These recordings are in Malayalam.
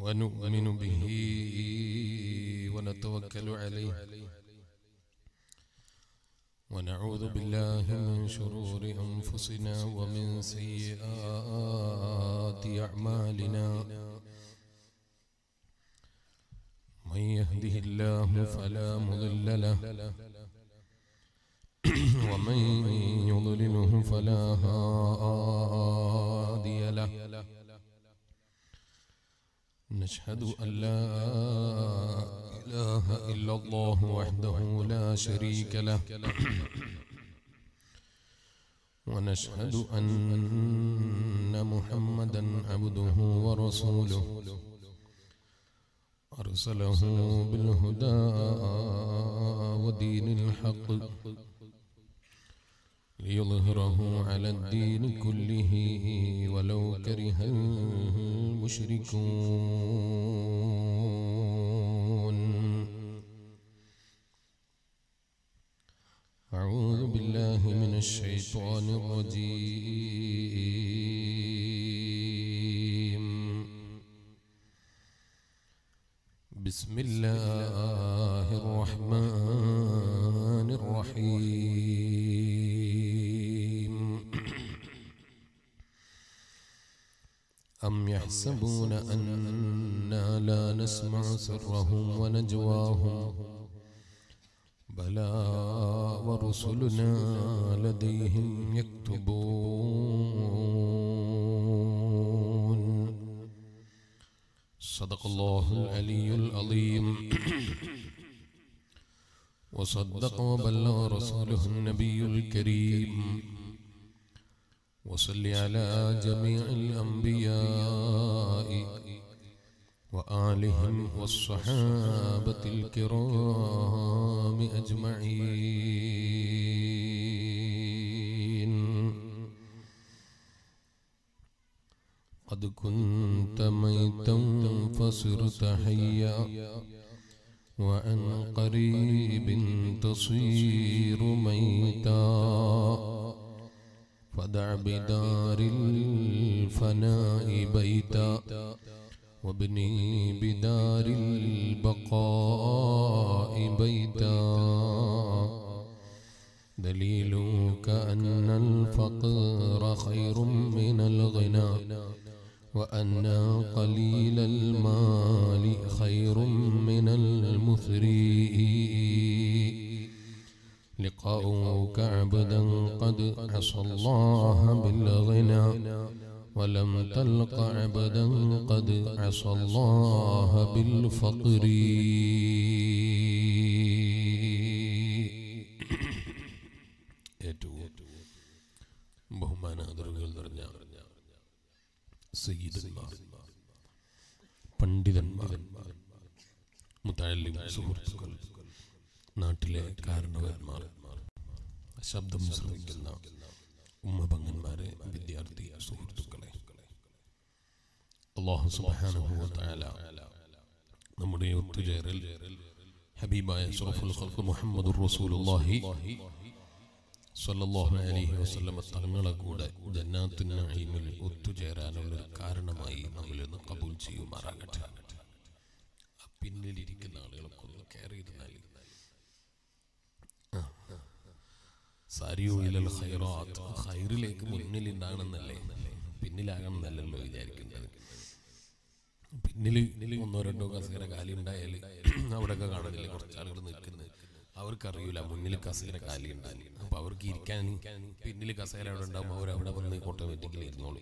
ونؤمن به ونتوكل عليه ونعوذ بالله من شرور أنفسنا ومن سيئات أعمالنا من يهده الله فلا مضل له ومن يضلله فلا هادي له نشهد أن لا إله إلا الله وحده لا شريك له ونشهد أن محمدا عبده ورسوله أرسله بالهدى ودين الحق ليظهره على الدين كله ولو كره المشركون أعوذ بالله من الشيطان الرجيم بسم الله الرحمن الرحيم أم يحسبون أنا لا نسمع سرهم ونجواهم بلى ورسلنا لديهم يكتبون صدق الله العلي العظيم وصدق وبلغ رسوله النبي الكريم وصل على جميع الأنبياء وآلهم والصحابة الكرام أجمعين قد كنت ميتا فصرت حيا وعن قريب تصير ميتا فدع بدار الفناء بيتا وابني بدار البقاء بيتا دليلك أن الفقر خير من الغنى وأن قليل المال خير من المثري لقاؤك عبدا قد عصى الله بالغنى ولم تلق عبدا قد عصى الله بالفقر ഏറ്റവും ബഹുമാനാദരവുകൾ നിറഞ്ഞ സയ്യിദന്മാർ പണ്ഡിതന്മാർ മുത്താലിം സുഹൃത്തുക്കൾ നാട്ടിലെ കാരണവന്മാർ ശബ്ദം ശ്രമിക്കുന്ന ഉമ്മപങ്ങന്മാരെ വിദ്യാർത്ഥി സുഹൃത്തുക്കളെ അള്ളാഹു സുബ്ഹാനഹു വ തആല നമ്മുടെ ഒത്തുചേരൽ ഹബീബായ അഷ്റഫുൽ ഖൽഖ് മുഹമ്മദുർ റസൂലുള്ളാഹി സ്വല്ലല്ലാഹു അലൈഹി വസല്ലം തങ്ങളെ കൂടെ ജന്നാത്തുൻ നഈമിൽ ഒത്തുചേരാനുള്ള ഒരു കാരണമായി നമ്മൾ ഇന്ന് കബൂൽ ചെയ്യുമാറാകട്ടെ ആ പിന്നിലിരിക്കുന്ന ആളുകളൊക്കെ ഒന്ന് കയറി ഇരുന്നാൽ സാരിയോ ഇല്ലൽ ഖൈറാത്ത് ഖൈറിലേക്ക് മുന്നിൽ ഉണ്ടാകണമെന്നല്ലേ പിന്നിലാകണമെന്നല്ലല്ലോ വിചാരിക്കുന്നത് പിന്നിൽ ഒന്നോ രണ്ടോ കസേര കാലി ഉണ്ടായാൽ അവിടെയൊക്കെ കാണുന്നില്ല കുറച്ച് ആളുകൾ നിൽക്കുന്നത് അവർക്കറിയില്ല മുന്നിൽ കസേര കാലി ഉണ്ടായി അപ്പൊ അവർക്ക് ഇരിക്കാൻ പിന്നിൽ കസേര അവിടെ ഉണ്ടാകുമ്പോൾ അവർ അവിടെ വന്ന് ഓട്ടോമാറ്റിക്കലി ഇരുന്നോളൂ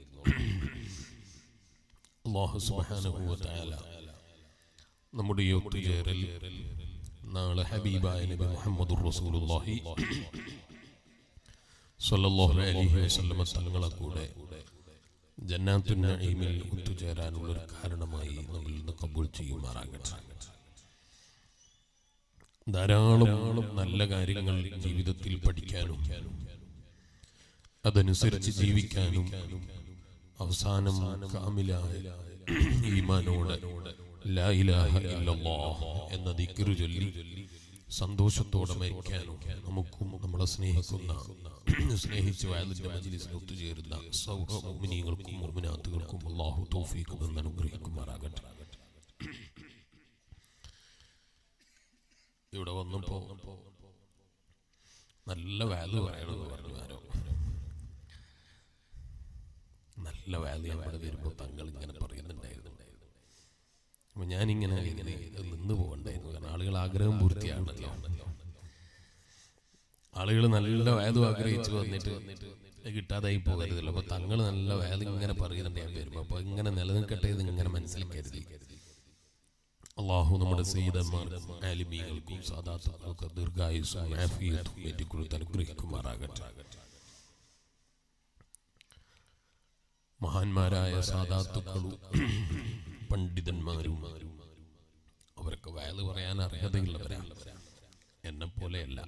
അല്ലാഹു സുബ്ഹാനഹു വ തആല നമ്മുടെ ഈ ഒത്തുചേരൽ നാളെ ഹബീബായ നബി മുഹമ്മദുർ റസൂലുള്ളാഹി സല്ലല്ലാഹു അലൈഹി വസല്ലമ തങ്ങളെ കൂടെ ജന്നാത്തുൻ നഈമിൽ ഒത്തുചേരാനുള്ള ഒരു കാരണമായി നമ്മൾ ഇന്ന് കബൂൽ ചെയ്യുമാറാകട്ടെ ധാരാളം നല്ല കാര്യങ്ങൾ ജീവിതത്തിൽ പഠിക്കാനും അതനുസരിച്ച് ജീവിക്കാനും അവസാനം കാമിലായ ഈമാനോട് ലാ ഇലാഹ ഇല്ലല്ലാഹ് എന്ന ദിക്റ് ചൊല്ലി സന്തോഷത്തോടെ മരിക്കാനും നമുക്കും നമ്മളെ സ്നേഹിക്കുന്ന സ്നേഹിച്ച് വയലിന്റെ മജ്ലിസിൽ ഒത്തുചേരുന്ന സൗഹ മുഅ്മിനീങ്ങൾക്കും മുഅ്മിനാത്തുകൾക്കും അല്ലാഹു തൗഫീഖ് തന്ന് അനുഗ്രഹിക്കുമാറാകട്ടെ ഇവിടെ വന്നപ്പോ നല്ല വാല്യൂ പറയണമെന്ന് പറഞ്ഞു ആരോ നല്ല വാല്യൂ അവിടെ വരുമ്പോ തങ്ങൾ ഇങ്ങനെ പറയുന്നുണ്ടായിരുന്നു അപ്പൊ ഞാനിങ്ങനെ ഇങ്ങനെ നിന്ന് പോകണ്ടായിരുന്നു കാരണം ആളുകൾ ആഗ്രഹം പൂർത്തിയാണല്ലോ ആളുകൾ നല്ല വാല്യൂ ആഗ്രഹിച്ചു വന്നിട്ട് കിട്ടാതായി പോകരുതല്ലോ അപ്പൊ തങ്ങൾ നല്ല വാല്യൂ ഇങ്ങനെ പറയുന്നുണ്ട് ഞാൻ വരുമ്പോ അപ്പൊ ഇങ്ങനെ നിലനിൽക്കട്ടെ എന്ന് ഇങ്ങനെ മനസ്സിൽ കരുതി അള്ളാഹു നമ്മുടെ സീതന്മാർക്കും ആലിമീകൾക്കും സാധാത്തുക്കൾക്കും ദീർഘായുസും ആഫിയത്തും ഏറ്റിക്കൊടുത്ത് അനുഗ്രഹിക്കുമാറാകട്ടെ മഹാന്മാരായ സാധാത്തുക്കളും പണ്ഡിതന്മാരും അവരൊക്കെ വയല് പറയാൻ അർഹതയുള്ളവരാണ് എന്നെ പോലെയല്ല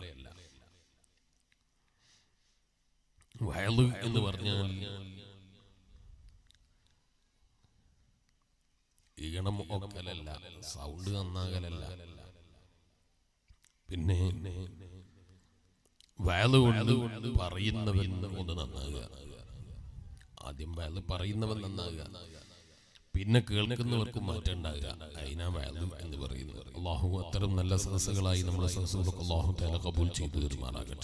വയല് എന്ന് പറഞ്ഞാൽ ഈണം ഒക്കലല്ല സൗണ്ട് നന്നാകലല്ല പിന്നെ വയല് കൊണ്ട് പറയുന്നവൻ ഒന്ന് നന്നാകുക ആദ്യം വയല് പറയുന്നവൻ നന്നാകുക പിന്നെ കേൾക്കുന്നവർക്ക് മാറ്റം ഉണ്ടാകുക അതിനാ വയല് എന്ന് പറയുന്നത് അള്ളാഹു അത്തരം നല്ല സദസ്സുകളായി നമ്മുടെ സദസ്സുകളൊക്കെ അള്ളാഹു തല കബൂൽ ചെയ്തു തീരുമാനാകട്ടെ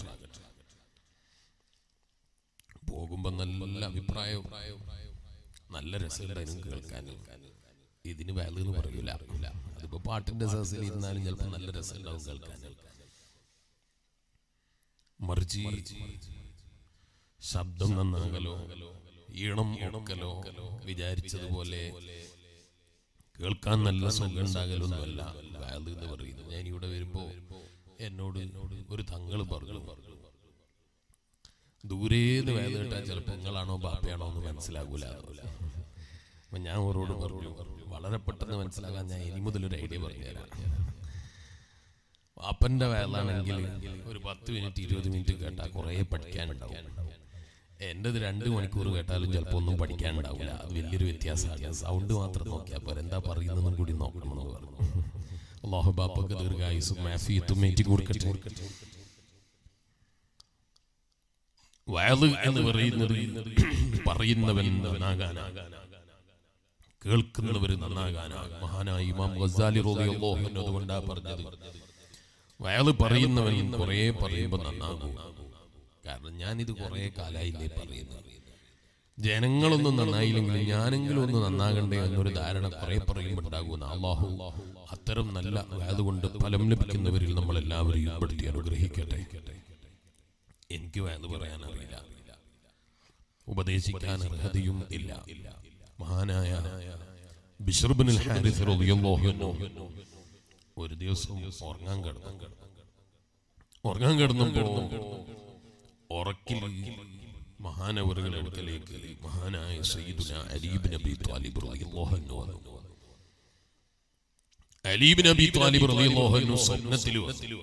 പോകുമ്പോ നല്ല അഭിപ്രായവും നല്ല രസമുണ്ടായിരുന്നു കേൾക്കാൻ ഇതിന് വാല്യൂ എന്ന് പറയൂല അതിപ്പോ പാട്ടിന്റെ സദസ്സിൽ ഇരുന്നാലും ചിലപ്പോൾ നല്ല രസമുണ്ടാവും കേൾക്കാൻ മറിച്ച് ശബ്ദം നന്നാകലോ ഈണം ഒക്കലോ വിചാരിച്ചതുപോലെ കേൾക്കാൻ നല്ല സുഖം ഉണ്ടാകലൊന്നുമല്ല വാല്യൂ എന്ന് പറയുന്നത് ഞാൻ ഇവിടെ വരുമ്പോ എന്നോട് ഒരു തങ്ങൾ പറഞ്ഞു ദൂരേന്ന് വേദ കേട്ടാൽ ചിലപ്പോൾ നിങ്ങളാണോ ബാപ്പയാണോ എന്ന് മനസ്സിലാകൂല അപ്പൊ ഞാൻ അവരോട് പറഞ്ഞു വളരെ പെട്ടെന്ന് മനസ്സിലാക്കാൻ ഞാൻ ഇനി മുതൽ ഒരു ഐഡിയ പറഞ്ഞുതരാം അപ്പന്റെ വേലാണെങ്കിൽ ഒരു പത്ത് മിനിറ്റ് ഇരുപത് മിനിറ്റ് കേട്ടാൽ കുറേ പഠിക്കാനുണ്ടാവും എന്റേത് രണ്ട് മണിക്കൂർ കേട്ടാലും ചിലപ്പോൾ ഒന്നും പഠിക്കാനുണ്ടാവില്ല അത് വലിയൊരു വ്യത്യാസമാണ് സൗണ്ട് മാത്രം നോക്കിയാൽ പോരെ എന്താ പറയുന്നതെന്നും കൂടി നോക്കണമെന്ന് പറഞ്ഞു അള്ളാഹു ബാപ്പൊക്കെ ദീർഘായുസും മാഫിയത്തും ഏറ്റി കൊടുക്കട്ടെ വയത് എന്ന് പറയുന്നത് പറയുന്നവൻ നന്നാകാനാണ് കേൾക്കുന്നവർ നന്നാകാനാണ് മഹാനായ ഇമാം ഗസാലി റളിയല്ലാഹു അൻഹു അതുകൊണ്ടാ പറഞ്ഞത് വയത് പറയുന്നവൻ കുറേ പറയുമ്പോൾ നന്നാകും കാരണം ഞാനിത് കുറേ കാലായില്ലേ പറയുന്നത് ജനങ്ങളൊന്നും നന്നായില്ലെങ്കിലും ഞാനെങ്കിലും ഒന്ന് നന്നാകണ്ടേ എന്നൊരു ധാരണ കുറെ പറയുമ്പോൾ ഉണ്ടാകുന്ന അള്ളാഹു അത്തരം നല്ല വയത് കൊണ്ട് ഫലം ലഭിക്കുന്നവരിൽ നമ്മൾ എല്ലാവരെയും ഉൾപ്പെടുത്തി അനുഗ്രഹിക്കട്ടെ എനിക്ക് വയത് പറയാൻ അറിയില്ല ഉപദേശിക്കാൻ അർഹതയും ഇല്ല മഹാനായ ബിഷർബിനുൽ ഹാരിസ് റളിയല്ലാഹു അൻഹു ഒരു ദിവസം ഉറങ്ങാൻ കിടന്നു ഉറങ്ങാൻ കിടന്നപ്പോ ഉറക്കിൽ മഹാനവറുകളുടെ അടുക്കലേക്ക് മഹാനായ സയ്യിദുന അലീബ് നബി താലിബ് റളിയല്ലാഹു അൻഹു വന്നു അലീബ് നബി താലിബ് റളിയല്ലാഹു അൻഹു സ്വപ്നത്തിൽ വന്നു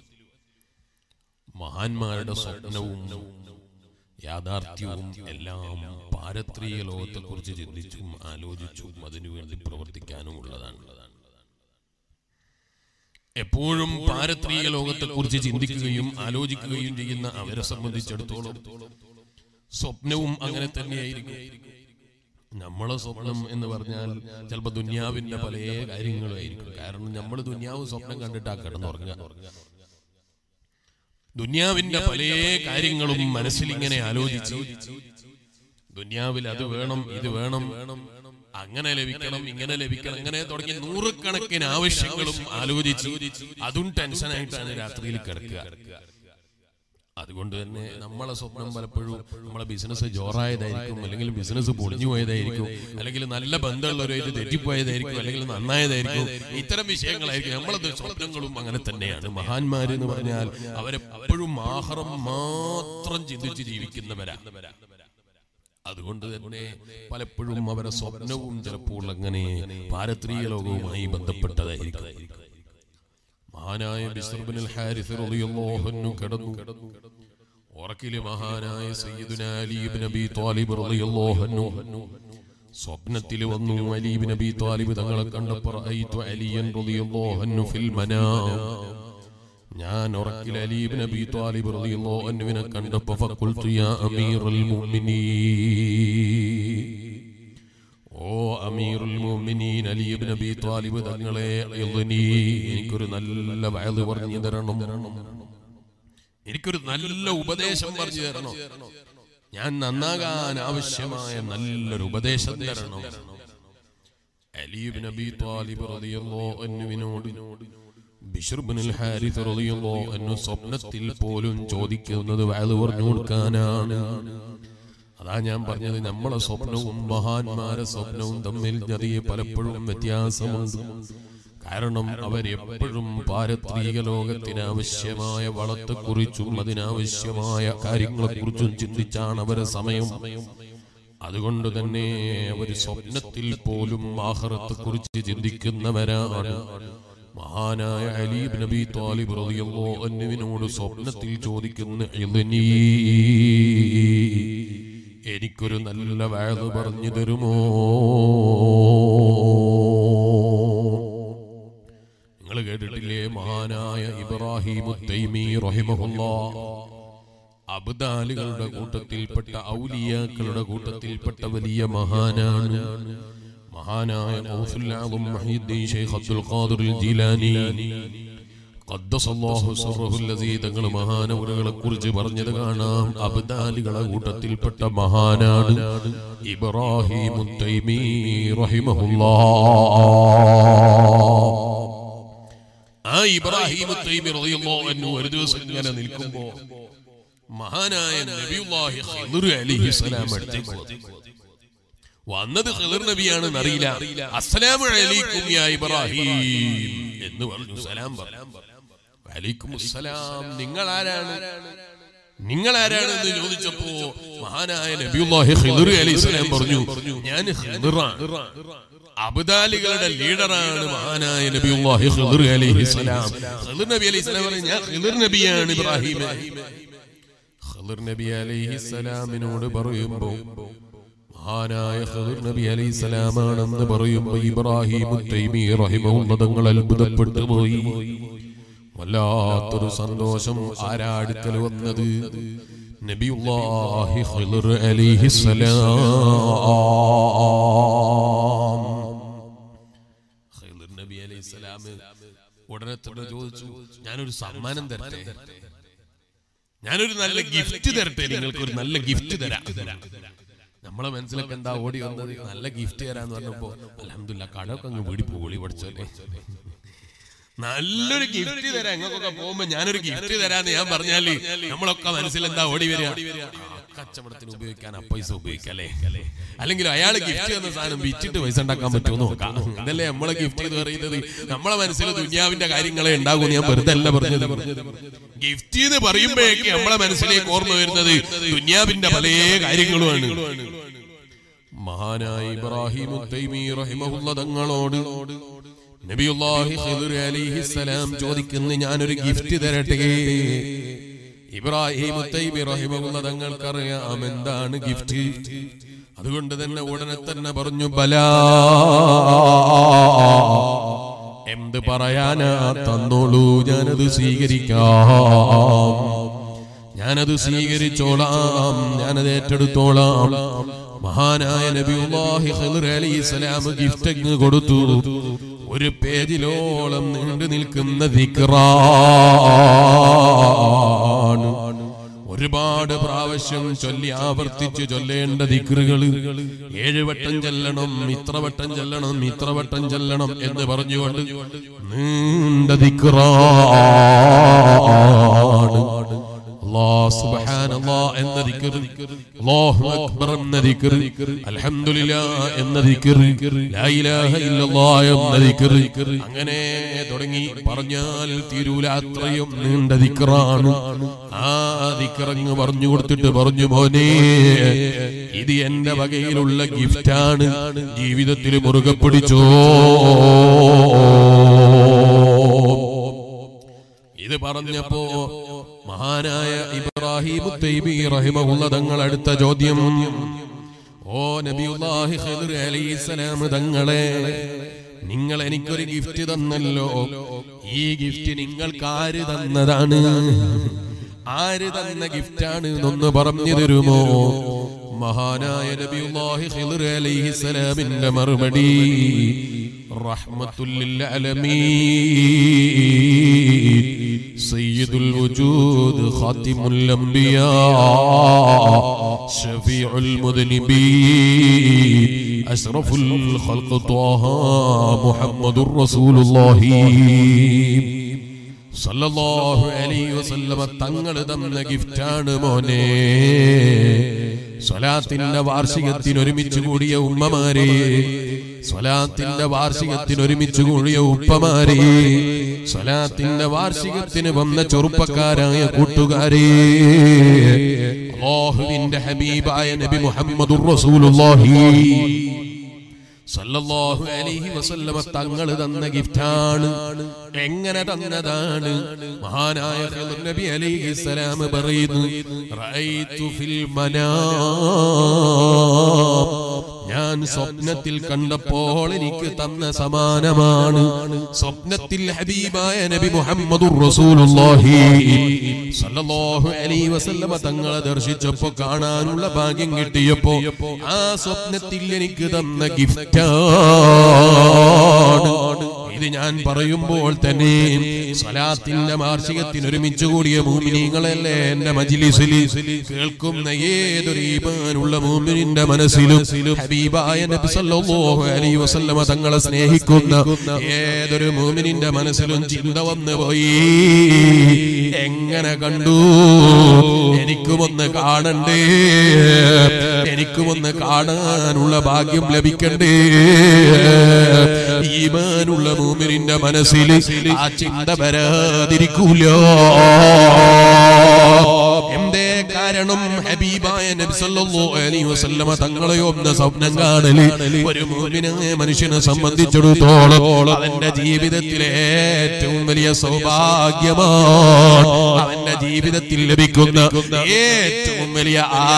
മഹാന്മാരുടെ സ്വപ്നവും യാഥാർത്ഥ്യവും എല്ലാം പാരത്രീയ ലോകത്തെക്കുറിച്ച് ചിന്തിച്ചും ആലോചിച്ചും അതിനുവേണ്ടി പ്രവർത്തിക്കാനും ഉള്ളതാണ് എപ്പോഴും പാരത്രീയ ലോകത്തെക്കുറിച്ച് ചിന്തിക്കുകയും ആലോചിക്കുകയും ചെയ്യുന്ന അവരെ സംബന്ധിച്ചിടത്തോളം സ്വപ്നവും അങ്ങനെ തന്നെയായിരിക്കും നമ്മളെ സ്വപ്നം എന്ന് പറഞ്ഞാൽ ചിലപ്പോ ദുന്യാവിന്റെ പല കാര്യങ്ങളായിരിക്കും കാരണം നമ്മൾ ദുന്യാവ് സ്വപ്നം കണ്ടിട്ടാ കിടന്നുറങ്ങുക ദുന്യാവിന്റെ പല കാര്യങ്ങളും മനസ്സിൽ ഇങ്ങനെ ആലോചിച്ച് ദുന്യാവിൽ അത് വേണം ഇത് വേണം അങ്ങനെ ലഭിക്കണം ഇങ്ങനെ ലഭിക്കണം അങ്ങനെ തുടങ്ങി നൂറുകണക്കിന് ആവശ്യങ്ങളും ആലോചിച്ച് അതും ടെൻഷനായിട്ടാണ് രാത്രിയിൽ കിടക്കുക അതുകൊണ്ട് തന്നെ നമ്മളെ സ്വപ്നം പലപ്പോഴും നമ്മളെ ബിസിനസ് ജോറായതായിരിക്കും അല്ലെങ്കിൽ ബിസിനസ് പൊളിഞ്ഞു പോയതായിരിക്കും അല്ലെങ്കിൽ നല്ല ബന്ധമുള്ളവരായിട്ട് തെറ്റിപ്പോയതായിരിക്കും അല്ലെങ്കിൽ നന്നായതായിരിക്കും ഇത്തരം വിഷയങ്ങളായിരിക്കും നമ്മളെ സ്വപ്നങ്ങളും അങ്ങനെ തന്നെയാണ് മഹാന്മാര് എന്ന് പറഞ്ഞാൽ അവരെപ്പോഴും ആഹാരം മാത്രം ചിന്തിച്ച് ജീവിക്കുന്നവരാ അതുകൊണ്ട് തന്നെ പലപ്പോഴും അവരെ സ്വപ്നവും ചിലപ്പോൾ അങ്ങനെ പാരത്രീയ ലോകവുമായി ബന്ധപ്പെട്ടതായിരിക്കും മഹാനായ ബിസ്റുബ്നുൽ ഹാരിസ് റളിയല്ലാഹു അൻഹു കിടന്നു ഉറക്കിലെ മഹാനായ സയ്യിദുന അലി ഇബ്നു അബി ത്വാലിബ് റളിയല്ലാഹു അൻഹു സ്വപ്നത്തിൽ വന്നു അലി ഇബ്നു അബി ത്വാലിബ് തങ്ങളെ കണ്ടപ്പോൾ റഅയ്തു അലിയൻ റളിയല്ലാഹു അൻഹു ഫിൽ മനാം ഞാൻ ഉറക്കിൽ അലി ഇബ്നു അബി ത്വാലിബ് റളിയല്ലാഹു അൻഹുവിനെ കണ്ടപ്പോൾ ഫഖുൽതു യാ അമീറൽ മുഅ്മിനീൻ ഓ അമീറുൽ മുഅ്മിനീൻ അലി ഇബ്നു അബി ത്വാലിബ് തങ്ങളെ ഇദ്നി എനിക്കൊരു നല്ല വയത് പറഞ്ഞു തരണം എനിക്കൊരു നല്ല ഉപദേശം പറഞ്ഞു തരണം ഞാൻ നന്നാകാൻ ആവശ്യമായ നല്ലൊരു ഉപദേശം തരണം അലി ഇബ്നു അബി ത്വാലിബ് റളിയല്ലാഹു അൻഹുവിനോട് ബിശ്ർ ഇബ്നുൽ ഹാരിസ് റളിയല്ലാഹു അൻഹു സ്വപ്നത്തിൽ പോലും ചോദിക്കുന്നത് വയത് പറഞ്ഞു കൊടുക്കാനാണ് അതാ ഞാൻ പറഞ്ഞത് നമ്മളെ സ്വപ്നവും മഹാന്മാരെ സ്വപ്നവും തമ്മിൽ ചെറിയ പലപ്പോഴും വ്യത്യാസമുണ്ട് കാരണം അവരെപ്പോഴും പാരത്രിക ലോകത്തിന് ആവശ്യമായ വളത്തെക്കുറിച്ചും അതിനാവശ്യമായ കാര്യങ്ങളെക്കുറിച്ചും ചിന്തിച്ചാണ് അവരെ സമയം അതുകൊണ്ട് തന്നെ അവർ സ്വപ്നത്തിൽ പോലും ആഹ്റത്തെ കുറിച്ച് ചിന്തിക്കുന്നവരാണ് മഹാനായ അലീബ് നബി താലിബ് റളിയല്ലാഹു അൻഹുവിനോട് സ്വപ്നത്തിൽ ചോദിക്കുന്ന ഇദ്നീ എനിക്കൊരു നല്ല വയത് പറഞ്ഞു തരുമോ നിങ്ങൾ കേട്ടിട്ടില്ലേ മഹാനായ ഇബ്രാഹിം തൈമി റഹിമഹുല്ലാ അബ്ദാലുകളുടെ കൂട്ടത്തിൽപ്പെട്ട ഔലിയാക്കളുടെ കൂട്ടത്തിൽപ്പെട്ട വലിയ മഹാനാണ് മഹാനായ ഔസുല്ലാദും മഹീദ്ദീൻ ശൈഖ് അബ്ദുൽ ഖാദിർ ജീലാനി ഖദ്ദസല്ലാഹു സിർറഹുൽ ലസീ തങ്ങൾ മഹാനവറുകളെ കുറിച്ച് പറഞ്ഞത് കാണാം അബ്ദാലുകളെ കൂട്ടത്തിൽപ്പെട്ട മഹാനാണ് ഇബ്രാഹിം തൈമി റഹിമഹുല്ലാ ആ ഇബ്രാഹിം തൈമി റളിയല്ലാഹു അൻഹു ഒരു ദിവസം ഇങ്ങനെ നിൽക്കുമ്പോൾ മഹാനായ നബിയുല്ലാഹി ഖിദ്ർ അലൈഹിസ്സലാം അടുത്തേക്ക് വന്നു. വന്നത് ഖിദ്ർ നബിയാണെന്ന് അറിയില്ല അസ്സലാമു അലൈക്കും യാ ഇബ്രാഹിം എന്ന് പറഞ്ഞു സലാം പറഞ്ഞു വലൈക്കും അസ്സലാം നിങ്ങൾ ആരാണ് നിങ്ങൾ ആരാണെന്ന് ചോദിച്ചപ്പോ മഹാനായ നബിയുല്ലാഹി ഖിദ്ർ അലൈഹിസ്സലാം പറഞ്ഞു ഞാൻ ഖിദ്റാണ് അബ്ദാലികളുടെ ലീഡറാണ് മഹാനായ നബിയുല്ലാഹി ഖിദ്ർ അലൈഹിസ്സലാം ഖിദ്ർ നബി അലൈഹിസ്സലാം പറഞ്ഞു ഞാൻ ഖിദ്ർ നബിയാണ് ഇബ്രാഹിം ഖിദ്ർ നബി അലൈഹിസ്സലാമിനോട് പറയുമ്പോ മഹാനായ ഖിദ്ർ നബി അലൈഹിസ്സലാമാണെന്ന് പറയുമ്പോ ഇബ്രാഹിം തൈമി റഹിമഹുല്ലാഹ് തങ്ങൾ അത്ഭുതപ്പെട്ടു പോയി വല്ലാത്തൊരു സന്തോഷം ആരാ അടുക്കൽ വന്നത് നബിയുല്ലാഹി ഖിദ്ർ അലൈഹിസ്സലാം ഖിദ്ർ നബി അലൈഹിസ്സലാം ഉടനെ തന്നെ ചോദിച്ചു ഞാനൊരു സമ്മാനം തരട്ടെ ഞാനൊരു നല്ല ഗിഫ്റ്റ് തരട്ടെ നിങ്ങൾക്ക് ഒരു നല്ല ഗിഫ്റ്റ് തരാം നമ്മളെ മനസ്സിലൊക്കെ എന്താ ഓടി വന്നത് നല്ല ഗിഫ്റ്റ് തരാന്ന് പറഞ്ഞപ്പോ അലഹമില്ല കടമൊക്കെ അങ്ങ് വീടി പോളി പഠിച്ചല്ലേ നല്ലൊരു ഗിഫ്റ്റ് തരാം ഞങ്ങൾക്കൊക്കെ പോകുമ്പോ ഞാനൊരു ഗിഫ്റ്റ് തരാന്ന് ഞാൻ പറഞ്ഞാല് നമ്മളൊക്കെ മനസ്സിൽ എന്താ ഓടി വരിക ആ, കച്ചവടത്തിന് ഉപയോഗിക്കാൻ ആ പൈസ ഉപയോഗിക്കല്ലേ അല്ലെങ്കിൽ അയാൾ ഗിഫ്റ്റ് തന്ന സാധനം വിറ്റിട്ട് പൈസ ഉണ്ടാക്കാൻ പറ്റുമോ നോക്കാം ഇതല്ലേ നമ്മളെ ഗിഫ്റ്റ് എന്ന് പറയുന്നത് നമ്മളെ മനസ്സിൽ ദുന്യാവിന്റെ കാര്യങ്ങളെ ഉണ്ടാകും ഞാൻ വെറുതെ അല്ല പറഞ്ഞത് ഗിഫ്റ്റ് എന്ന് പറയുമ്പോഴേക്ക് നമ്മളെ മനസ്സിലേക്ക് ഓർമ്മ വരുന്നത് ദുന്യാവിന്റെ പല കാര്യങ്ങളുമാണ് മഹാനായ ഇബ്രാഹിം തൈമി റഹിമഹുല്ല തങ്ങളോട് നബിയുല്ലാഹി ഖിദ്ർ അലൈഹിസ്സലാം ചോദിക്കുന്നു ഞാനൊരു ഗിഫ്റ്റ് തരട്ടെ ഇബ്രാഹിം തൈമി റഹിമഹുല്ല തങ്ങൾക്കറിയാം എന്താണ് ഗിഫ്റ്റ് അതുകൊണ്ട് തന്നെ ഉടനെ തന്നെ പറഞ്ഞു ബലാ എന്ത് പറയാനാ തന്നോളൂ ഞാനത് സ്വീകരിക്കാം ഞാനത് സ്വീകരിച്ചോളാം ഞാനത് ഏറ്റെടുത്തോളാം മഹാനായ നബിയുല്ലാഹി ഖിദ്ർ അലൈഹിസ്സലാം ഗിഫ്റ്റ് അങ്ങ് കൊടുത്തു ഒരു പേജിലോളം നീണ്ടു നിൽക്കുന്ന ദിക്റാണ് ഒരുപാട് പ്രാവശ്യം ചൊല്ലി ആവർത്തിച്ച് ചൊല്ലേണ്ട ദിക്റുകൾ ഏഴ് വട്ടം ചെല്ലണം ഇത്ര വട്ടം ചെല്ലണം ഇത്ര വട്ടം ചെല്ലണം എന്ന് പറഞ്ഞുകൊണ്ട് നീണ്ട ദിക്റാണ് അല്ലാഹ് സുബ്ഹാനല്ലാഹ് എന്ന ദിക്ർ അല്ലാഹു അക്ബർ എന്ന ദിക്ർ അൽഹംദുലില്ലാഹ് എന്ന ദിക്ർ ലാ ഇലാഹ ഇല്ലല്ലാഹ് എന്ന ദിക്ർ അങ്ങനെ തുടങ്ങി പറഞ്ഞാൽ തീരൂല അത്രയും നീണ്ട ദിക്റാണ് ആ ദിക്റങ്ങ് പറഞ്ഞു കൊടുത്തിട്ട് പറഞ്ഞു മോനെ ഇത് എന്റെ വകയിലുള്ള ഗിഫ്റ്റാണ് ജീവിതത്തിൽ മുറുകെ പിടിച്ചോ ഇത് പറഞ്ഞപ്പോ മഹാനായ ഇബ്രാഹിം തൈബി റഹിമഹുല്ല തങ്ങൾ അടുത്ത ചോദ്യം ഓ നബിയുല്ലാഹി ഖിദ്ർ അലൈഹിസ്സലാം തങ്ങളെ നിങ്ങൾ എനിക്കൊരു ഗിഫ്റ്റ് തന്നല്ലോ ഈ ഗിഫ്റ്റ് നിങ്ങൾക്ക് ആര് തന്നതാണ് ആര് തന്ന ഗിഫ്റ്റാണ് എന്നൊന്ന് പറഞ്ഞു തരുമോ മഹാനായ നബിയുല്ലാഹി ഖിദ്ർ അലൈഹിസ്സലാമിന്റെ മറുപടി റഹ്മത്തുൽ അലമീൻ സയ്യിദുൽ വജൂദ് ഖാതിമുൽ അംബിയാ ഷഫീഉൽ മുദ്നിബീൻ അഷ്റഫുൽ ഖൽഖ് ത്വാഹ മുഹമ്മദുർ റസൂലുള്ളാഹി സല്ലല്ലാഹു അലൈഹി വസല്ലമ തങ്ങൾ തന്ന ഗിഫ്റ്റാണ് മോനെ സ്വലാത്തിന്റെ വാർഷികത്തിന് ഒരുമിച്ച് കൂടിയ ഉമ്മമാരെ സ്വലാത്തിന്റെ വാർഷികത്തിന് ഒരുമിച്ച് കൂടിയ ഉപ്പമാരെ സ്വലാത്തിന്റെ വാർഷികത്തിന് വന്ന ചെറുപ്പക്കാരായ കൂട്ടുകാരെ അല്ലാഹുവിന്റെ ഹബീബായ നബി മുഹമ്മദുർ റസൂലുള്ളാഹി സല്ലല്ലാഹു അലൈഹി വസല്ലമ തങ്ങൾ തന്ന ഗിഫ്റ്റാണ് എങ്ങനെ തന്നതാണ് മഹാനായ ഖിദ്ർ നബി അലൈഹി സലാം പറയുന്നു റഅയ്തു ഫിൽ മനാം ഞാൻ സ്വപ്നത്തിൽ കണ്ടപ്പോൾ എനിക്ക് തന്ന സമാനമാണ് സ്വപ്നത്തിൽ ഹബീബായ നബി മുഹമ്മദുർ റസൂലുള്ളാഹി സല്ലല്ലാഹു അലൈഹി വസല്ലമ തങ്ങളെ ദർശിച്ചപ്പോ കാണാനുള്ള ഭാഗ്യം കിട്ടിയപ്പോ ആ സ്വപ്നത്തിൽ എനിക്ക് തന്ന ഗിഫ്റ്റാണ് ഇത് ഞാൻ പറയുമ്പോൾ തന്നെ സ്വലാത്തിന്റെ വാർഷികത്തിന് ഒരുമിച്ച് കൂടിയ മൂമിനീങ്ങളല്ലേ എന്റെ മജിലിസിൽ കേൾക്കുന്ന ഏതൊരു ഈമാനുള്ള മൂമിനിന്റെ മനസ്സിലും ഹബീബായ നബി സല്ലല്ലാഹു അലൈഹി വസല്ലമ തങ്ങളെ സ്നേഹിക്കുന്ന ഏതൊരു മൂമിനിന്റെ മനസ്സിലും ചിന്ത വന്നു പോയി എങ്ങനെ കണ്ടു എനിക്കുമൊന്ന് കാണണ്ടേ എനിക്കുമൊന്ന് കാണാനുള്ള ഭാഗ്യം ലഭിക്കണ്ടേ ഈമാനുള്ള മൂമിനിന്റെ മനസ്സിൽ ആ ചിന്ത വരാതിരിക്കൂല എന്തേ കാരണം ഹബീബായ നബി സല്ലല്ലാഹു അലൈഹി വസല്ലമ തങ്ങളെ ഒന്ന് സ്വപ്നം കാണല് ഒരു മൂമിനായ മനുഷ്യനെ സംബന്ധിച്ചിടത്തോളം അവന്റെ ജീവിതത്തിലെ ഏറ്റവും വലിയ സൗഭാഗ്യമാണ് അവന്റെ ജീവിതത്തിൽ ലഭിക്കുന്ന ഏറ്റവും വലിയ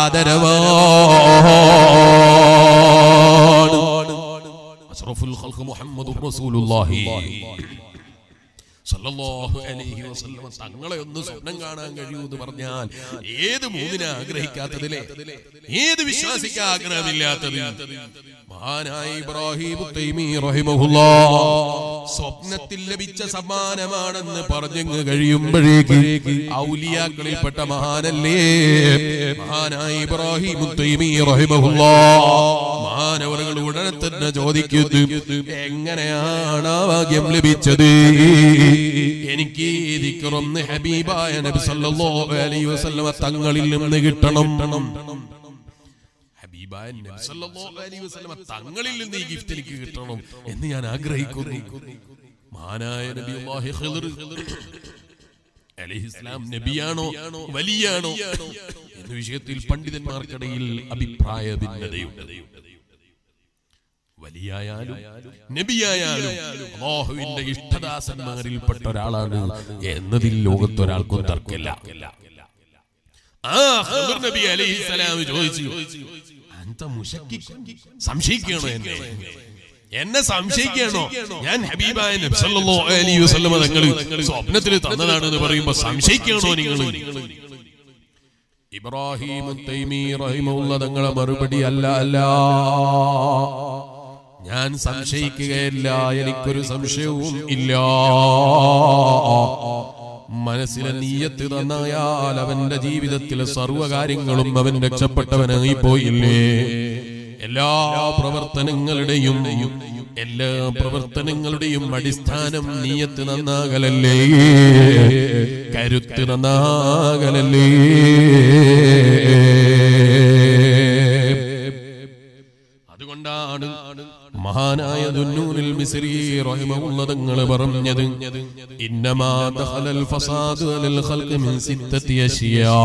ആദരവാണ് അഷ്റഫുൽ ഖൽഖ് മുഹമ്മദുർ റസൂലുള്ളാഹി സല്ലല്ലാഹു അലൈഹി വസല്ലം തങ്ങളെ ഒന്ന് സ്വപ്നം കാണാൻ കഴിയൂ എന്ന് പറഞ്ഞാൽ ഏത് മൂന്നിനെ ആഗ്രഹിക്കാത്തതിലെ ഏത് വിശ്വാസിക്ക് ആഗ്രഹമില്ലാത്തത് മഹാനായ ഇബ്രാഹിം തൈമി റഹിമഹുല്ലാ സ്വപ്നത്തിൽ ലഭിച്ച സമ്മാനമാണെന്ന് പറഞ്ഞങ്ങ് കഴിയുമ്പോഴേക്ക് ഔലിയാക്കളിൽപ്പെട്ട മഹാനല്ലേ മഹാനായ ഇബ്രാഹിം തൈമി റഹിമഹുല്ലാ മഹാനവറുകൾ ഉടനെ തന്നെ ചോദിക്കുന്നു എങ്ങനെയാണ് ആ ഭാഗ്യം ലഭിച്ചത് എനിക്ക് ദിക്റൊന്ന് ഹബീബായ നബി സല്ലല്ലാഹു അലൈഹി വസല്ലമ തങ്ങളിൽ നിന്ന് കിട്ടണം ഹബീബായ നബി സല്ലല്ലാഹു അലൈഹി വസല്ലമ തങ്ങളിൽ നിന്ന് ഈ ഗിഫ്റ്റ് എനിക്ക് കിട്ടണം എന്ന് ഞാൻ ആഗ്രഹിക്കുന്നു മഹാനായ നബിയുല്ലാഹി ഖിദ്ർ അലൈഹിസ്ലാം നബിയാണോ വലിയാണോ എന്ന വിഷയത്തിൽ പണ്ഡിതന്മാർക്കിടയിൽ അഭിപ്രായ ഭിന്നതയുണ്ട് വലിയായാലും നബിയായാലും അല്ലാഹുവിന്റെ ഇഷ്ടദാസന്മാരിൽപ്പെട്ട ഒരാളാണ് എന്നതിൽ ലോകത്തൊരാൾക്കും തർക്കമില്ല ആ ഖിദ്ർ നബി അലൈഹിസ്സലാം ചോദിച്ചു അന്ത മുശക്കി സംശയിക്കണോ എന്നെ എന്നെ സംശയിക്കണോ ഞാൻ ഹബീബായ നബി സല്ലല്ലാഹു അലൈഹി വസല്ലമ തങ്ങൾ സ്വപ്നത്തിൽ തന്നതാണെന്ന് പറയുമ്പോൾ സംശയിക്കണോ നിങ്ങൾ ഇബ്രാഹിം തൈമി റഹിമുള്ള തങ്ങളെ മറുപടി അല്ല അല്ല ഞാൻ സംശയിക്കുകയില്ല എനിക്കൊരു സംശയവും ഇല്ല മനസ്സിലെ നീയത്ത് തന്നായാൽ അവന്റെ ജീവിതത്തിലെ സർവകാര്യങ്ങളും അവൻ രക്ഷപ്പെട്ടവനായി പോയില്ലേ എല്ലാ പ്രവർത്തനങ്ങളുടെയും എല്ലാ പ്രവർത്തനങ്ങളുടെയും അടിസ്ഥാനം നീയത്ത് നന്നാകലല്ലേ കരുത്ത് നന്നാകലല്ലേ അതുകൊണ്ടാണ് മഹാനായ ദുന്നൂനിൽ മിസ്രി റഹിമഹുള്ളതങ്ങൾ പറഞ്ഞത് ഇന്നമാ ദഖലൽ ഫസാദു അലൽ ഖൽഖി മിൻ സിത്തത്തി അശിയാ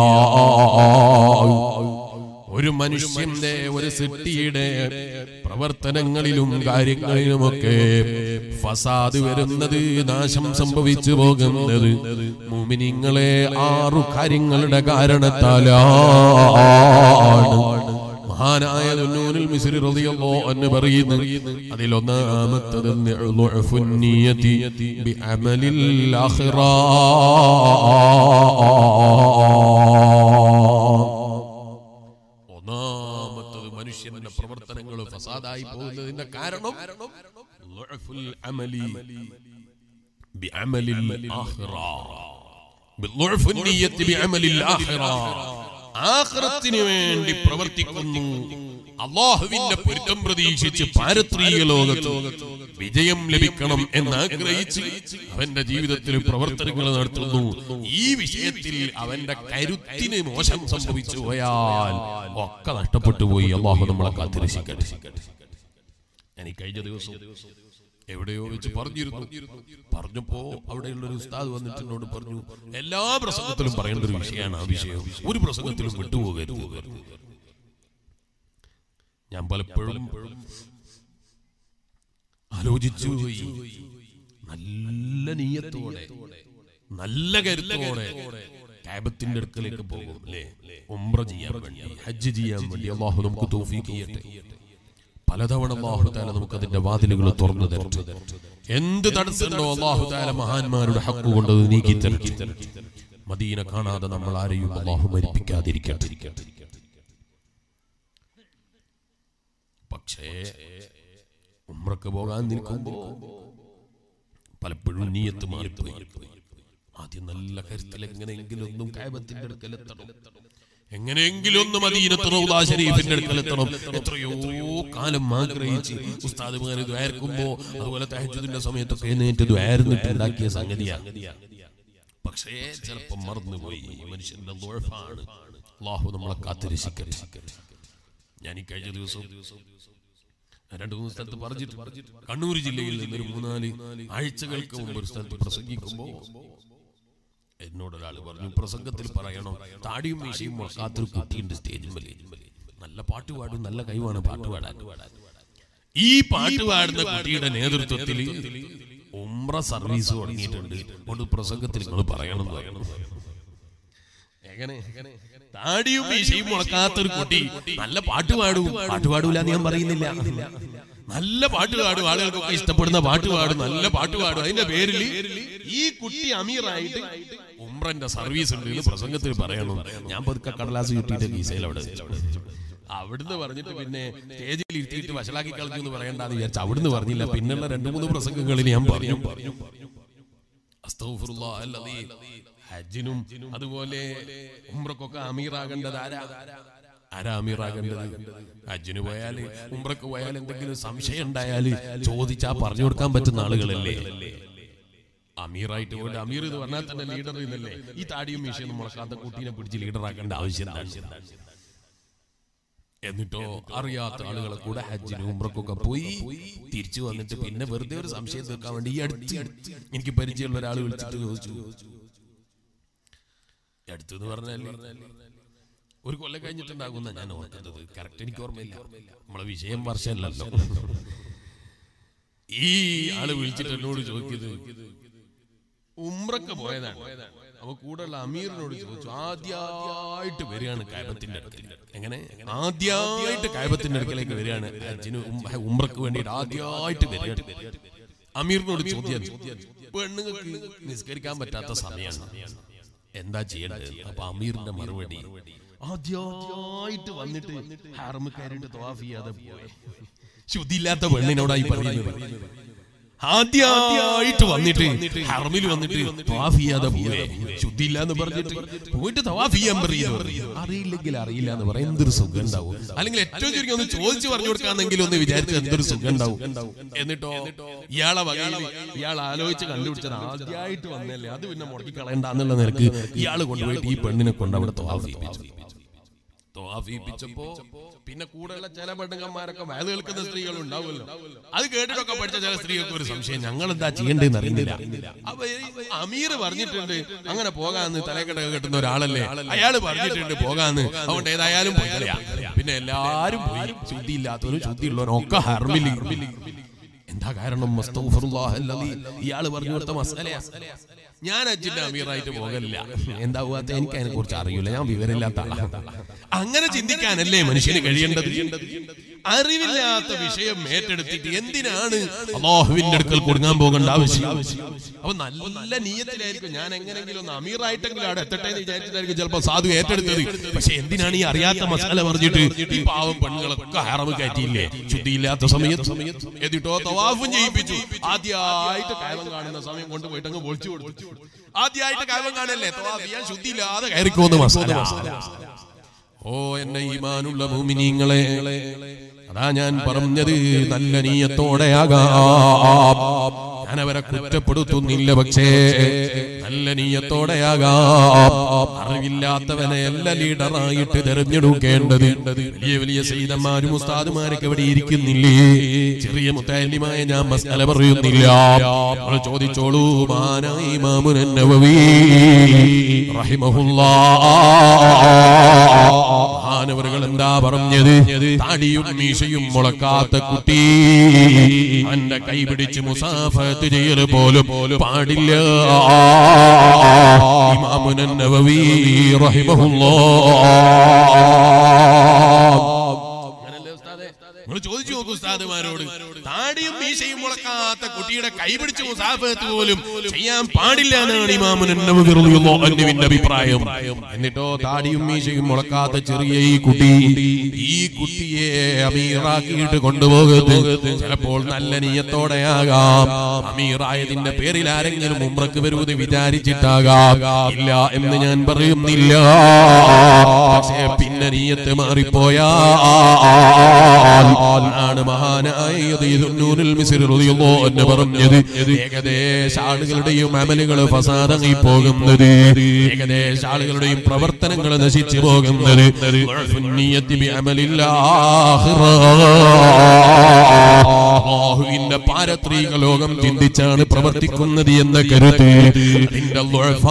ഒരു മനുഷ്യന്റെ ഒരു സിട്ടിയുടെ പ്രവർത്തനങ്ങളിലും കാര്യങ്ങളിലുമൊക്കെ ഫസാദ് വരുന്നത് നാശം സംഭവിച്ചു പോകുന്നത് മുമിനിങ്ങളെ ആറു കാര്യങ്ങളുടെ കാരണത്താലാണ് മഹാനായ ദുന്നൂനിൽ മിസ്രി റളിയല്ലാഹു അൻഹു പറയുന്നു അതിലൊന്നാമത്തത് ളുഅഫുൻ നിയതി ബിഅമലിൽ ആഖിറ ഒന്നാമത്തെ ഫസാദായി പോകുന്നതിന്റെ കാരണം ളുഅഫുൽ അമലി ബിഅമലിൽ ആഖിറ ബിളുഅഫുൻ നിയ്യത്തി ബിഅമലിൽ ആഖിറ ആഖിറത്തിന് വേണ്ടി പ്രവർത്തിക്കുന്നു അള്ളാഹുവിന്റെ പൊരുത്തം പ്രതീക്ഷിച്ച് പാരത്രീയ ലോകത്ത് വിജയം ലഭിക്കണം എന്ന് ആഗ്രഹിച്ച് അവന്റെ ജീവിതത്തിൽ പ്രവർത്തനങ്ങൾ നടത്തുന്നു ഈ വിഷയത്തിൽ അവന്റെ കരുത്തിന് മോശം സംഭവിച്ചു പോയാൽ ഒക്കെ നഷ്ടപ്പെട്ടു പോയി അള്ളാഹു നമ്മളെ കാത്തിരക്ഷിക്കട്ടെ ഞാൻ ഈ കഴിഞ്ഞ ദിവസം എവിടെയോ വെച്ച് പറഞ്ഞിരുന്നു പറഞ്ഞപ്പോ അവിടെയുള്ള ഒരു ഉസ്താദ് വന്നിട്ട് എന്നോട് പറഞ്ഞു എല്ലാ പ്രസംഗത്തിലും പറയേണ്ട ഒരു വിഷയമാണ് ആ വിഷയം ഒരു പ്രസംഗത്തിലും വിട്ടുപോകരുത് ഞാൻ പലപ്പോഴും ആലോചിച്ചു പോയി നല്ല നീയത്തോടെ നല്ല കരുത്തോടെ കാബത്തിന്റെ അടുക്കലേക്ക് പോകും അല്ലേ ഉംറ ചെയ്യാൻ വേണ്ടി ഹജ്ജ് ചെയ്യാൻ വേണ്ടി അള്ളാഹു നമുക്ക് തൗഫീഖ് ചെയ്യട്ടെ പലതവണ അള്ളാഹു താല നമുക്ക് അതിന്റെ വാതിലുകൾ തുറന്നു തരട്ടെ എന്ത് തടസ്സമുണ്ടോ അള്ളാഹു താല മഹാന്മാരുടെ ഹക്ക് കൊണ്ട് അത് നീക്കി തരട്ടെ മദീന കാണാതെ നമ്മൾ ആരെയും അള്ളാഹു മരിപ്പിക്കാതിരിക്കട്ടെ പക്ഷേ ഉമ്രക്ക് പോകാൻ നിൽക്കുമ്പോ പലപ്പോഴും നീയത്ത് മാറിപ്പോയി ആദ്യം നല്ല കരുത്തിൽ എങ്ങനെയെങ്കിലും ഒന്നും കായബത്തിന്റെ അടുക്കലെത്തണം എങ്ങനെയെങ്കിലും ഒന്ന് മദീനത്ത് റൗദ ഷരീഫിന്റെ അടുക്കലെത്തണം എത്രയോ കാലം ആഗ്രഹിച്ച് ഉസ്താദുമാര് ദ്വാരക്കുമ്പോ അതുപോലെ തഹജുദിന്റെ സമയത്തൊക്കെ എഴുന്നേറ്റ് ദ്വാരുന്നിട്ട് ഉണ്ടാക്കിയ സംഗതിയാണ് പക്ഷേ ചിലപ്പം മറന്നുപോയി മനുഷ്യന്റെ ദുഴഫാണ് അള്ളാഹു നമ്മളെ കാത്തിരക്ഷിക്കട്ടെ ഞാൻ ഈ കഴിഞ്ഞ ദിവസം രണ്ടു മൂന്ന് സ്ഥലത്ത് പറഞ്ഞിട്ട് കണ്ണൂർ ജില്ലയിൽ നിന്നൊരു മൂന്നാല് ആഴ്ചകൾക്ക് മുമ്പ് ഒരു സ്ഥലത്ത് പ്രസംഗിക്കുമ്പോ എന്നോട് ഒരാൾ പറഞ്ഞു പ്രസംഗത്തിൽ പറയണം താടിയും മീശയും മുളക്കാത്തൊരു കുട്ടിയുണ്ട് സ്റ്റേജിൽ നല്ല പാട്ട് പാടും നല്ല കഴിവാണ് പാട്ട് പാടാൻ ഈ പാട്ട് പാടുന്ന കുട്ടിയുടെ നേതൃത്വത്തിൽ ഉമ്ര സർവീസ് തുടങ്ങിയിട്ടുണ്ട് അതുകൊണ്ട് പ്രസംഗത്തിൽ നിങ്ങൾ പറയണം എന്ന് പറയണം എങ്ങനെ താടിയും മീശയും മുളക്കാത്തൊരു കുട്ടി നല്ല പാട്ട് പാടും പാട്ട് പാടൂല എന്ന് ഞാൻ പറയുന്നില്ല നല്ല പാട്ട് പാടും ആളുകൾക്കൊക്കെ ഇഷ്ടപ്പെടുന്ന പാട്ട് പാടും നല്ല പാട്ട് പാടും അതിന്റെ പേരിൽ ഈ കുട്ടി അമീറായിട്ട് ഉമ്രന്റെ സർവീസ് ഉണ്ട് എന്ന് പ്രസംഗത്തിൽ പറയണം ഞാൻ പതുക്കെ കടലാസ് ചുറ്റിയിട്ട് കീസയിൽ അവിടെ വെച്ചു. അവിടുന്ന് പറഞ്ഞിട്ട് പിന്നെ സ്റ്റേജിൽ ഇരുത്തിയിട്ട് വഷളാക്കി കളിച്ചു എന്ന് പറയണ്ടെന്ന് വിചാരിച്ചു അവിടുന്ന് പറഞ്ഞില്ല പിന്നുള്ള രണ്ടു മൂന്ന് പ്രസംഗങ്ങളിൽ ഞാൻ പറഞ്ഞു അസ്തഗ്ഫിറുല്ലാഹ് അല്ലദീ ഹജ്ജിനും അതുപോലെ ഉംറക്കൊക്കെ അമീറാകേണ്ടത് ആരാ ആരാ അമീറാകേണ്ടത് ഹജ്ജിന് പോയാല് ഉംറക്ക് പോയാൽ എന്തെങ്കിലും സംശയം ഉണ്ടായാല് ചോദിച്ചാ പറഞ്ഞു കൊടുക്കാൻ പറ്റുന്ന ആളുകളല്ലേ അമീറായിട്ട് പോയിട്ട് അമീർ എന്ന് പറഞ്ഞാൽ തന്നെ ലീഡർ ഇന്നല്ലേ ഈ താടിയും മീശയൊന്നും മുളക്കാത്ത കുട്ടീനെ പിടിച്ച് ലീഡറാക്കേണ്ട ആവശ്യം എന്താണ് എന്നിട്ടോ അറിയാത്ത ആളുകളെ കൂടെ ഹജ്ജിനും ഉംറക്കൊക്കെ പോയി തിരിച്ചു വന്നിട്ട് പിന്നെ വെറുതെ ഒരു സംശയം തീർക്കാൻ വേണ്ടി ഈ അടുത്ത് എനിക്ക് പരിചയമുള്ള ഒരാൾ വിളിച്ചിട്ട് ചോദിച്ചു ഈ അടുത്ത് എന്ന് പറഞ്ഞാൽ ഒരു കൊല്ലം കഴിഞ്ഞിട്ടുണ്ടാകുന്ന ഞാൻ ഓർക്കുന്നത് കറക്റ്റ് എനിക്ക് ഓർമ്മയില്ല നമ്മളെ വിഷയം വർഷമല്ലല്ലോ ഈ ആള് വിളിച്ചിട്ട് എന്നോട് ചോദിക്കുന്നത് ഉമ്രക്ക് പോയതാണ് അപ്പൊ കൂടെയുള്ള അമീറിനോട് ചോദിച്ചു ആദ്യമായിട്ട് വരികയാണ് കായബത്തിന്റെ അടുക്കൽ എങ്ങനെ ആദ്യമായിട്ട് കായബത്തിന്റെ അടുക്കലേക്ക് വരികയാണ് ഹജ്ജിന് ഉം- ഉംറക്ക് വേണ്ടിയിട്ട് ആദ്യമായിട്ട് വരികയാണ് അമീറിനോട് ചോദ്യം പെണ്ണുങ്ങൾക്ക് നിസ്കരിക്കാൻ പറ്റാത്ത സമയമാണ് എന്താ ചെയ്യേണ്ടത് അപ്പൊ അമീറിന്റെ മറുപടി ആദ്യമായിട്ട് വന്നിട്ട് ഹാർമക്കാരുടെ തവാഫ് ചെയ്യാതെ പോയി ശുദ്ധിയില്ലാത്ത പെണ്ണിനോടായി പറയുന്നത് ആദ്യമായിട്ട് വന്നിട്ട് ഹർമിൽ വന്നിട്ട് തവാഫ് ചെയ്യാതെ പോവേ ശുദ്ധിയില്ല എന്ന് പറഞ്ഞിട്ട് പോയിട്ട് തവാഫ് ചെയ്യാൻ പറയുന്നു അറിയില്ലെങ്കിൽ അറിയില്ല എന്ന് പറയാം എന്തൊരു സുഖം ഉണ്ടാവും അല്ലെങ്കിൽ ഏറ്റവും ചുരുക്കി ഒന്ന് ചോദിച്ചു പറഞ്ഞു കൊടുക്കാന്നെങ്കിലും ഒന്ന് വിചാരിച്ച് എന്തൊരു സുഖം ഉണ്ടാവും എന്നിട്ടോ ഇയാളെ വകയിൽ ഇയാൾ ആലോചിച്ച് കണ്ടുപിടിച്ചത് ആദ്യമായിട്ട് വന്നല്ലേ അത് പിന്നെ മുടക്കി കളയണ്ടെന്നുള്ള നിലക്ക് ഇയാൾ കൊണ്ടുപോയിട്ട് ഈ പെണ്ണിനെ കൊണ്ട് അവിടെ തവാഫ് ചെയ്യിപ്പിച്ചു തോഫിപ്പിച്ചപ്പോ പിന്നെ കൂടെയുള്ള ചില പെണ്ണുങ്ങന്മാരൊക്കെ വയത് കേൾക്കുന്ന സ്ത്രീകൾ ഉണ്ടാവുമല്ലോ അത് കേട്ടിട്ടൊക്കെ പഠിച്ച ചില സ്ത്രീകൾക്ക് ഒരു സംശയം ഞങ്ങൾ എന്താ ചെയ്യേണ്ടതെന്ന് അറിയുന്നില്ല അപ്പൊ ഈ അമീർ പറഞ്ഞിട്ടുണ്ട് അങ്ങനെ പോകാന്ന് തലക്കെട്ട കെട്ടുന്ന ഒരാളല്ലേ അയാൾ പറഞ്ഞിട്ടുണ്ട് പോകാന്ന് അതുകൊണ്ട് ഏതായാലും പോയി കളയാ. പിന്നെ എല്ലാരും പോയി ശുദ്ധിയില്ലാത്തവരും ശുദ്ധിയുള്ളവരും ഒക്കെ ഹർമിൽ എന്താ കാരണം അസ്തഗ്ഫിറുല്ലാഹ് അല്ലദീ. ഇയാള് പറഞ്ഞു കൊടുത്ത മസലയാ ഞാൻ അജിന്റെ അമീറായിട്ട് പോകലില്ല എന്താ പോകാത്ത എനിക്ക് അതിനെ കുറിച്ച് അറിയില്ല ഞാൻ വിവരമില്ലാത്ത ആളാണ് അങ്ങനെ ചിന്തിക്കാനല്ലേ മനുഷ്യന് കഴിയേണ്ടത് അറിവില്ലാത്ത വിഷയം ഏറ്റെടുത്തിട്ട് എന്തിനാണ് അള്ളാഹുവിന്റെ അടുക്കൽ കൊടുങ്ങാൻ പോകേണ്ട ആവശ്യം അപ്പൊ നല്ല നീയത്തിലായിരിക്കും ഞാൻ എങ്ങനെങ്കിലും ഒന്ന് അമീറായിട്ടെങ്കിലും അവിടെ എത്തട്ടെ എന്ന് വിചാരിച്ചിട്ടായിരിക്കും ചിലപ്പോ സാധു ഏറ്റെടുത്തത് പക്ഷെ എന്തിനാണ് ഈ അറിയാത്ത മസാല പറഞ്ഞിട്ട് ഈ പാവം പെണ്ണുങ്ങളൊക്കെ ഹറവ് കയറ്റിയില്ലേ ശുദ്ധിയില്ലാത്ത സമയത്ത് എന്നിട്ടോ തവാഫും ചെയ്യിപ്പിച്ചു ആദ്യമായിട്ട് കയവം കാണുന്ന സമയം കൊണ്ട് പോയിട്ട് അങ്ങ് പൊളിച്ചു കൊടുത്തു ആദ്യമായിട്ട് കയവം കാണല്ലേ തവാഫ് ചെയ്യാൻ ശുദ്ധിയില്ലാതെ കയറിക്കോന്ന് മസാല ഓ എന്റെ ഈമാനുള്ള ഭൂമിനീങ്ങളെ അതാ ഞാൻ പറഞ്ഞത് നല്ല നീയത്തോടെയാകാം ഞാൻ അവരെ കുറ്റപ്പെടുത്തുന്നില്ല പക്ഷേ നല്ല നീയത്തോടെയാകാം അറിവില്ലാത്തവനെ എല്ലാ ലീഡറായിട്ട് തെരഞ്ഞെടുക്കേണ്ടത് വലിയ വലിയ സൈതന്മാരും ഉസ്താദുമാരൊക്കെ ഇവിടെ ഇരിക്കുന്നില്ലേ ചെറിയ മുത്താലിമായ ഞാൻ മസാല പറയുന്നില്ല നിങ്ങൾ ചോദിച്ചോളൂ മാനായി ഇമാമുൻ നവവി റഹിമഹുല്ലാ മഹാനവറുകൾ എന്താ പറഞ്ഞത് താടിയും മീശയും മുളക്കാത്ത കുട്ടി അവന്റെ കൈ പിടിച്ച് മുസാഫത്ത് ചെയ്യൽ പോലും പാടില്ല ഇമാമുനൻ നവവി റഹിമഹുല്ലാ നിങ്ങൾ ചോദിച്ചു നോക്കൂ ഉസ്താദുമാരോട് താടിയും മീശയും മുളക്കാത്ത കുട്ടിയുടെ കൈ പിടിച്ച് മുസാഫത്ത് പോലും ചെയ്യാൻ പാടില്ല എന്നാണ് ഇമാമുന്റെ അഭിപ്രായം എന്നിട്ടോ താടിയും മീശയും മുളക്കാത്ത ചെറിയ ഈ കുട്ടി ഈ കുട്ടിയെ അമീറാക്കിയിട്ട് കൊണ്ടുപോകരുത് ചിലപ്പോൾ നല്ല നീയത്തോടെയാകാം അമീറായതിന്റെ പേരിൽ ആരെങ്കിലും ഉമ്രക്ക് വരുമെന്ന് വിചാരിച്ചിട്ടാകാം ഇല്ല എന്ന് ഞാൻ പറയുന്നില്ല പക്ഷേ പിന്നെ നീയത്ത് മാറിപ്പോയാ ആണ് മഹാനായ യദീദുന്നൂനുൽ മിസ്രി റളിയല്ലാഹു അൻഹു പറഞ്ഞത് ഏകദേശ ആളുകളുടെയും അമലുകൾ ഫസാദായി പോകുന്നത് ഏകദേശ ആളുകളുടെയും പ്രവർത്തനങ്ങൾ നശിച്ചു പോകുന്നത് നിയ്യത്തി ബി അമലില്ലാഹിറ അല്ലാഹുവിന്റെ പാരത്രിക ലോകം ചിന്തിച്ചാണ് പ്രവർത്തിക്കുന്നത് എന്ന കരുത്ത് അതിന്റെ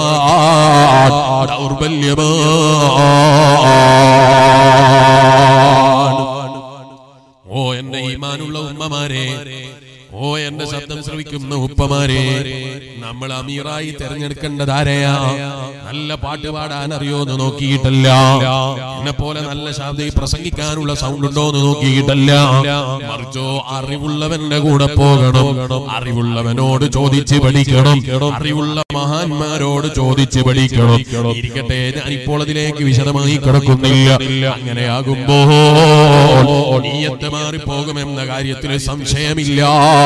ദൗർബല്യമാണ് ഓ എന്റെ ഈമാനുള്ള ഉമ്മമാരെ ഓ എന്റെ ശബ്ദം ശ്രവിക്കുന്ന ഉപ്പമാരെ നമ്മൾ അമീറായി തെരഞ്ഞെടുക്കേണ്ടത് ആരെയാ നല്ല പാട്ട് പാടാൻ അറിയോന്ന് നോക്കിയിട്ടല്ല എന്നെ പോലെ നല്ല ശബ്ദം പ്രസംഗിക്കാനുള്ള സൗണ്ട് ഉണ്ടോ എന്ന് നോക്കിയിട്ടല്ല മറിച്ചോ അറിവുള്ളവന്റെ കൂടെ പോകണം അറിവുള്ളവനോട് ചോദിച്ച് പഠിക്കണം അറിവുള്ള മഹാന്മാരോട് ചോദിച്ച് പഠിക്കണം ഇരിക്കട്ടെ ഞാൻ ഇപ്പോൾ അതിലേക്ക് വിശദമായി കിടക്കുന്നില്ല അങ്ങനെയാകുമ്പോ നീയത്ത് മാറിപ്പോകുമെന്ന കാര്യത്തിൽ സംശയമില്ല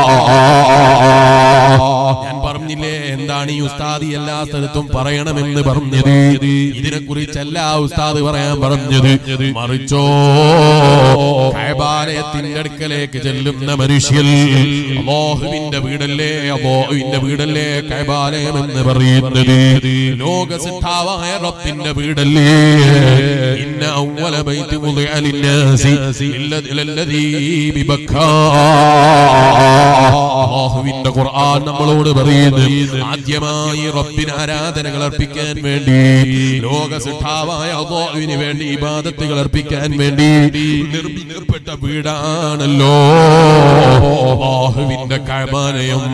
ഞാൻ പറഞ്ഞില്ലേ എന്താണ് ഈ ഉസ്താദി എല്ലാ സ്ഥലത്തും പറയണമെന്ന് പറഞ്ഞത് ഇതിനെ കുറിച്ചല്ല ഉസ്താദ് പറയാൻ പറഞ്ഞത് മറിച്ചോ കൈബാലയത്തിന്റെ അടുക്കലേക്ക് ചെല്ലുന്ന മനുഷ്യൻ അള്ളാഹുവിന്റെ വീടല്ലേ അള്ളാഹുവിന്റെ വീടല്ലേ കൈബാലയം എന്ന് പറയുന്നത് ലോകസിദ്ധാവായ റബ്ബിന്റെ വീടല്ലേ ഇന്ന അവല ബൈത്തി മുളിഅ ലിന്നാസി ഇല്ലദീ ബിബക്കാ അള്ളാഹുവിന്റെ ഖുർആൻ നമ്മളോട് പറയുന്നു ആദ്യമായി റബ്ബിന് ആരാധനകൾ അർപ്പിക്കാൻ വേണ്ടി ലോക സിദ്ധാവായ അള്ളാഹുവിന് വേണ്ടി ഇബാദത്തുകൾ അർപ്പിക്കാൻ വേണ്ടി നിർമ്മിക്കപ്പെട്ട വീടാണല്ലോ അള്ളാഹുവിന്റെ കമാനയം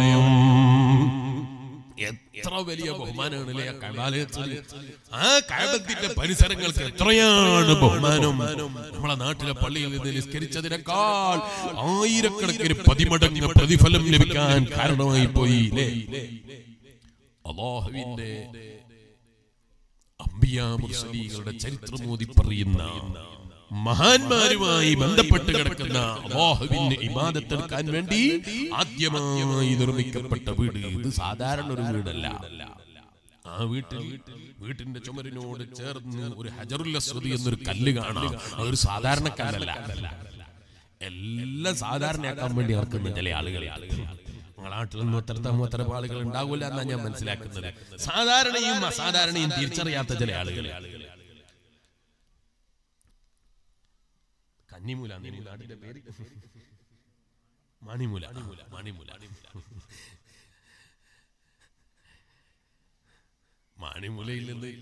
എത്ര വലിയ ബഹുമാനമാണല്ലേ ആ കൈബാലയത്തിന് ആ കൈബത്തിന്റെ പരിസരങ്ങൾക്ക് എത്രയാണ് ബഹുമാനം നമ്മളെ നാട്ടിലെ പള്ളിയിൽ നിന്ന് നിസ്കരിച്ചതിനേക്കാൾ ആയിരക്കണക്കിന് പതിമടങ്ങ് പ്രതിഫലം ലഭിക്കാൻ കാരണമായി പോയി ല്ലേ? അള്ളാഹുവിന്റെ അമ്പിയാ മുസ്ലിങ്ങളുടെ ചരിത്രമോദി പറയുന്ന മഹാന്മാരുമായി ബന്ധപ്പെട്ട് കിടക്കുന്ന അള്ളാഹുവിന് ഇബാദത്തെടുക്കാൻ വേണ്ടി ആദ്യമായി നിർമ്മിക്കപ്പെട്ട വീട് ഇത് സാധാരണ ഒരു വീടല്ല ആ വീട്ടിൽ വീട്ടിന്റെ ചുമരിനോട് ചേർന്ന് ഒരു ഹജറുൽ അസ്വദി എന്നൊരു കല്ല് കാണാം അതൊരു സാധാരണ കല്ലല്ല എല്ലാം സാധാരണയാക്കാൻ വേണ്ടി ഇറക്കുന്ന ചില ആളുകൾ ഞങ്ങളുടെ നാട്ടിലൊന്നും അത്രത്തെ അത്ര ആളുകൾ ഉണ്ടാവില്ല എന്നാണ് ഞാൻ മനസ്സിലാക്കുന്നത് സാധാരണയും അസാധാരണയും തിരിച്ചറിയാത്ത ചില ആളുകൾ കന്നിമൂല നിന്റെ നാടിന്റെ പേര് മണിമൂല മണിമൂല മണിമൂലയിൽ നിന്ന്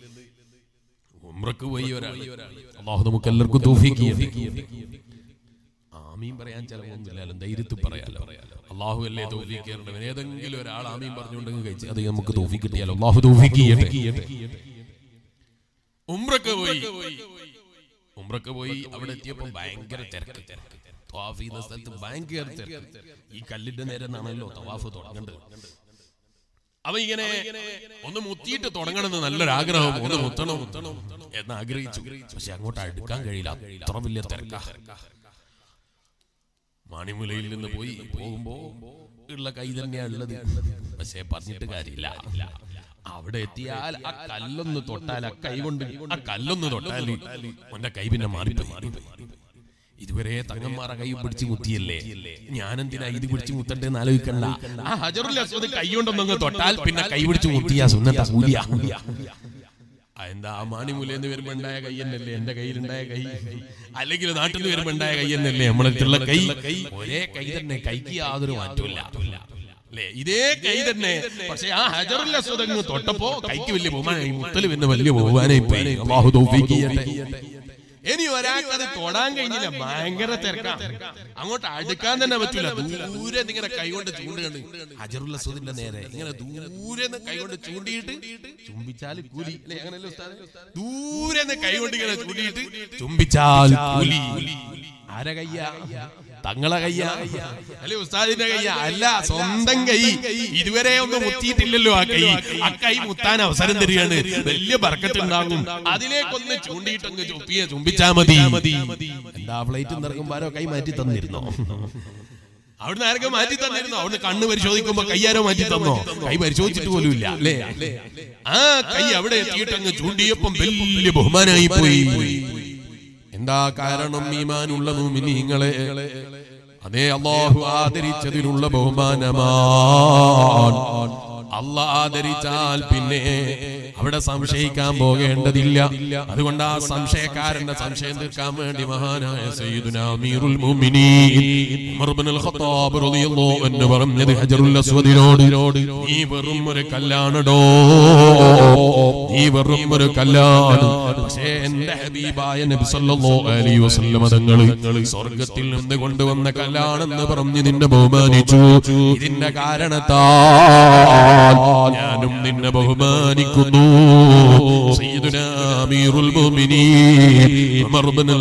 ഉമ്രക്ക് പോയി ഒരാൾ അള്ളാഹു നമുക്ക് എല്ലാവർക്കും തൗഫീഖ് ചെയ്യട്ടെ. ആ ആമീൻ പറയാൻ ചിലവൊന്നുമില്ലല്ലോ ധൈര്യത്തിൽ പറയാലോ അള്ളാഹു അല്ലേ തോഫീക്ക് ചെയ്യേണ്ടവൻ ഏതെങ്കിലും ഒരാൾ ആമീൻ പറഞ്ഞുകൊണ്ടെങ്കിൽ കഴിച്ച് അത് നമുക്ക് തോഫി കിട്ടിയാലോ അള്ളാഹു തോഫിക്ക് ചെയ്യട്ടെ ഉംറക്ക് പോയി ഉംറക്ക് പോയി അവിടെ എത്തിയപ്പോ ഭയങ്കര തിരക്ക് തവാഫ് ചെയ്യുന്ന സ്ഥലത്ത് ഭയങ്കര തിരക്ക് ഈ കല്ലിന്റെ നേരെ നിന്നാണല്ലോ തവാഫ് തുടങ്ങേണ്ടത് അവ ഇങ്ങനെ ഒന്ന് മുത്തിയിട്ട് തുടങ്ങണമെന്ന് നല്ലൊരു ആഗ്രഹം ഒന്ന് മുത്തണം എന്ന് ആഗ്രഹിച്ചു പക്ഷെ അങ്ങോട്ട് അടുക്കാൻ കഴിയില്ല അത്ര വലിയ തിരക്കാ മാണിമുലയിൽ നിന്ന് പോയി പോകുമ്പോ ഉള്ള കൈ തന്നെയാ ഉള്ളത് പക്ഷെ പറഞ്ഞിട്ട് കാര്യമില്ല അവിടെ എത്തിയാൽ ആ കല്ലൊന്ന് തൊട്ടാൽ ആ കൈ കൊണ്ട് ആ കല്ലൊന്ന് തൊട്ടാൽ അവന്റെ കൈ പിന്നെ മാറി മാറി ഇതുവരെ തങ്ങന്മാരെ കൈ പിടിച്ച് മുത്തിയല്ലേ ഞാനെന്തിനാ ഇത് പിടിച്ച് മുത്തണ്ടെന്ന് ആലോചിക്കണ്ട ആ ഹജറുൽ അസ്വദ് കൈ കൊണ്ടൊന്നങ്ങ് തൊട്ടാൽ പിന്നെ കൈ പിടിച്ച് മുത്തിയാ സുന്നത്ത കൂലിയാ ആ, എന്താ ആ മാണിമൂലെന്ന് വരുമ്പോ ഉണ്ടായ കൈ എന്നല്ലേ എന്റെ കയ്യിലുണ്ടായ കൈ അല്ലെങ്കിൽ നാട്ടിൽ നിന്ന് വരുമ്പോ ഉണ്ടായ കൈ എന്നല്ലേ നമ്മളടുത്തുള്ള കൈ ഒരേ കൈ തന്നെ കൈക്ക് യാതൊരു മാറ്റമില്ല അല്ലേ ഇതേ കൈ തന്നെ പക്ഷെ ആ ഹജറുൽ അസ്വദ് അങ്ങ് തൊട്ടപ്പോ കൈക്ക് വലിയ ബഹുമാനായി മുത്തല് പിന്നെ വലിയ ബഹുമാനായി പോയി അള്ളാഹു തൗഫീഖ് ചെയ്യട്ടെ ഇനി ഒരാൾക്ക് അത് തൊടാൻ കഴിഞ്ഞില്ല ഭയങ്കര തിരക്കാ അങ്ങോട്ട് അടുക്കാൻ തന്നെ പറ്റൂല ദൂരെ ഇങ്ങനെ കൈകൊണ്ട് ചൂണ്ടുകണ്ട് ഹജറുൽ അസ്വദിന്റെ നേരെ ഇങ്ങനെ ദൂരെ നിന്ന് കൈകൊണ്ട് ചൂണ്ടിയിട്ട് ചുംബിച്ചാൽ കൂലി അല്ലേ അങ്ങനല്ലേ ഉസ്താദ് ദൂരെ നിന്ന് കൈകൊണ്ട് ഇങ്ങനെ ചൂണ്ടിയിട്ട് ചുംബിച്ചാൽ കൂലി ആരെ കയ്യ തങ്ങളെ കയ്യ അല്ലെ ഉസ്താദിന്റെ കയ്യ അല്ല സ്വന്തം കൈ ഇതുവരെ ഒന്നും മുത്തിയിട്ടില്ലല്ലോ ആ കൈ ആ കൈ മുത്താൻ അവസരം തരികയാണ് വലിയ ബർക്കത്തുണ്ടാകും അതിലേക്കൊന്ന് ചൂണ്ടിയിട്ടങ്ങ് ചൊപ്പിയെ ചുംബിച്ചാ മതി എന്താ ഫ്ലൈറ്റ് നിറക്കുമ്പോരോ കൈ മാറ്റി തന്നിരുന്നോ അവിടുന്ന് ആരൊക്കെ മാറ്റി തന്നിരുന്നോ അവിടുന്ന് കണ്ണ് പരിശോധിക്കുമ്പോ കയ്യാരോ മാറ്റി തന്നോ കൈ പരിശോധിച്ചിട്ട് പോലും ഇല്ല അല്ലേ ആ കൈ അവിടെ എത്തിയിട്ട് അങ്ങ് ചൂണ്ടിയപ്പം വലിയ ബഹുമാനായി പോയി എന്താ കാരണം ഈമാനുള്ള മുഅ്മിനീങ്ങളെ അതേ അള്ളാഹു ആദരിച്ചതിനുള്ള ബഹുമാനമാണ് അല്ല ആദരിച്ചാൽ പിന്നെ അവിടെ സംശയിക്കാൻ പോകേണ്ടതില്ല അതുകൊണ്ട് ആ സംശയക്കാരന്റെ സംശയം തീർക്കാൻ വേണ്ടി മഹാനായ സയ്യിദുനാ അമീറുൽ മുഅ്മിനീൻ ഉമർ ഇബ്നുൽ ഖത്താബ് റളിയല്ലാഹു അൻഹു പറഞ്ഞത് ഹജറുൽ അസ്വദിനോട് നീ വെറും ഒരു കല്ലാണടോ നീ വെറും ഒരു കല്ലാണ് പക്ഷേ എന്റെ ഹബീബായ നബി സല്ലല്ലാഹു അലൈഹി വസല്ലം തങ്ങൾ സ്വർഗ്ഗത്തിൽ നിന്ന് കൊണ്ടുവന്ന കല്ലാണെന്ന് പറഞ്ഞ് നിന്നെ ബഹുമാനിച്ചു ഇതിന്റെ കാരണത്താൽ ഞാനും നിന്നെ ബഹുമാനിക്കുന്നു സയ്യിദുനാ അമീറുൽ മുഅ്മിനീൻ ഉമർ ഇബ്നുൽ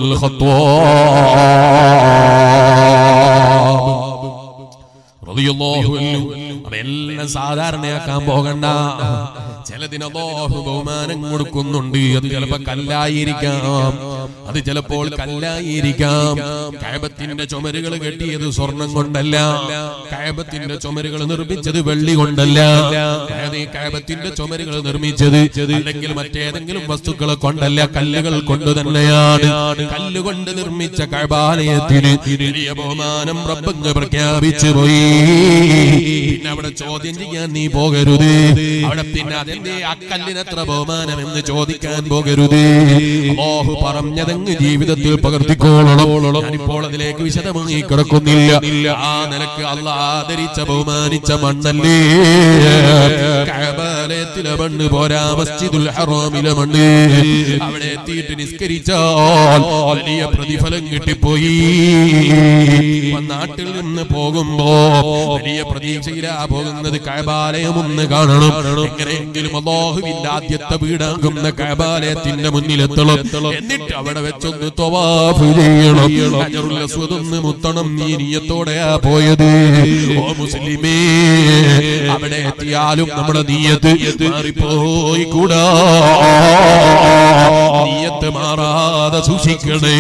ഖത്താബ് റളിയല്ലാഹു അൻഹു അതെല്ലാം സാധാരണയാക്കാൻ പോകണ്ട ചിലതിന് അല്ലാഹു ബഹുമാനം കൊടുക്കുന്നുണ്ട് അത് ചിലപ്പോ കല്ലായിരിക്കാം അത് ചിലപ്പോൾ കല്ലായിരിക്കാം കയബത്തിന്റെ ചുമരുകൾ കെട്ടിയത് സ്വർണം കൊണ്ടല്ല കയബത്തിന്റെ ചുമരുകൾ നിർമ്മിച്ചത് വെള്ളി കൊണ്ടല്ല അതായത് ഈ കയബത്തിന്റെ ചുമരുകൾ നിർമ്മിച്ചത് അല്ലെങ്കിൽ മറ്റേതെങ്കിലും വസ്തുക്കളെ കൊണ്ടല്ല കല്ലുകൾ കൊണ്ട് തന്നെയാണ് കല്ലുകൊണ്ട് നിർമ്മിച്ച കഴബാലയത്തിന് വലിയ ബഹുമാനം റബ്ബങ്ങ് പ്രഖ്യാപിച്ചു പോയി പിന്നെ അവിടെ ചോദ്യം ചെയ്യാൻ നീ പോകരുത് അവിടെ പിന്നെ അതെന്തേ അക്കല്ലിന് എത്ര ബഹുമാനം എന്ന് ചോദിക്കാൻ പോകരുത് അല്ലാഹു പറഞ്ഞതങ്ങ് ജീവിതത്തിൽ പകർത്തിക്കോളണം ഞാനിപ്പോൾ അതിലേക്ക് വിശദമായി കിടക്കുന്നില്ല ആ നിലക്ക് അല്ല ആദരിച്ച ബഹുമാനിച്ച മണ്ണല്ലേ കഅബാലയത്തിലെ മണ്ണ് പോരാ മസ്ജിദുൽ ഹറാമിലെ മണ്ണ് അവിടെ എത്തിയിട്ട് നിസ്കരിച്ചാൽ വലിയ പ്രതിഫലം കിട്ടിപ്പോയി ഇപ്പൊ നാട്ടിൽ നിന്ന് പോകുമ്പോ വലിയ പ്രതീക്ഷയിലാ പോകുന്നത് കഅബാലയം ഒന്ന് കാണണം എങ്ങനെയെങ്കിലും അല്ലാഹുവിന്റെ ആദ്യത്തെ വീടാകുന്ന കഅബാലയത്തിന്റെ മുന്നിലെത്തണം എന്നിട്ട് അവിടെ വെച്ചൊന്ന് തവാഫ് ചെയ്യണം ഹജറുൽ അസ്വദ് ഒന്ന് മുത്തണം നീ നിയത്തോടെയാ പോയത് ഓ മുസ്ലിമേ അവിടെ എത്തിയാലും നമ്മുടെ നീയത്ത് മാറിപ്പോയി കൂടാ നീയത്ത് മാറാതെ സൂക്ഷിക്കണേ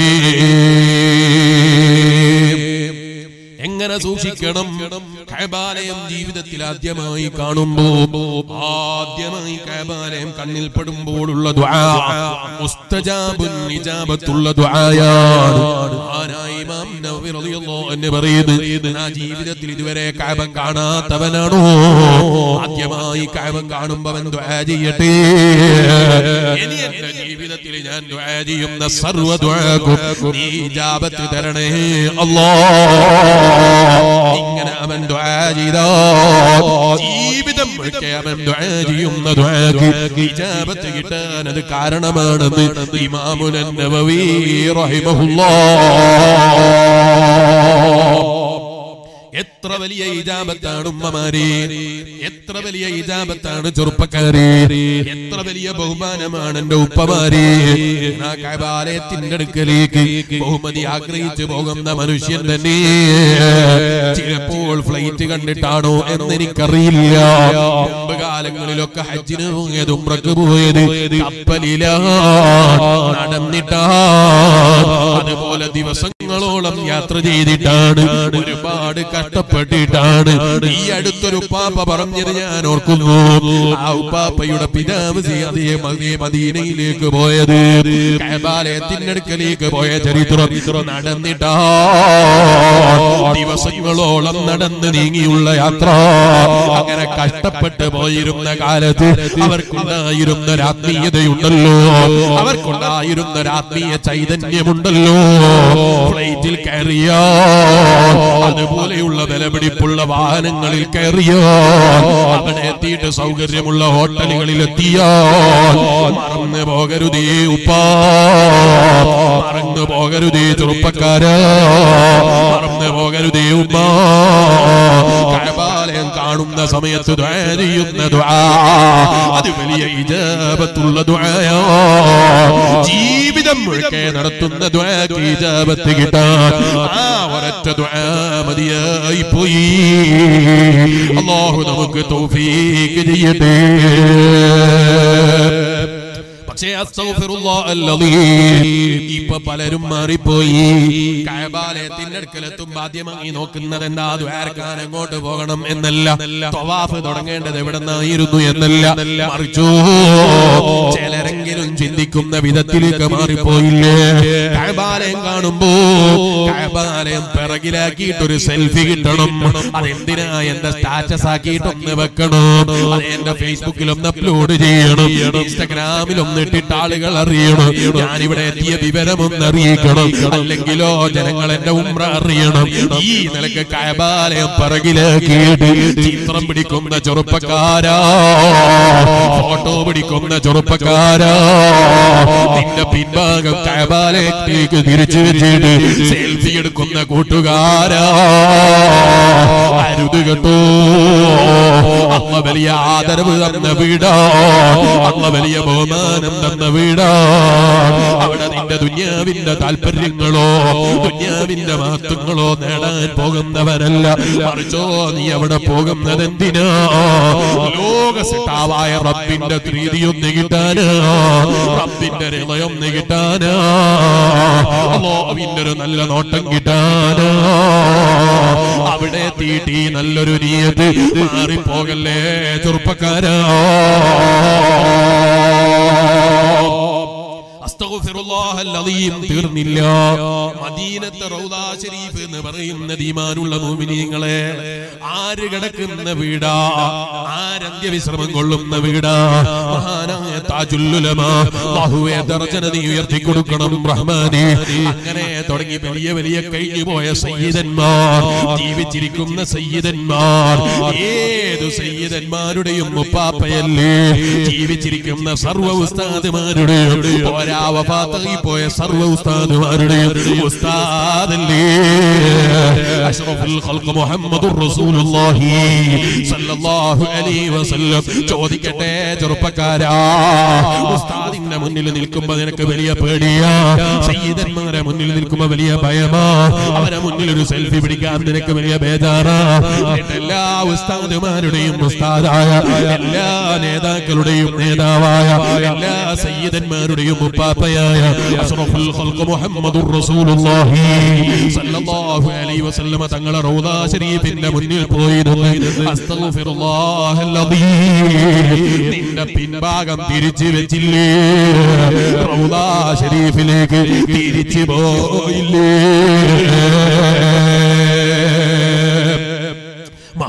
എങ്ങനെ സൂക്ഷിക്കണം കൈബാലയം ജീവിതത്തിൽ ആദ്യമായി കാണുമ്പോ ആദ്യമായി കൈബാലയം കണ്ണിൽ പെടുമ്പോഴുള്ള ദുആ മുസ്തജാബുൻ നിജാബത്തുള്ള ദുആയാണ് മഹാനായ ഇമാം നവവി റളിയല്ലാഹു അൻഹു പറയുന്നു ഞാൻ ജീവിതത്തിൽ ഇതുവരെ കഅബ കാണാത്തവനാണോ ആദ്യമായി കഅബ കാണുമ്പോൾ അവൻ ദുആ ചെയ്യട്ടെ ഇനി എന്റെ ജീവിതത്തിൽ ഞാൻ ദുആ ചെയ്യുന്ന സർവ്വ ദുആക്കും നീ ഇജാബത്ത് തരണേ അല്ലാഹ് ഇങ്ങനെ അവൻ ദുആ ചെയ്താ ജീവിതം മുഴുക്കെ അവൻ ദുആ ചെയ്യുന്ന ദുആക്ക് ഇജാബത്ത് കിട്ടാൻ അത് കാരണമാണെന്ന് ഇമാമുൽ നവവി റഹിമഹുല്ലാഹ് എത്ര വലിയ ഇജാബത്താണ് ഉമ്മമാരെ എത്ര വലിയ ഇജാബത്താണ് ചെറുപ്പക്കാരെ എത്ര വലിയ ബഹുമാനമാണ് എന്റെ ഉപ്പമാരെ ആ കൈബാലയത്തിന്റെ അടുക്കലേക്ക് ബഹുമതി ആഗ്രഹിച്ചു പോകുന്ന മനുഷ്യൻ തന്നെ ചിലപ്പോൾ ഫ്ലൈറ്റ് കണ്ടിട്ടാണോ എന്ന് എനിക്കറിയില്ല മുമ്പ് കാലങ്ങളിലൊക്കെ ഹജ്ജിന് പോയത് ഉമ്രക്ക് പോയത് കപ്പലിലാണ് നടന്നിട്ടാണ് അതുപോലെ ദിവസങ്ങളോളം യാത്ര ചെയ്തിട്ടാണ് ഒരുപാട് കഷ്ടപ്പെട്ടിട്ടാണ് ഈ അടുത്തൊരു പാപ്പ പറഞ്ഞത് ഞാൻ ഓർക്കുന്നു ആ ഉപ്പാപ്പയുടെ പിതാവ് അതേ മതിയെ മദീനയിലേക്ക് പോയത് കൈബാലയത്തിന്റെ അടുക്കലേക്ക് പോയ ചരിത്രം നടന്നിട്ടാ ദിവസങ്ങളോളം നടന്ന് നീങ്ങിയുള്ള യാത്ര അങ്ങനെ കഷ്ടപ്പെട്ട് പോയിരുന്ന കാലത്ത് അവർക്കുണ്ടായിരുന്ന ഒരു ആത്മീയതയുണ്ടല്ലോ അവർക്കുണ്ടായിരുന്ന ഒരു ആത്മീയ ചൈതന്യമുണ്ടല്ലോ ഫ്ലൈറ്റിൽ കയറിയോ അതുപോലെയുള്ള വിലപിടിപ്പുള്ള വാഹനങ്ങളിൽ കയറിയോ അവിടെ എത്തിയിട്ട് സൗകര്യമുള്ള ഹോട്ടലുകളിൽ എത്തിയോ മറന്നു പോകരുതേ ഉപ്പാ മറന്നു പോകരുതേ ചെറുപ്പക്കാരാ മറന്നു പോകരുതേ ഉമ്മ കഴബാലയം കാണുന്ന സമയത്ത് ദുആ ചെയ്യുന്ന ദുആ അത് വലിയ ഇജാബത്തുള്ള ദുആയാ ജീവിതം മുഴുക്കെ നടത്തുന്ന ദുആക്ക് ഇജാബത്ത് കിട്ടാൻ ആ ഒരൊറ്റ ദുആ മതിയായി പോയി അല്ലാഹു നമുക്ക് തൗഫീഖ് ചെയ്യട്ടെ പക്ഷേ അസ്തഗ്ഫിറുല്ലാഹ് അല്ലദീം. ഇപ്പൊ പലരും മാറിപ്പോയി കഅബാലയത്തിന്റെ അടുക്കലെത്തും ആദ്യമായി നോക്കുന്നത് എന്താ ദ്വാരക്കാൻ അങ്ങോട്ട് പോകണം എന്നല്ല തവാഫ് തുടങ്ങേണ്ടത് എവിടെ നിന്നായിരുന്നു എന്നല്ല മറിച്ചോ ചിലരെങ്കിലും ചിന്തിക്കുന്ന വിധത്തിലേക്ക് മാറിപ്പോയില്ലേ കഅബാലയം കാണുമ്പോ കഅബാലയം പിറകിലാക്കിയിട്ട് ഒരു സെൽഫി കിട്ടണം അതെന്തിനാ എന്റെ സ്റ്റാറ്റസ് ആക്കിയിട്ടൊന്ന് വെക്കണം അത് എന്റെ ഫേസ്ബുക്കിൽ ഒന്ന് അപ്ലോഡ് ചെയ്യണം ഇൻസ്റ്റഗ്രാമിൽ ഒന്ന് ഇട്ടിട്ട് ആളുകൾ അറിയണം ഞാൻ ഇവിടെ എത്തിയ വിവരം ഒന്ന് അറിയിക്കണം അല്ലെങ്കിലോ ജനങ്ങൾ എന്റെ ഉമ്ര അറിയണം ഈ നിലക്ക് കയബാലയം പിറകിലാക്കിയിട്ട് ചിത്രം പിടിക്കുന്ന ചെറുപ്പക്കാരാ ഫോട്ടോ പിടിക്കുന്ന ചെറുപ്പക്കാരാ നിന്റെ പിൻഭാഗം കയബാലയത്തേക്ക് തിരിച്ചു വെച്ചിട്ട് സെൽഫി എടുക്കുന്ന കൂട്ടുകാരാ അരുത് കേട്ടോ അമ്മ വലിയ ആദരവ് തന്ന വീടാ അമ്മ വലിയ ബഹുമാനം തന്ന വീടാ അവിടെ നിന്റെ ദുന്യാവിന്റെ താല്പര്യങ്ങളോ ദുന്യാവിന്റെ മഹത്വങ്ങളോ നേടാൻ പോകുന്നവരല്ല മറിച്ചോ നീ അവിടെ പോകുന്നത് എന്തിനാ ലോകസിട്ടാവായ റബ്ബിന്റെ പ്രീതിയൊന്ന് കിട്ടാനാ റബ്ബിന്റെ ഹൃദയൊന്ന് കിട്ടാനാ അള്ളാഹുവിന്റെ ഒരു നല്ല നോട്ടം കിട്ടാനാ അവിടെ തീട്ടി നല്ലൊരു നീയത്ത് മാറിപ്പോകല്ലേ ചെറുപ്പക്കാരാ അസ്തഗ്ഫിറുല്ലാഹൽ അലീം തീർന്നില്ല മദീനത്തെ റൗദാ ശരീഫ് എന്ന് പറയുന്ന ഈമാനുള്ള മുഅ്മിനീങ്ങളെ ആര് കിടക്കുന്ന വീടാ ആരന്ത്യ വിശ്രമം കൊള്ളുന്ന വീടാ മഹാനായ താജുൽ ഉലമാ അല്ലാഹുവേ ദർജന നീ ഉയർത്തി കൊടുക്കണം റഹ്മാനെ അങ്ങനെ തുടങ്ങി വലിയ വലിയ കഴിഞ്ഞു പോയ സയ്യിദന്മാർ ജീവിച്ചിരിക്കുന്ന സയ്യിദന്മാർ ഏതു സയ്യിദന്മാരുടെയും മുപ്പാപ്പയല്ലേ ജീവിച്ചിരിക്കുന്ന സർവ്വ ഉസ്താദുമാരുടെയും പോരാ വഫാത്തായി പോയ സർവ്വ ഉസ്താദുമാരുടെയും ഉസ്താദല്ലേ അഷ്റഫുൽ ഖൽഖ് മുഹമ്മദുർ റസൂലുള്ളാഹി സല്ലല്ലാഹു അലൈഹി വസല്ലം ചോദിക്കട്ടെ ചെറുപ്പക്കാരാ ഉസ്താദിന്റെ മുന്നിൽ നിൽക്കുമ്പോ നിനക്ക് വലിയ പേടിയാ സയ്യിദന്മാരെ മുന്നിൽ നിൽക്കുമ്പോ വലിയ ഭയമാ അവരെ മുന്നിൽ ഒരു സെൽഫി പിടിക്കാൻ നിനക്ക് വലിയ ബേജാറാ എന്നിട്ട് എല്ലാ ഉസ്താദുമാരുടെയും ഉസ്താദായ എല്ലാ നേതാക്കളുടെയും നേതാവായ എല്ലാ സയ്യിദന്മാരുടെയും ഉപ്പാപ്പയായ അഷ്റഫുൽ ഖൽഖ് മുഹമ്മദുർ റസൂലുള്ളാഹി സല്ലല്ലാഹു അലൈഹി വസല്ലമ തങ്ങളെ റൗദാ ശരീഫിന്റെ മുന്നിൽ പോയി നിന്ന് അസ്തഗ്ഫിറുല്ലാഹൽ അദീം നിന്റെ പിൻഭാഗം തിരിച്ചു വെച്ചില്ലേ റൗദാ ശരീഫിലേക്ക് തിരിച്ചു പോയില്ലേ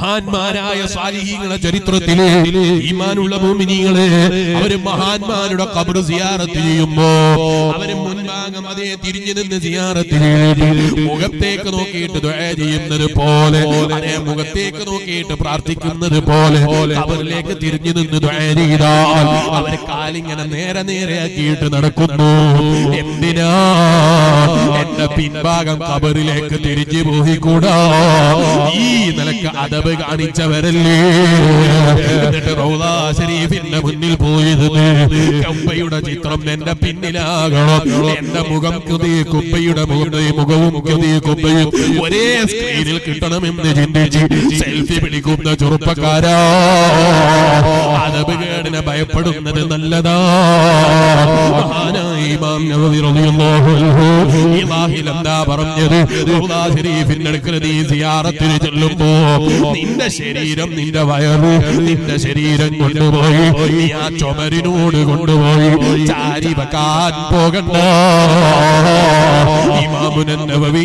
മഹാന്മാരായ സാലിഹീങ്ങളെ ചരിത്രത്തില് ഈമാനുള്ള ഭൂമിനികള് അവര് മഹാന്മാരുടെ കബർ സിയാറത്ത് ചെയ്യുമ്പോ അവര് മുൻഭാഗം അതേ തിരിഞ്ഞു നിന്ന് സിയാറത്ത് ചെയ്തിട്ട് മുഖത്തേക്ക് നോക്കിയിട്ട് ദുആ ചെയ്യുന്നത് പോലെ അതേ മുഖത്തേക്ക് നോക്കിയിട്ട് പ്രാർത്ഥിക്കുന്നത് പോലെ കബറിലേക്ക് തിരിഞ്ഞു നിന്ന് ദുആ ചെയ്താൽ അവര് കാലിങ്ങനെ നേരെ നേരെ ആക്കിയിട്ട് നടക്കുന്നു എന്തിനാ എന്റെ പിൻഭാഗം കബറിലേക്ക് തിരിഞ്ഞു പോയിക്കൂടാ ഈ നിലക്ക് അതബ് കാണിച്ചവരല്ലേ എന്നിട്ട് റൗദാ ഷരീഫിന്റെ മുന്നിൽ പോയിരുന്ന് കമ്പയുടെ ചിത്രം എന്റെ പിന്നിലാകണം എന്റെ മുഖം കുതി കുപ്പയുടെ മുഖത്തെ മുഖവും കുതി കുപ്പയും ഒരേ സ്ക്രീനിൽ കിട്ടണമെന്ന് ചിന്തിച്ച് സെൽഫി പിടിക്കുന്ന ചെറുപ്പക്കാരാ അതബ് കേടിനെ ഭയപ്പെടുന്നത് നല്ലതാ മഹാനായ ഇമാം നവവി റളിയല്ലാഹു അൻഹു ഇലാഹിൽ എന്താ പറഞ്ഞത് റൗദാ ഷരീഫിന്റെ അടുക്കൽ നീ സിയാറത്തിന് ചെല്ലുമ്പോ നിന്റെ ശരീരം നിന്റെ വയറ് നിന്റെ ശരീരം കൊണ്ടുപോയി നീ ആ ചുമരിനോട് കൊണ്ടുപോയി ചാരി വെക്കാൻ പോകണ്ട ഇമാമുൻ നവവി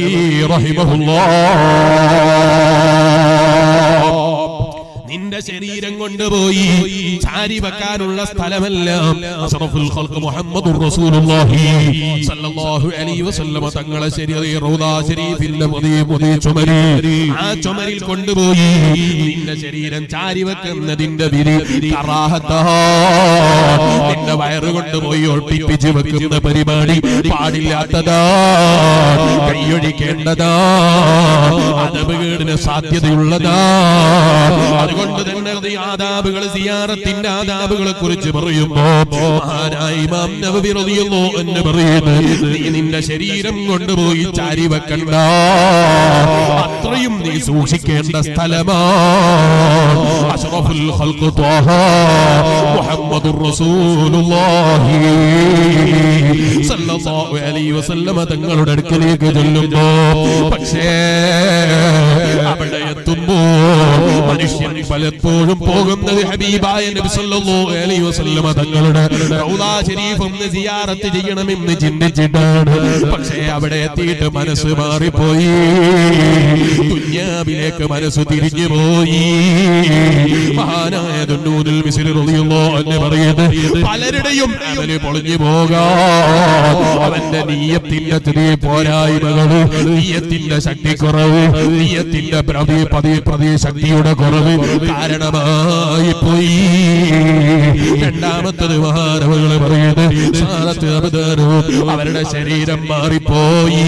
റഹിമഹുല്ലാഹ് നിന്റെ ശരീരം കൊണ്ടുപോയി ചാരി വെക്കാനുള്ള സ്ഥലമെല്ലാം അഷ്റഫുൽ ഖൽഖ് മുഹമ്മദുർ റസൂലുള്ളാഹി സല്ലല്ലാഹു അലൈഹി വസല്ലമ തങ്ങളെ ശരീരം റൗദാ ശരീഫിന്റെ പുതിയ പുതിയ ചുമരി ആ ചുമരിൽ കൊണ്ടുപോയി നിന്റെ ശരീരം ചാരി വെക്കുന്നതിന്റെ വിധി കറാഹത്താ നിന്റെ വയറ് കൊണ്ടുപോയി ഒളിപ്പിച്ച് വെക്കുന്ന പരിപാടി പാടില്ലാത്തതാ കൈയൊഴിക്കേണ്ടതാ അതപകേടിന് സാധ്യതയുള്ളതാ അതുകൊണ്ട് തന്നെ അത് ഈ ആദാബുകൾ സിയാറത്തിന്റെ ആദാബുകളെ കുറിച്ച് പറയുമ്പോ മഹാനായ ഇമാം നബവി റളിയല്ലാഹു അൻഹു പറയുന്നു നീ നിന്റെ ശരീരം കൊണ്ടുപോയി ചാരി വെക്കണ്ട അത്രയും നീ സൂക്ഷിക്കേണ്ട സ്ഥലമാ അഷ്റഫുൽ ഖൽഖ് ത്വാഹ മുഹമ്മദുർ റസൂലുള്ളാഹി സല്ലല്ലാഹു അലൈഹി വസല്ലമ തങ്ങളുടെ അടുക്കലേക്ക് ചെല്ലുമ്പോ പക്ഷേ അവിടെ എത്തുമ്പോ മനുഷ്യൻ പലപ്പോഴും പോകുന്നത് ഹബീബായ നബി സല്ലല്ലാഹു അലൈഹി വസല്ലമ തങ്ങളുടെ റൗദാ ശരീഫ് ഒന്ന് സിയാറത്ത് ചെയ്യണമെന്ന് ചിന്തിച്ചിട്ടാണ് പക്ഷേ അവിടെ എത്തിയിട്ട് മനസ്സ് മാറിപ്പോയി ദുന്യാവിലേക്ക് മനസ്സ് തിരിഞ്ഞു പോയി മഹാനായ ദുന്നൂദുൽ മിസ്രി റളിയല്ലാഹു അൻഹു പറയുന്നത് പലരുടെയും അവന് പൊളിഞ്ഞു പോകാം അവന്റെ നീയത്തിന്റെ ചെറിയ പോരായ്മകള് നീയത്തിന്റെ ശക്തി കുറവ് നീയത്തിന്റെ പ്രതി പതി പ്രതി ശക്തിയുടെ കുറവ് കാരണമായി പോയി രണ്ടാമത്തത് മഹാനവകള് പറയുന്നത് സാറത്ത് അബദാനവും അവരുടെ ശരീരം മാറിപ്പോയി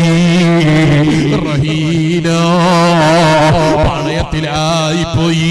റഹീന പണയത്തിലായി പോയി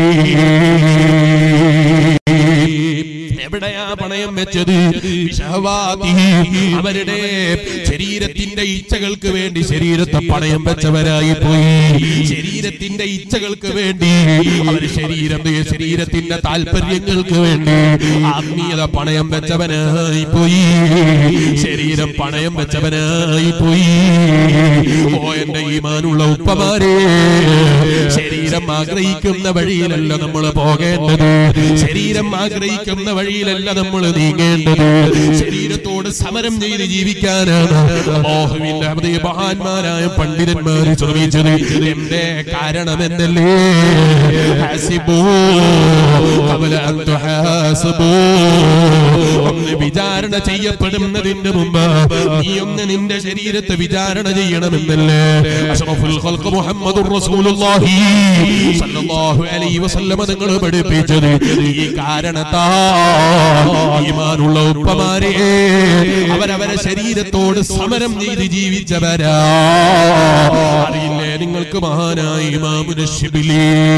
എവിടെയാ പണയം വെച്ചത് വിശഹവാതി. അവരുടെ ശരീരത്തിന്റെ ഇച്ഛകൾക്ക് വേണ്ടി ശരീരത്തെ പണയം വെച്ചവരായി പോയി ശരീരത്തിന്റെ ഇച്ഛകൾക്ക് വേണ്ടി അവർ ശരീരം ശരീരത്തിന്റെ താല്പര്യങ്ങൾക്ക് വേണ്ടി ആത്മീയത പണയം വെച്ചവനായി പോയി ശരീരം പണയം വെച്ചവനായി പോയി ഓ എന്റെ ഈമാനുള്ള ഉപ്പമാരെ ശരീരം ആഗ്രഹിക്കുന്ന വഴിയിലല്ല നമ്മൾ പോകേണ്ടത് ശരീരം ആഗ്രഹിക്കുന്ന വഴിയിലല്ല നമ്മൾ നീങ്ങേണ്ടത് ശരീരത്തോട് സമരം ചെയ്ത് ജീവിക്കാനാണ് മോഹുവിന്റെ അതേ മഹാന്മാരായ പണ്ഡിതന്മാർ ശ്രമിച്ചത് എന്റെ കാരണം എന്നല്ലേ ഹസിബൂ ഖബല അൻ തുഹാസബൂ. ഒന്ന് വിചാരണ ചെയ്യപ്പെടുന്നതിന് മുമ്പ് നീ ഒന്ന് നിന്റെ ശരീരത്തെ വിചാരണ ചെയ്യണമെന്നല്ലേ അഷ്റഫുൽ ഖൽഖ് മുഹമ്മദുർ റസൂലുള്ളാഹി സല്ലല്ലാഹു അലൈഹി വസല്ലമ നിങ്ങൾ പഠിപ്പിച്ചത് ഈ കാരണത്താ ഈമാനുള്ള ഉപ്പമാരെ അവരവരെ ശരീരത്തോട് സമരം ചെയ്ത് ജീവിച്ചവരാ അറിയില്ലേ നിങ്ങൾക്ക് മഹാനായ ഇമാമുന ഷിബിലി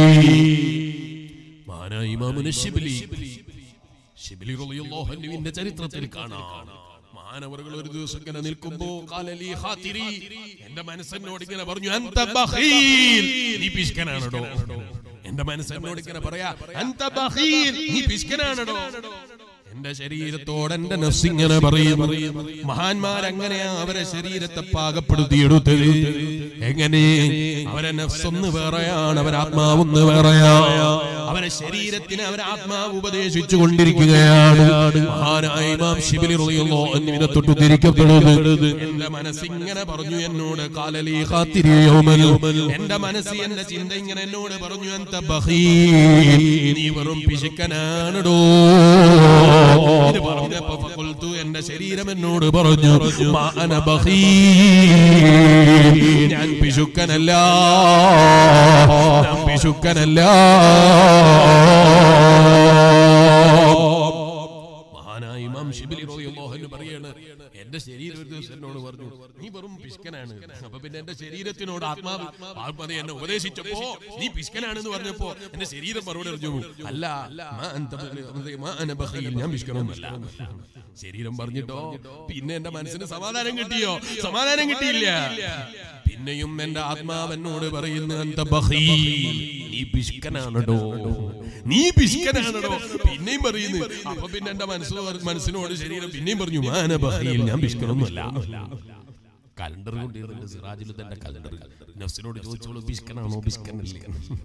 മഹാനായ ഇമാമുന ഷിബിലി ഷിബിലി റളിയല്ലാഹു അൻഹുവിന്റെ ചരിത്രത്തിൽ കാണാം മാനവറുകൾ ഒരു ദിവസം ഇങ്ങനെ നിൽക്കുമ്പോ കാലലി ഖാതിരി എന്റെ മനസ്സെന്നോട് ഇങ്ങനെ പറഞ്ഞു അന്ത ബഖീൽ നീ പിശുക്കനാണോ എന്റെ മനസ്സെന്നോട് ഇങ്ങനെ പറയാ അന്ത ബഖീൽ നീ പിശുക്കനാണോ എന്റെ ശരീരത്തോട് എന്റെ നഫ്സ് ഇങ്ങനെ പറയും മഹാന്മാരങ്ങനെയാ അവരെ ശരീരത്തെ പാകപ്പെടുത്തിയെടുത്തത് എങ്ങനെ അവരെ നഫ്സ് ഒന്ന് വേറെയാണ് അവരെ ആത്മാവൊന്ന് വേറെയാ അവരെ അവരെ ശരീരത്തിന് അവരെ ആത്മാവ് ഉപദേശിച്ചു കൊണ്ടിരിക്കുകയാണ് മഹാനായ ഇമാം ശിബിലി റളിയല്ലാഹു അൻഹുവിനെ തൊട്ട് തിരിക്കപ്പെടുന്നത് എന്റെ മനസ്സിങ്ങനെ പറഞ്ഞു എന്നോട് കാലലി ഖാത്തിരി യൗമൽ എന്റെ മനസ്സ് എന്റെ ചിന്ത ഇങ്ങനെ എന്നോട് പറഞ്ഞു അന്ത ബഖീൽ നീ വെറും പിശുക്കനാണടോ ഇത് പറഞ്ഞപ്പോ ഫഖുൽതു എന്റെ ശരീരം എന്നോട് പറഞ്ഞു മാ അന ബഖീൽ ഞാൻ പിശുക്കനല്ല ഞാൻ പിശുക്കനല്ല മഹാനായ ഇമാം ഷിബിലി റളിയല്ലാഹു അൻഹു പറയാണ് എന്റെ ശരീരം ഒരു ദിവസം എന്നോട് പറഞ്ഞു നീ വെറും പിശുക്കനാണ് അപ്പൊ പിന്നെ എന്റെ ശരീരത്തിനോട് ആത്മാവ് ആത്മത എന്നെ ഉപദേശിച്ചപ്പോ നീ പിശുക്കനാണെന്ന് പറഞ്ഞപ്പോ എന്റെ ശരീരം മറുപടി പറഞ്ഞു അല്ല മാ അന്ത ബ- മാ അന ബഖീൽ, ഞാൻ പിശുക്കനൊന്നുമല്ല ശരീരം പറഞ്ഞിട്ടോ പിന്നെ എന്റെ മനസ്സിന് സമാധാനം കിട്ടിയോ സമാധാനം കിട്ടിയില്ല പിന്നെയും എന്റെ ആത്മാവ് എന്നോട് പറയുന്നു അന്ത ബഖീൽ, നീ പിശുക്കനാണടോ നീ പിശുക്കനാണടോ പിന്നെയും പറയുന്നു അപ്പൊ പിന്നെ എന്റെ മനസ്സ് പറ- മനസ്സിനോട് ശരീരം പിന്നെയും പറഞ്ഞു മാന ബഖീൽ, ഞാൻ പിശുക്കനൊന്നുമല്ല കലണ്ടർ കൊണ്ടിരുന്നുണ്ട് സിറാജിൽ തന്റെ കലണ്ടർ നഫ്സിനോട് ചോദിച്ചോളൂ ബിസ്കനാണോ ബിസ്കനല്ലേ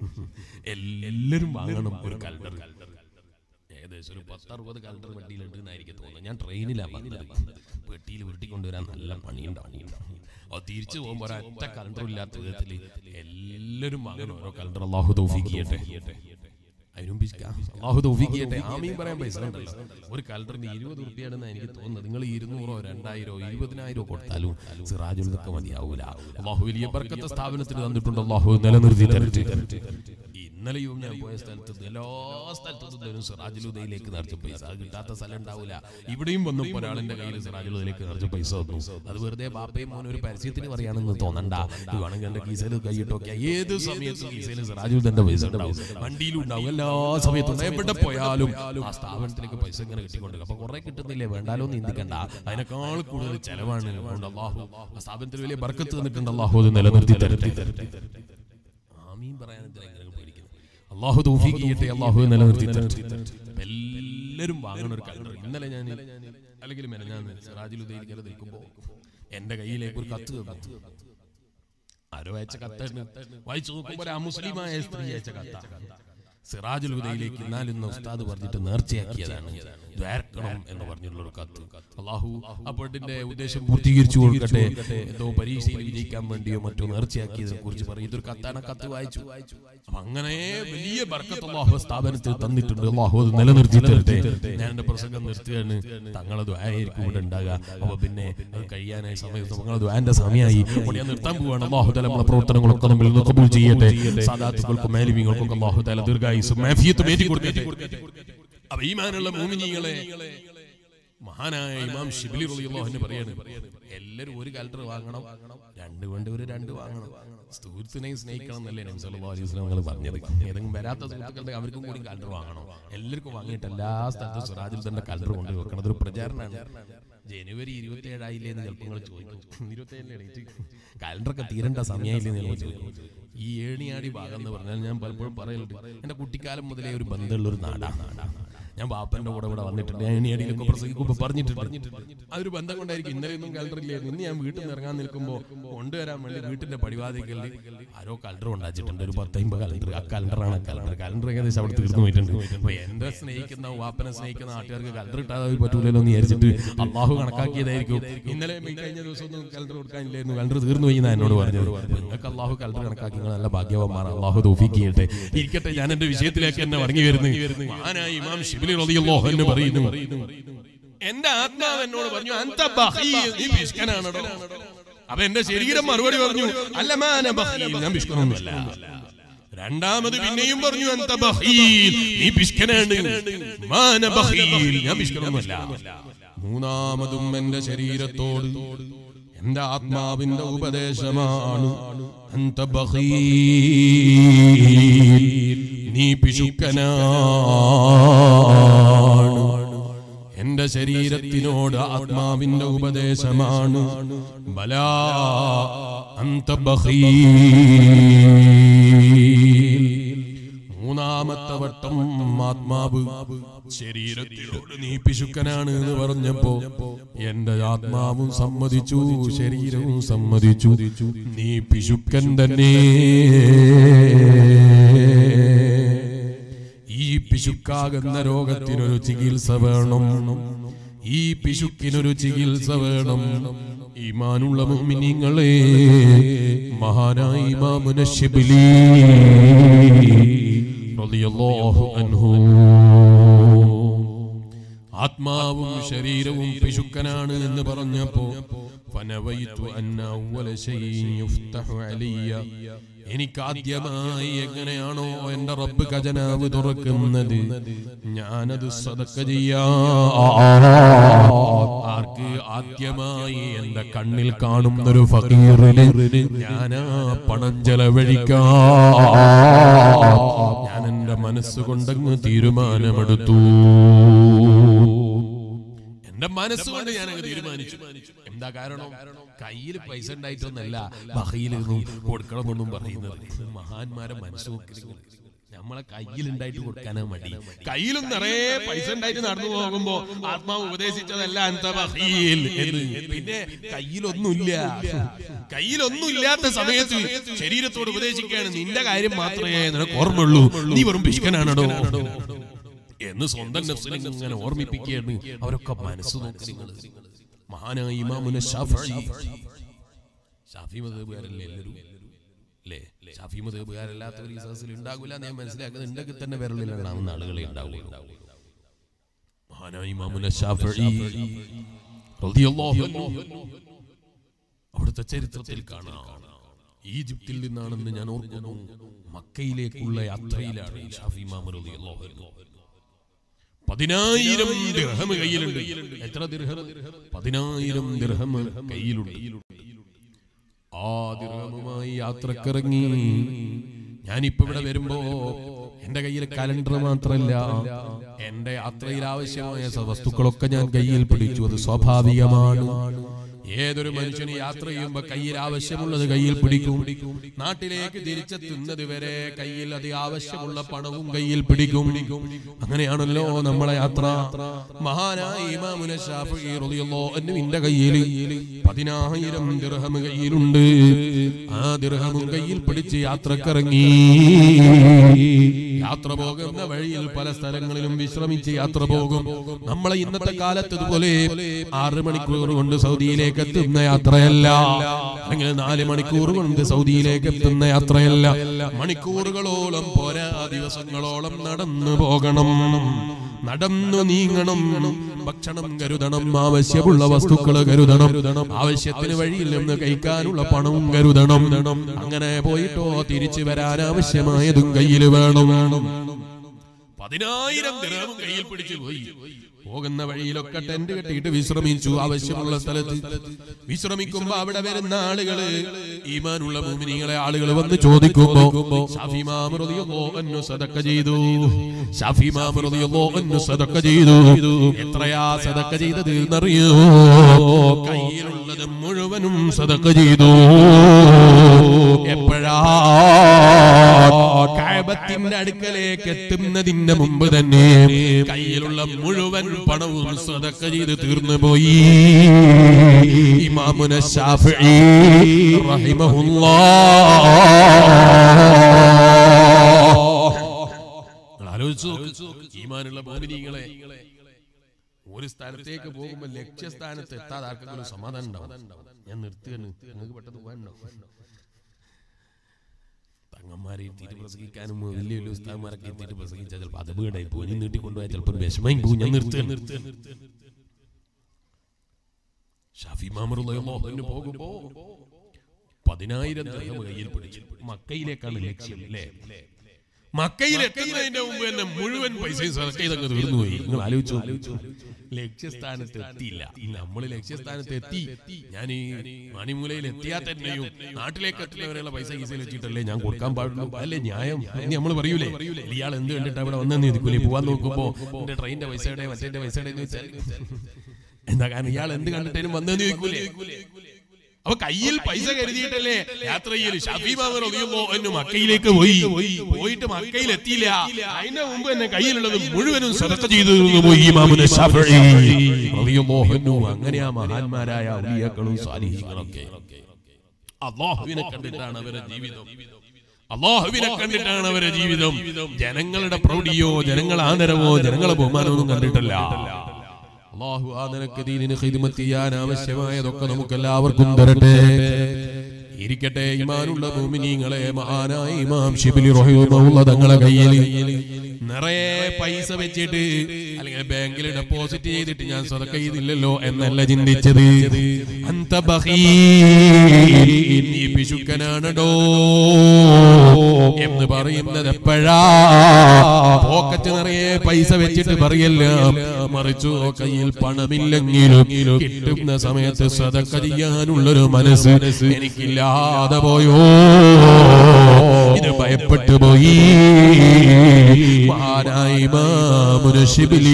എല്ലാരും വാങ്ങണം ഒരു കലണ്ടർ ഏകദേശം ഒരു പത്തറുപത് കലണ്ടർ പെട്ടിയിലുണ്ട് എന്നായിരിക്കും തോന്നുന്നത് ഞാൻ ട്രെയിനിലാണ് വന്നത് പെട്ടിയിൽ ഉരുട്ടിക്കൊണ്ടുവരാൻ നല്ല പണിയുണ്ടാവും അത് തിരിച്ചു പോകുമ്പോൾ ഒരൊറ്റ കലണ്ടർ ഇല്ലാത്ത വിധത്തിൽ എല്ലാവരും വാങ്ങണം ഓരോ കലണ്ടർ അള്ളാഹു തൗഫീഖ് ചെയ്യട്ടെ അതിനും പിശുക്കാം. അള്ളാഹു തൗഫീഖ് ചെയ്യട്ടെ ആമീൻ പറയാൻ പൈസ ഉണ്ടല്ലോ ഒരു കലണ്ടറിന് ഇരുപത് റുപ്യാണെന്ന് എനിക്ക് തോന്നുന്നത് നിങ്ങൾ ഇരുന്നൂറോ രണ്ടായിരോ ഇരുപതിനായിരോ കൊടുത്താലും സിറാജുൽ ഇതൊക്കെ മതിയാവൂല അള്ളാഹു വലിയ ബർക്കത്ത് സ്ഥാപനത്തിന് തന്നിട്ടുണ്ട് അള്ളാഹു നിലനിർത്തി തരട്ടെ ഇന്നലെയും ഞാൻ പോയ സ്ഥലത്ത് എല്ലാ സ്ഥലത്തും തരും സിറാജുലുദയിലേക്ക് നിറച്ച പൈസ അത് കിട്ടാത്ത സ്ഥലം ഉണ്ടാവില്ല ഇവിടെയും വന്നപ്പോൾ ഒരാളിന്റെ കയ്യിൽ സിറാജുലുദയിലേക്ക് നിറച്ച പൈസ വന്നു അത് വെറുതെ ബാപ്പയും മോനും ഒരു പരസ്യത്തിന് പറയാണെന്ന് തോന്നണ്ട ഇത് വേണമെങ്കിൽ എന്റെ കീസയിൽ കൈയിട്ടൊക്കെ ഏത് സമയത്തും കീസയിൽ സിറാജുദന്റെ പൈസ ഉണ്ടാവും വണ്ടിയിലും ഉണ്ടാവും എല്ലാ സമയത്തും ഉണ്ടാവും. എവിടെ പോയാലും ആ സ്ഥാപനത്തിലേക്ക് പൈസ ഇങ്ങനെ കിട്ടിക്കൊണ്ട് അപ്പൊ കുറെ കിട്ടുന്നില്ലേ വേണ്ടാലോ നീന്തിക്കണ്ട അതിനേക്കാൾ കൂടുതൽ ചെലവാണ് അതുകൊണ്ട് അള്ളാഹു ആ സ്ഥാപനത്തിൽ വലിയ ബർക്കത്ത് തന്നിട്ടുണ്ട് അള്ളാഹു അത് നിലനിർത്തി തരട്ടെ ആമീൻ പറയാൻ എന്തിനാ ഇങ്ങനെ പേടിക്കുന്നത് അള്ളാഹു തൗഫീഖ് ചെയ്യട്ടെ അള്ളാഹു നിലനിർത്തി തരട്ടെ അപ്പൊ എല്ലാവരും വാങ്ങണ ഒരു കലണ്ടർ ഇന്നലെ ഞാൻ അല്ലെങ്കിൽ ഞാൻ സിറാജുലുദയിൽ ഇങ്ങനെ നിൽക്കുമ്പോ എന്റെ കയ്യിലേക്ക് ഒരു കത്ത് കത്ത് ആരോ അയച്ച കത്താണ് വായിച്ചു നോക്കുമ്പോൾ ഒരു അമുസ്ലിമായ സ്ത്രീ അയച്ച കത്ത സിറാജുൽ ഹുദയിലേക്ക് ഇന്നാലിന്ന് ഉസ്താദ് പറഞ്ഞിട്ട് നേർച്ചയാക്കിയതാണ് ദ്വാരക്കണം എന്ന് പറഞ്ഞിട്ടുള്ള ഒരു കത്ത് അള്ളാഹു ആ പെണ്ണിന്റെ ഉദ്ദേശം പൂർത്തീകരിച്ചു കൊടുക്കട്ടെ എന്തോ പരീക്ഷയിൽ വിജയിക്കാൻ വേണ്ടിയോ മറ്റോ നേർച്ചയാക്കിയതിനെ കുറിച്ച് പറയും ഇതൊരു കത്താണ് ആ കത്ത് വായിച്ചു അപ്പൊ അങ്ങനെ വലിയ ബർക്കത്ത് അള്ളാഹു സ്ഥാപനത്തിൽ തന്നിട്ടുണ്ട് അള്ളാഹു അത് നിലനിർത്തി തരട്ടെ ഞാൻ എന്റെ പ്രസംഗം നിർത്തുകയാണ് തങ്ങളെ ദ്വാരായിരിക്കും ഇവിടെ ഉണ്ടാകുക അപ്പൊ പിന്നെ അത് കഴിയാനായ സമയത്ത് തങ്ങളെ ദ്വാന്റെ സമയമായി അപ്പോൾ ഞാൻ നിർത്താൻ പോവുകയാണ് അള്ളാഹു തല നമ്മളെ പ്രവർത്തനങ്ങളൊക്കെ നമ്മൾ ഇന്ന് കബൂൽ ചെയ്യട്ടെ സാദാത്തുക്കൾക്കും മേലിമികൾക്കും അള്ളാഹു തല ദീർഘായുസും മാഫിയത്തും ഏറ്റി കൊടുക്കട്ടെ അപ്പൊ ഈമാനുള്ള മോമിനികളെ മഹാനായ ഇമാം ഷിബിലി റളിയല്ലാഹു പറയാണ് എല്ലാരും ഒരു കലണ്ടർ വാങ്ങണം രണ്ട് വേണ്ട ഒരു രണ്ട് വാങ്ങണം സുഹൃത്തിനെ സ്നേഹിക്കണം എന്നല്ലേ നബി സല്ലല്ലാഹു അലൈഹി വസല്ലം നിങ്ങൾ പറഞ്ഞത് ഏതെങ്കിലും വരാത്ത സുഹൃത്തുക്കളുടെ അവർക്കും കൂടി കലണ്ടർ വാങ്ങണം എല്ലാവർക്കും വാങ്ങിയിട്ട് എല്ലാ സ്ഥലത്തും സിറാജിൽ തന്നെ കലണ്ടർ കൊണ്ട് വെക്കണം അതൊരു പ്രചാരണമാണ് ജനുവരി ഇരുപത്തി ഏഴായില്ലേ എന്ന് ചിലപ്പോൾ നിങ്ങൾ ചോദിക്കും ഇരുപത്തി ഏഴിലെ കലണ്ടറൊക്കെ തീരേണ്ട സമയമായില്ലേ എന്ന് ചിലപ്പോൾ ചോദിക്കും ഈ ഏണിയാടി ഭാഗം എന്ന് പറഞ്ഞാൽ ഞാൻ പലപ്പോഴും പറയലുണ്ട് എന്റെ കുട്ടിക്കാലം മുതലേ ഒരു ബന്ധമുള്ള ഒരു നാടാണ് ഞാൻ ബാപ്പന്റെ കൂടെ ഇവിടെ വന്നിട്ടുണ്ട് ഞാൻ ഏണിയാടിയിലൊക്കെ പ്രസംഗിക്കുമ്പോൾ പറഞ്ഞിട്ടുണ്ട് അതൊരു ബന്ധം കൊണ്ടായിരിക്കും ഇന്നലെ ഒന്നും കലണ്ടർ ഇല്ലായിരുന്നു ഇന്ന് ഞാൻ വീട്ടിൽ നിന്ന് ഇറങ്ങാൻ നിൽക്കുമ്പോൾ കൊണ്ടുവരാൻ വേണ്ടി വീട്ടിന്റെ പടിവാതിക്കലിൽ ആരോ കലണ്ടർ ഉണ്ടാച്ചിട്ടുണ്ട് ഒരു പത്തമ്പത് കലണ്ടർ ആ കലണ്ടറാണ് കലണ്ടർ കലണ്ടർ ഏകദേശം അവിടെ തീർന്നു പോയിട്ടുണ്ട് അപ്പൊ എന്റെ സ്നേഹിക്കുന്ന വാപ്പനെ സ്നേഹിക്കുന്ന നാട്ടുകാർക്ക് കലണ്ടർ ഇട്ടാതെ പറ്റൂലല്ലോ എന്ന് വിചാരിച്ചിട്ട് അള്ളാഹു കണക്കാക്കിയതായിരിക്കും ഇന്നലെ ഈ കഴിഞ്ഞ ദിവസം ഒന്നും കലണ്ടർ കൊടുക്കാനില്ലായിരുന്നു കലണ്ടർ തീർന്നു പോയി എന്നാ എന്നോട് പറഞ്ഞത് നിങ്ങൾക്ക് അള്ളാഹു കലണ്ടർ കണക്കാക്കി നിങ്ങൾ നല്ല ഭാഗ്യവാന്മാർ അള്ളാഹു തൗഫീഖ് ചെയ്യട്ടെ ഇരിക്കട്ടെ ഞാൻ എന്റെ വിഷയത്തിലേക്ക് എന്നെ മടങ്ങി വരുന്നു മഹാനായ ഇമാം ഷിബിലി റളിയല്ലാഹു അൻഹു പറയുന്നു എന്റെ ആത്മാവ് എന്നോട് പറഞ്ഞു അന്ത ബഖീൽ നീ പിശുക്കനാണോ അപ്പൊ എന്റെ ശരീരം മറുപടി പറഞ്ഞു അല്ല മാന ബഖീൽ ഞാൻ പിശുക്കനൊന്നുമല്ല രണ്ടാമത് പിന്നെയും പറഞ്ഞു അന്ത ബഖീൽ നീ പിശുക്കനാണ് മാന ബഖീൽ ഞാൻ പിശുക്കനൊന്നുമല്ല മൂന്നാമതും എന്റെ ശരീരത്തോട് എന്റെ ആത്മാവിന്റെ ഉപദേശമാണ് അന്ത ബഖീൽ നീ പിശുക്കനാണ് എന്റെ ശരീരത്തിനോട് ആത്മാവിന്റെ ഉപദേശമാണ് ബലാ അന്ത ബഖീൽ മൂന്നാമത്തെ വട്ടം ആത്മാവ് ശരീരത്തിനോട് നീ പിശുക്കനാണ് എന്ന് പറഞ്ഞപ്പോ എന്റെ ആത്മാവും സമ്മതിച്ചു ശരീരവും സമ്മതിച്ചു നീ പിശുക്കൻ തന്നെ ഈ പിശുക്കാകുന്ന രോഗത്തിനൊരു ചികിത്സ വേണം ഈ പിശുക്കിനൊരു ചികിത്സ വേണം ഈമാനുള്ള മുഅ്മിനീങ്ങളെ മഹാനായ ഇമാമുന ശിബ്ലി റളിയല്ലാഹു അൻഹു ആത്മാവും ശരീരവും പിശുക്കനാണ് എന്ന് പറഞ്ഞപ്പോ ഫനവൈതു അന്ന അവ്വല ശൈഇൻ യുഫ്തഹു അലയ്യ എനിക്ക് ആദ്യമായി എങ്ങനെയാണോ എന്റെ റബ്ബ് ഖജനാവ് തുറക്കുന്നത് ഞാനത് സദക്ക ചെയ്യാ ആർക്ക് ആദ്യമായി എന്റെ കണ്ണിൽ കാണുന്നൊരു ഫക്കീറിന് ഞാനാ പണം ചെലവഴിക്കാ ഞാൻ എന്റെ മനസ്സുകൊണ്ടങ്ങ് തീരുമാനമെടുത്തു എന്റെ മനസ്സുകൊണ്ട് ഞാൻ അങ്ങ് തീരുമാനിച്ചു എന്താ കാരണം കയ്യിൽ പൈസ ഉണ്ടായിട്ടൊന്നല്ല ബഹയിലൊന്നും കൊടുക്കണമെന്നും പറയുന്നത് മഹാന്മാരെ മനസ്സ് നോക്കി നമ്മളെ കയ്യിൽ ഉണ്ടായിട്ട് കൊടുക്കാനാ മടി കയ്യിലും നിറയെ പൈസ ഉണ്ടായിട്ട് നടന്നു പോകുമ്പോ ആത്മാവ് ഉപദേശിച്ചതല്ല അന്ത ബഹീൽ എന്ന് പിന്നെ കയ്യിലൊന്നുമില്ല കയ്യിലൊന്നുമില്ലാത്ത സമയത്ത് ശരീരത്തോട് ഉപദേശിക്കുകയാണ് നിന്റെ കാര്യം മാത്രമേ നിനക്ക് ഓർമ്മയുള്ളൂ നീ വെറും പിശുക്കനാണോ എന്ന് സ്വന്തം നഫ്സിനെ ഇങ്ങനെ ഓർമ്മിപ്പിക്കുകയാണ് അവരൊക്കെ മനസ്സ് നോക്കി നിങ്ങൾ മഹാനായ ഇമാമുന ഷാഫി ഷാഫി മതബുകാരല്ലേ എല്ലാവരും അല്ലേ ഷാഫി മതബുകാരല്ലാത്തവർ ഈ സദസ്സിൽ ഉണ്ടാകില്ല ഞാൻ മനസ്സിലാക്കുന്നത് ഉണ്ടെങ്കിൽ തന്നെ വിരലിലുണ്ടാവുന്ന ആളുകളെ ഉണ്ടാവുകയുള്ളൂ മഹാനായ ഇമാമുന ഷാഫി റളിയല്ലാഹു അൻഹു അവിടുത്തെ ചരിത്രത്തിൽ കാണാം ഈജിപ്തിൽ നിന്നാണെന്ന് ഞാൻ ഓർക്കുന്നു മക്കയിലേക്കുള്ള യാത്രയിലാണ് ഷാഫി ഇമാം റളിയല്ലാഹു അൻഹു പതിനായിരം ദിർഹം കയ്യിലുണ്ട് എത്ര ദിർഹം പതിനായിരം ദിർഹം കയ്യിലുണ്ട് ആ ദിർഹമുമായി യാത്രക്കിറങ്ങി ഞാനിപ്പോ ഇവിടെ വരുമ്പോ എന്റെ കയ്യിൽ കലണ്ടർ മാത്രമല്ല എന്റെ യാത്രയിൽ ആവശ്യമായ സ- വസ്തുക്കളൊക്കെ ഞാൻ കയ്യിൽ പിടിച്ചു അത് സ്വാഭാവികമാണ് ഏതൊരു മനുഷ്യന് യാത്ര ചെയ്യുമ്പോ കയ്യിൽ ആവശ്യമുള്ളത് കയ്യിൽ പിടിക്കും നാട്ടിലേക്ക് തിരിച്ചെത്തുന്നത് വരെ കയ്യിൽ അത് ആവശ്യമുള്ള പണവും കയ്യിൽ പിടിക്കും അങ്ങനെയാണല്ലോ നമ്മളെ യാത്ര മഹാനായ ഇമാമുന ശാഫിഈ റളിയല്ലാഹു അൻഹു എന്റെ കയ്യിൽ പതിനായിരം ദിർഹം കയ്യിലുണ്ട് ആ ദിർഹമും കയ്യിൽ പിടിച്ച് യാത്രക്കിറങ്ങി യാത്ര പോകുന്ന വഴിയിൽ പല സ്ഥലങ്ങളിലും വിശ്രമിച്ച് യാത്ര പോകും നമ്മളെ ഇന്നത്തെ കാലത്ത് ഇതുപോലെ ആറ് മണിക്കൂർ കൊണ്ട് സൗദിയിലേക്ക് എത്തുന്ന യാത്രയല്ല അല്ലെങ്കിൽ നാല് മണിക്കൂർ കൊണ്ട് സൗദിയിലേക്ക് എത്തുന്ന യാത്രയല്ല മണിക്കൂറുകളോളം പോരാ ദിവസങ്ങളോളം നടന്നു പോകണം നടന്നു നീങ്ങണം ഭക്ഷണം കരുതണം ആവശ്യമുള്ള വസ്തുക്കൾ കരുതണം ആവശ്യത്തിന് വഴിയിൽ നിന്ന് കഴിക്കാനുള്ള പണവും കരുതണം അങ്ങനെ പോയിട്ടോ തിരിച്ചു വരാൻ ആവശ്യമായതും കയ്യിൽ വേണം പതിനായിരം ദിർഹമും കയ്യിൽ പിടിച്ചു പോയി പോകുന്ന വഴിയിലൊക്കെ ടെന്റ് കെട്ടിയിട്ട് വിശ്രമിച്ചു ആവശ്യമുള്ള സ്ഥലത്ത് വിശ്രമിക്കുമ്പോ അവിടെ വരുന്ന ആളുകള് ഈമാനുള്ള ഭൂമിനികളെ ആളുകൾ വന്ന് ചോദിക്കുമ്പോ ഷാഫി ഇമാം റളിയല്ലാഹു അൻഹു സദക്ക ചെയ്തു ഷാഫി ഇമാം റളിയല്ലാഹു അൻഹു സദക്ക ചെയ്തു എത്രയാ സദക്ക ചെയ്തത് എന്നറിയോ കയ്യിലുള്ളത് മുഴുവനും സദക്ക ചെയ്തു എപ്പോഴാ കാബത്തിന്റെ അടുക്കലേക്ക് എത്തുന്നതിന്റെ മുമ്പ് തന്നെ കയ്യിലുള്ള മുഴുവൻ പണവും സദക്ക ചെയ്ത് തീർന്നു പോയി ഇമാമുന ഷാഫിഈ റഹിമഹുല്ലാഹ് ആലോചിച്ചു നോക്ക്. ഈമാനുള്ള മോമിനികളെ ഒരു സ്ഥലത്തേക്ക് പോകുമ്പോ ലക്ഷ്യസ്ഥാനത്ത് എത്താതെ ആർക്കെങ്കിലും സമാധാനം ഉണ്ടാവും ഞാൻ നിർത്തുകയാണ് നിങ്ങൾക്ക് പെട്ടെന്ന് പോകാനുണ്ടോ തങ്ങന്മാരെ എത്തിയിട്ട് പ്രസംഗിക്കാനും വലിയ വലിയ ഉസ്താദ്മാരൊക്കെ എത്തിയിട്ട് പ്രസംഗിച്ചാൽ ചിലപ്പോൾ അത് വീടായി പോയി നീട്ടിക്കൊണ്ടുപോയാൽ ചിലപ്പോൾ വിഷമം പോകും ഞാൻ നിർത്തുക ഷാഫി മാമറുള്ളതിന് പോകുമ്പോ പതിനായിരം ദൃഹം കയ്യിൽ പിടിച്ചു മക്കയിലേക്കാണ് ലക്ഷ്യം അല്ലേ മക്കയിൽ എത്തുന്നതിന്റെ മുമ്പ് തന്നെ മുഴുവൻ പൈസയും സദക്ക ചെയ്തങ്ങ് തീർന്നു പോയി നിങ്ങൾ ആലോചിച്ചു ലക്ഷ്യസ്ഥാനത്ത് എത്തിയില്ല നമ്മൾ ലക്ഷ്യസ്ഥാനത്ത് എത്തി ഞാൻ ഈ മണിമൂലയിൽ എത്തിയാൽ തന്നെയും നാട്ടിലേക്ക് എത്തുന്നവരെയുള്ള പൈസ കീസയിൽ വെച്ചിട്ടല്ലേ ഞാൻ കൊടുക്കാൻ പാടുള്ളൂ അല്ലേ ന്യായം നമ്മൾ പറയൂലേ ഇയാൾ എന്ത് കണ്ടിട്ട് അവിടെ വന്നെന്ന് നിൽക്കൂലേ പോവാൻ നോക്കുമ്പോ എന്റെ ട്രെയിനിന്റെ പൈസയുടെ മറ്റേ പൈസയുടെ എന്ന് വെച്ചാൽ എന്താ കാരണം ഇയാൾ എന്ത് കണ്ടിട്ടേനും വന്നെന്ന് ചോദിക്കൂലേ അപ്പൊ കയ്യിൽ പൈസ കരുതിയിട്ടല്ലേ യാത്ര ചെയ്യല് ഷാഫി ബാബർ ഒതുങ്ങുമ്പോ എന്നെ മക്കയിലേക്ക് പോയി പോയിട്ട് മക്കയിൽ എത്തിയില്ല അതിന്റെ മുമ്പ് എന്നെ കയ്യിലുള്ളത് മുഴുവനും സദക്ക ചെയ്തു തീർന്നു പോയി ഇമാമുന ശാഫിഈ റളിയല്ലാഹു അൻഹു. അങ്ങനെയാ മഹാന്മാരായ ഔലിയാക്കളും സാലിഹീങ്ങളൊക്കെ അള്ളാഹുവിനെ കണ്ടിട്ടാണ് അവരുടെ ജീവിതം അള്ളാഹുവിനെ കണ്ടിട്ടാണ് അവരെ ജീവിതം ജനങ്ങളുടെ പ്രൗഢിയോ ജനങ്ങളെ ആദരവോ ജനങ്ങളെ ബഹുമാനമൊന്നും കണ്ടിട്ടല്ല അള്ളാഹു ആ നിനക്ക് ദീനിന് ഹിദ്മത്ത് ചെയ്യാൻ ആവശ്യമായതൊക്കെ നമുക്ക് എല്ലാവർക്കും തരട്ടെ ഇരിക്കട്ടെ ഇമാനുള്ള ഭൂമിനീങ്ങളെ മഹാനായ ഇമാം ഷിബിലി റഹിമഹുള്ള തങ്ങളെ കയ്യിൽ നിറയെ പൈസ വെച്ചിട്ട് അല്ലെങ്കിൽ ബാങ്കിൽ ഡെപ്പോസിറ്റ് ചെയ്തിട്ട് ഞാൻ സ്വതക്ക ചെയ്തില്ലല്ലോ എന്നല്ല ചിന്തിച്ചത് അന്ത ബഖീൽ, നീ പിശുക്കനാണടോ എന്ന് പറയുന്നത് എപ്പോഴാ പോക്കറ്റ് നിറയെ പൈസ വെച്ചിട്ട് പറയല്ല മറിച്ചു കയ്യിൽ പണമില്ലെങ്കിലും കിട്ടുന്ന സമയത്ത് സതക്ക ചെയ്യാനുള്ളൊരു മനസ്സ് എനിക്കില്ലാതെ പോയോ ഇത് ഭയപ്പെട്ടു പോയി മഹാനായ ഇമാമുന ശിബിലി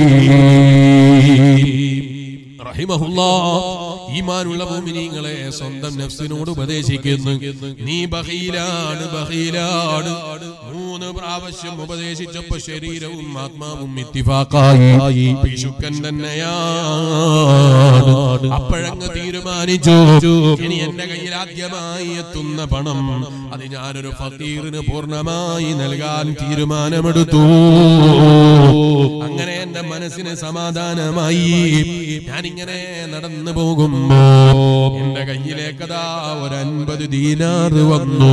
റഹിമഹുല്ലാ ഈമാനുള്ള മുഅ്മിനീങ്ങളെ സ്വന്തം നഫ്സിനോട് ഉപദേശിക്കുന്നു നീ ബഹീലാണ് ബഹീലാണ് മൂന്ന് പ്രാവശ്യം ഉപദേശിച്ചപ്പോ ശരീരവും ആത്മാവും ഇത്തിഫാക്കായി പിശുക്കൻ തന്നെയാണ് അപ്പോഴങ്ങ് തീരുമാനിച്ചു ഇനി എന്റെ കയ്യിൽ ആദ്യമായി എത്തുന്ന പണം അത് ഞാനൊരു ഫക്കീറിന് പൂർണ്ണമായി നൽകാൻ തീരുമാനമെടുത്തു അങ്ങനെ എന്റെ മനസ്സിന് സമാധാനമായി ഞാനിങ്ങനെ നടന്നു പോകുമ്പോ എന്റെ കയ്യിലേക്കതാ ഒരു അൻപത് ദീനാറ് വന്നു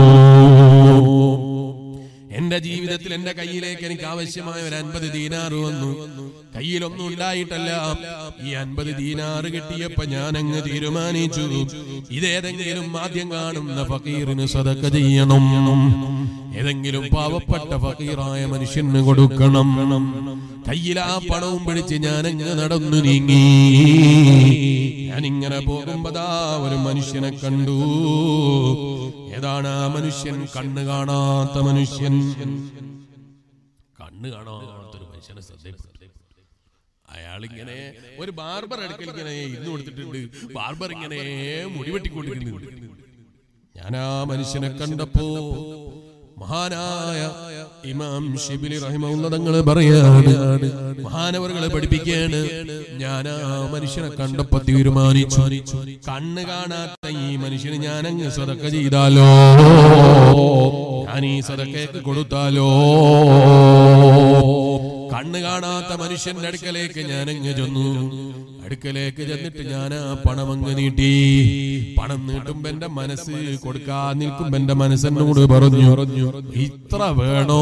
എന്റെ ജീവിതത്തിൽ എന്റെ കയ്യിലേക്ക് എനിക്ക് ആവശ്യമായ ഒരു അൻപത് ദീനാറ് വന്നു കയ്യിലൊന്നും ഉണ്ടായിട്ടല്ല ഈ അൻപത് ദീനാറ് കിട്ടിയപ്പോ ഞാൻ അങ്ങ് തീരുമാനിച്ചു ഇതേതെങ്കിലും ആദ്യം കാണുന്ന ഫക്കീറിന് സദക്ക ചെയ്യണം ഏതെങ്കിലും പാവപ്പെട്ട ഫക്കീറായ മനുഷ്യന് കൊടുക്കണം കയ്യിൽ ആ പണവും പിടിച്ച് ഞാൻ അങ്ങ് നടന്നു നീങ്ങി ഞാൻ ഇങ്ങനെ പോകുമ്പതാ ഒരു മനുഷ്യനെ കണ്ടു ഏതാണ് ആ മനുഷ്യൻ കണ്ണ് കാണാത്ത മനുഷ്യൻ കണ്ണ് കാണാത്തൊരു മനുഷ്യനെ ശ്രദ്ധയിൽപ്പെട്ടു അയാളിങ്ങനെ ഒരു ബാർബർ അടുക്കൽ ഇങ്ങനെ ഇരുന്ന് കൊടുത്തിട്ടുണ്ട് ബാർബർ ഇങ്ങനെ മുടിവെട്ടിക്കൊണ്ടിരിക്കുന്നു ഞാൻ ആ മനുഷ്യനെ കണ്ടപ്പോ മഹാനായ ഇമാം ഷിബിലി റഹിമുള്ള തങ്ങള് പറയാണ് മഹാനവറുകളെ പഠിപ്പിക്കാണ് ഞാൻ ആ മനുഷ്യനെ കണ്ടപ്പോ തീരുമാനിച്ചു കണ്ണ് കാണാത്ത ഈ മനുഷ്യന് ഞാൻ അങ്ങ് സതക്ക ചെയ്താലോ ഞാൻ ഈ സതക്കയ്ക്ക് കൊടുത്താലോ കണ്ണ് കാണാത്ത മനുഷ്യന്റെ അടുക്കലേക്ക് ഞാൻ അങ്ങ് ചെന്നു അടുക്കലേക്ക് ചെന്നിട്ട് ഞാൻ ആ പണം അങ്ങ് നീട്ടി പണം നീട്ടുമ്പോ എന്റെ മനസ്സ് കൊടുക്കാൻ നിൽക്കുമ്പോ എന്റെ മനസ്സെന്നോട് പറഞ്ഞു ഇത്ര വേണോ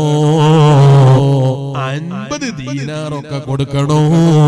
അൻപത് ദീനാറൊക്കെ കൊടുക്കണോ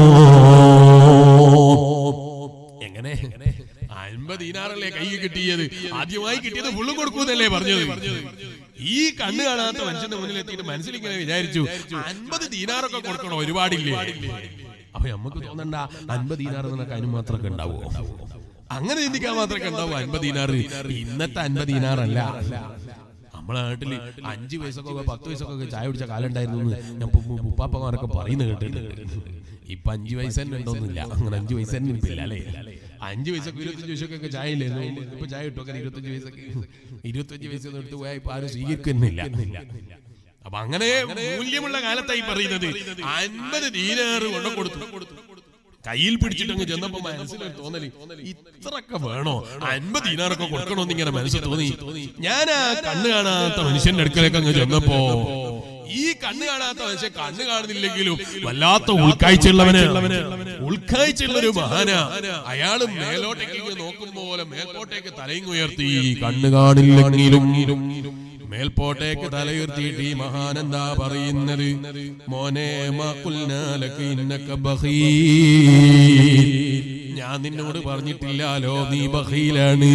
എങ്ങനെ അൻപത് ദീനാറല്ലേ കൈ കിട്ടിയത് ആദ്യമായി കിട്ടിയത് ഫുള്ളും കൊടുക്കൂന്നല്ലേ പറഞ്ഞത് ഈ കണ്ണ് കാണാത്ത മനുഷ്യന്റെ മുന്നിൽ എത്തിയിട്ട് മനസ്സിൽ ഇങ്ങനെ വിചാരിച്ചു അൻപത് ദീനാറൊക്കെ കൊടുക്കണോ ഒരുപാടില്ലേ അപ്പൊ നമുക്ക് തോന്നണ്ട അൻപത് ദീനാർ എന്നൊക്കെ അതിന് മാത്രമൊക്കെ ഉണ്ടാവുമോ അങ്ങനെ ചിന്തിക്കാൻ മാത്രമൊക്കെ ഉണ്ടാവും അൻപത് ദീനാർ ഇന്നത്തെ അൻപത് ദീനാറല്ല നമ്മളെ നാട്ടില് അഞ്ച് വയസ്സൊക്കെ പത്ത് വയസ്സൊക്കെ ചായ കുടിച്ച കാലം ഉണ്ടായിരുന്നു എന്ന് ഞാൻ ഉപ്പാപ്പമാരൊക്കെ പറയുന്നത് കേട്ടിട്ടുണ്ട് ഇപ്പൊ അഞ്ചു വയസ്സ് തന്നെ ഉണ്ടോന്നില്ല അങ്ങനെ അഞ്ചു വയസ്സ് തന്നെ ഇപ്പൊ ഇല്ല അല്ലേ അഞ്ചു വയസ്സൊക്കെ ഇരുപത്തഞ്ച് വയസ്സൊക്കെ ചായ ഇല്ലായിരുന്നു ഇപ്പൊ ചായ കിട്ടുമൊക്കെ ഇരുപത്തഞ്ച് വയസ്സൊക്കെ ഇരുപത്തഞ്ച് വയസ്സ് എടുത്ത് പോയാൽ ഇപ്പൊ ആരും സ്വീകരിക്കുന്നില്ല അപ്പൊ അങ്ങനെ മൂല്യമുള്ള കാലത്തായി പറയുന്നത് അൻപത് ദീനാറ് കൊണ്ട കൊടുത്തു കയ്യിൽ പിടിച്ചിട്ട് അങ്ങ് ചെന്നപ്പോ മനസ്സിലൊരു തോന്നല് ഇത്രയൊക്കെ വേണോ അൻപത് ദീനാറൊക്കെ കൊടുക്കണോന്ന് ഇങ്ങനെ മനസ്സിൽ തോന്നി ഞാൻ ആ കണ്ണ് കാണാത്ത മനുഷ്യന്റെ അടുക്കലേക്ക് അങ്ങ് ചെന്നപ്പോ ഈ കണ്ണ് കാണാത്ത മനുഷ്യൻ കണ്ണ് കാണുന്നില്ലെങ്കിലും വല്ലാത്ത ഉൾക്കാഴ്ചയുള്ളവന് ഉൾക്കാഴ്ചയുള്ള ഒരു മഹാന അയാള് മേലോട്ടേക്ക് ഇങ്ങ് നോക്കും പോലെ മേൽപോട്ടേക്ക് തലയും ഉയർത്തി കണ്ണ് കാണില്ലെങ്കിലും മേൽപോട്ടേക്ക് തലയുയർത്തിയിട്ട് ഈ മഹാൻ എന്താ പറയുന്നത് മോനെ മാക്കുൽനാലക്ക് ഇന്നക്ക ബഖീൽ. ഞാൻ നിന്നോട് പറഞ്ഞിട്ടില്ലാലോ നീ ബഹീലാണ്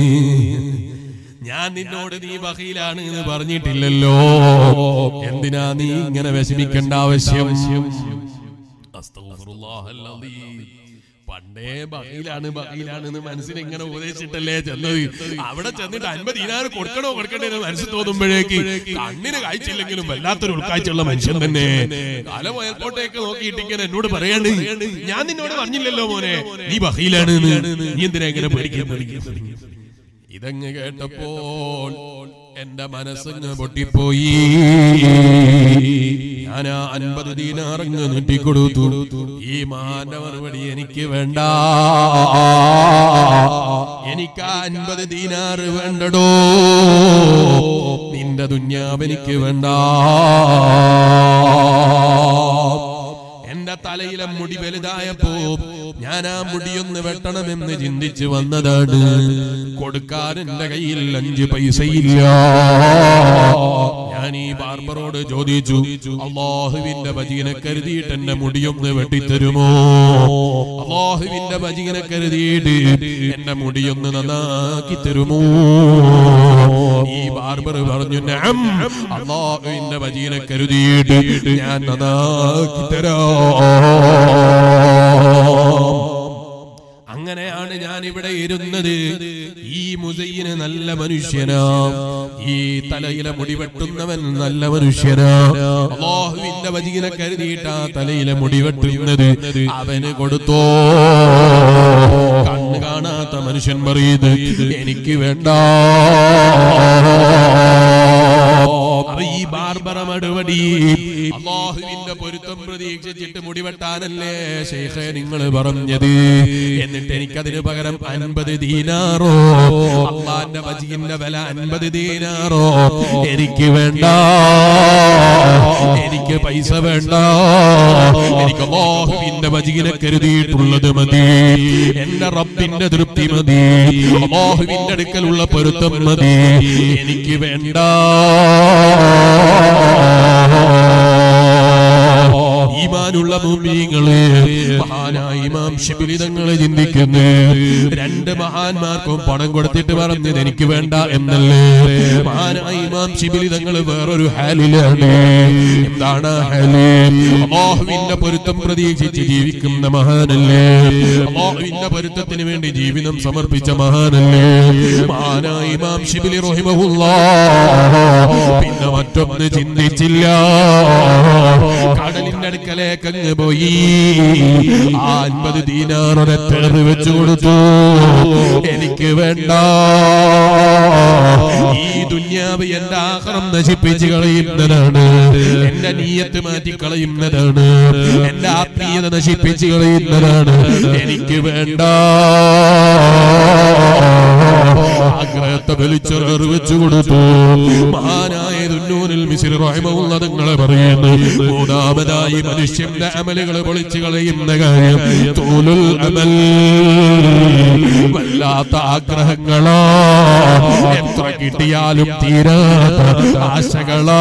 ഞാൻ നിന്നോട് നീ ബഹീലാണ് എന്ന് പറഞ്ഞിട്ടില്ലല്ലോ എന്തിനാ നീ ഇങ്ങനെ വിഷമിക്കേണ്ട ആവശ്യം അസ്തഗ്ഫിറുല്ലാഹൽ അലീം. പണ്ടേ ബഹീലാണ് ബഹീലാണ് എന്ന് മനസ്സിന് ഇങ്ങനെ ഉപദേശിച്ചിട്ടല്ലേ ചെന്നത് അവിടെ ചെന്നിട്ട് അൻപത് ഇനാറ് കൊടുക്കണോ കൊടുക്കണ്ടേ എന്ന് മനസ്സിൽ തോന്നുമ്പോഴേക്ക് കണ്ണിന് കാഴ്ചയില്ലെങ്കിലും വല്ലാത്തൊരു ഉൾക്കാഴ്ചയുള്ള മനുഷ്യൻ തന്നെ കാലം എയർപോർട്ടേക്ക് നോക്കിയിട്ട് ഇങ്ങനെ എന്നോട് പറയാണ് ഞാൻ നിന്നോട് പറഞ്ഞില്ലല്ലോ മോനെ നീ ബഹീലാണ് എന്ന്. നീ എന്തിനാ ഇങ്ങനെ പേടിക്കുന്നത് ഇതങ്ങ് കേട്ടപ്പോൾ എന്റെ മനസ്സങ്ങ് പൊട്ടിപ്പോയി ഞാൻ ആ അൻപത് ദീനാറങ്ങ് നീട്ടിക്കൊടുത്തു ഈ മാന്റെ മറുപടി എനിക്ക് വേണ്ട എനിക്ക് ആ അൻപത് ദീനാറ് വേണ്ടടോ നിന്റെ ദുന്യാവ് എനിക്ക് വേണ്ട എന്റെ തലയിലെ മുടി വലുതായപ്പോ ഞാൻ ആ മുടിയൊന്ന് വെട്ടണമെന്ന് ചിന്തിച്ചു വന്നതാണ് കൊടുക്കാൻ എന്റെ കയ്യിൽ അഞ്ച് പൈസയില്ല ഞാൻ ഈ ബാർബറോട് ചോദിച്ചു അള്ളാഹുവിന്റെ ഭജീനെ കരുതിയിട്ട് എന്റെ മുടിയൊന്ന് വെട്ടിത്തരുമോ അള്ളാഹുവിന്റെ ഭജീനെ കരുതിയിട്ട് എന്റെ മുടിയൊന്ന് നന്നാക്കി തരുമോ ഈ ബാർബർ പറഞ്ഞു "നഅം, അള്ളാഹുവിന്റെ ഭജീനെ കരുതിയിട്ട് ഞാൻ നന്നാക്കി തരാം അങ്ങനെയാണ് ഞാൻ ഇവിടെ ഇരുന്നത് ഈ മുസയ്യിന് നല്ല മനുഷ്യനാ ഈ തലയിലെ മുടി വെട്ടുന്നവൻ നല്ല മനുഷ്യനാ അള്ളാഹുവിന്റെ വജീനെ കരുതിയിട്ട് ആ തലയിലെ മുടി വെട്ടുന്നത് അവന് കൊടുത്തോ കണ്ണ് കാണാത്ത മനുഷ്യൻ പറയുന്നത് എനിക്ക് വേണ്ട അപ്പൊ ഈ ബാർബറ മടുപടി അള്ളാഹുവിന്റെ പൊരുത്തം പ്രതീക്ഷിച്ചിട്ട് മുടിവെട്ടാനല്ലേ ശേഖ നിങ്ങൾ പറഞ്ഞത് എന്നിട്ട് എനിക്കതിന് പകരം അൻപത് ദീനാറോ അള്ളാന്റെ വജീന്റെ വില അൻപത് ദീനാറോ എനിക്ക് വേണ്ട എനിക്ക് പൈസ വേണ്ട എനിക്ക് അള്ളാഹുവിന്റെ വജീനെ കരുതിയിട്ടുള്ളത് മതി എന്റെ റബ്ബിന്റെ തൃപ്തി മതി അള്ളാഹുവിന്റെ അടുക്കലുള്ള പൊരുത്തം മതി എനിക്ക് വേണ്ട ഈമാനുള്ള മുമ്പിങ്ങളെ മഹാനായ ഇമാം ഷിബിലി തങ്ങളെ ചിന്തിക്കുന്നു രണ്ട് മഹാന്മാർക്കും പണം കൊടുത്തിട്ട് പറഞ്ഞത് എനിക്ക് വേണ്ട എന്നല്ലേ മഹാനായ ഇമാം ഷിബിലി തങ്ങൾ വേറൊരു ഹാലിലാണ് എന്താണ് ആ ഹാല് അള്ളാഹുവിന്റെ പൊരുത്തം പ്രതീക്ഷിച്ച് ജീവിക്കുന്ന മഹാനല്ലേ അള്ളാഹുവിന്റെ പൊരുത്തത്തിന് വേണ്ടി ജീവിതം സമർപ്പിച്ച മഹാനല്ലേ മഹാനായ ഇമാം ഷിബിലി റഹിമഹുല്ലാ പിന്നെ മറ്റൊന്ന് ചിന്തിച്ചില്ല കടലിന്റെ അടുക്കലേക്ക് അങ്ങ് പോയി ആ അൻപത് ദീനാറൊരത്തേറ് വെച്ചു കൊടുത്തു എനിക്ക് വേണ്ട ഈ ദുന്യാവ് എന്റെ ആഹ്റം നശിപ്പിച്ച് കളയുന്നതാണ് എന്റെ നീയത്ത് മാറ്റി കളയുന്നതാണ് എന്റെ ആത്മീയത നശിപ്പിച്ച് കളയുന്നതാണ് എനിക്ക് വേണ്ട ആഗ്രഹത്തെ വലിച്ചെറു വെച്ചു കൊടുത്തു മഹാനായ ദുന്നൂനിൽ മിസിർ റഹിമഉള്ള തങ്ങളെ പറയുന്നു മൂന്നാമതായി മനുഷ്യന്റെ അമലുകൾ പൊളിച്ചു കളയുന്ന കാര്യം തോലുൽ അമൽ വല്ലാത്ത ആഗ്രഹങ്ങളോ എത്ര കിട്ടിയാലും തീരാത്ത ആശകളോ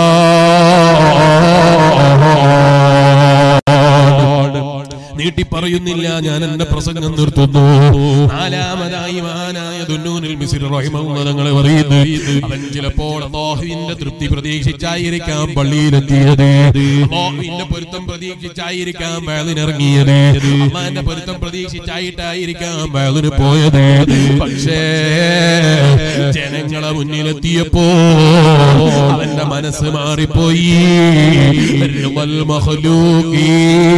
നീട്ടി പറയുന്നില്ല ഞാൻ എന്റെ പ്രസംഗം നിർത്തുന്നു നാലാമതായി മാനായ ദുന്നൂനിൽ മിസിർ റഹിമഹുള്ള തങ്ങളെ പറയുന്നു അവൻ ചിലപ്പോൾ അല്ലാഹുവിന്റെ തൃപ്തി പ്രതീക്ഷിച്ചായിരിക്കാം പള്ളിയിലെത്തിയത് അല്ലാഹുവിന്റെ പൊരുത്തം പ്രതീക്ഷിച്ചായിരിക്കാം വയലിനിറങ്ങിയത് അള്ളാന്റെ പൊരുത്തം പ്രതീക്ഷിച്ചായിട്ടായിരിക്കാം വയലിന് പോയത് പക്ഷേ ജനങ്ങളെ മുന്നിലെത്തിയപ്പോ അവന്റെ മനസ്സ് മാറിപ്പോയി റിളൽ മഖ്ലൂഖീ.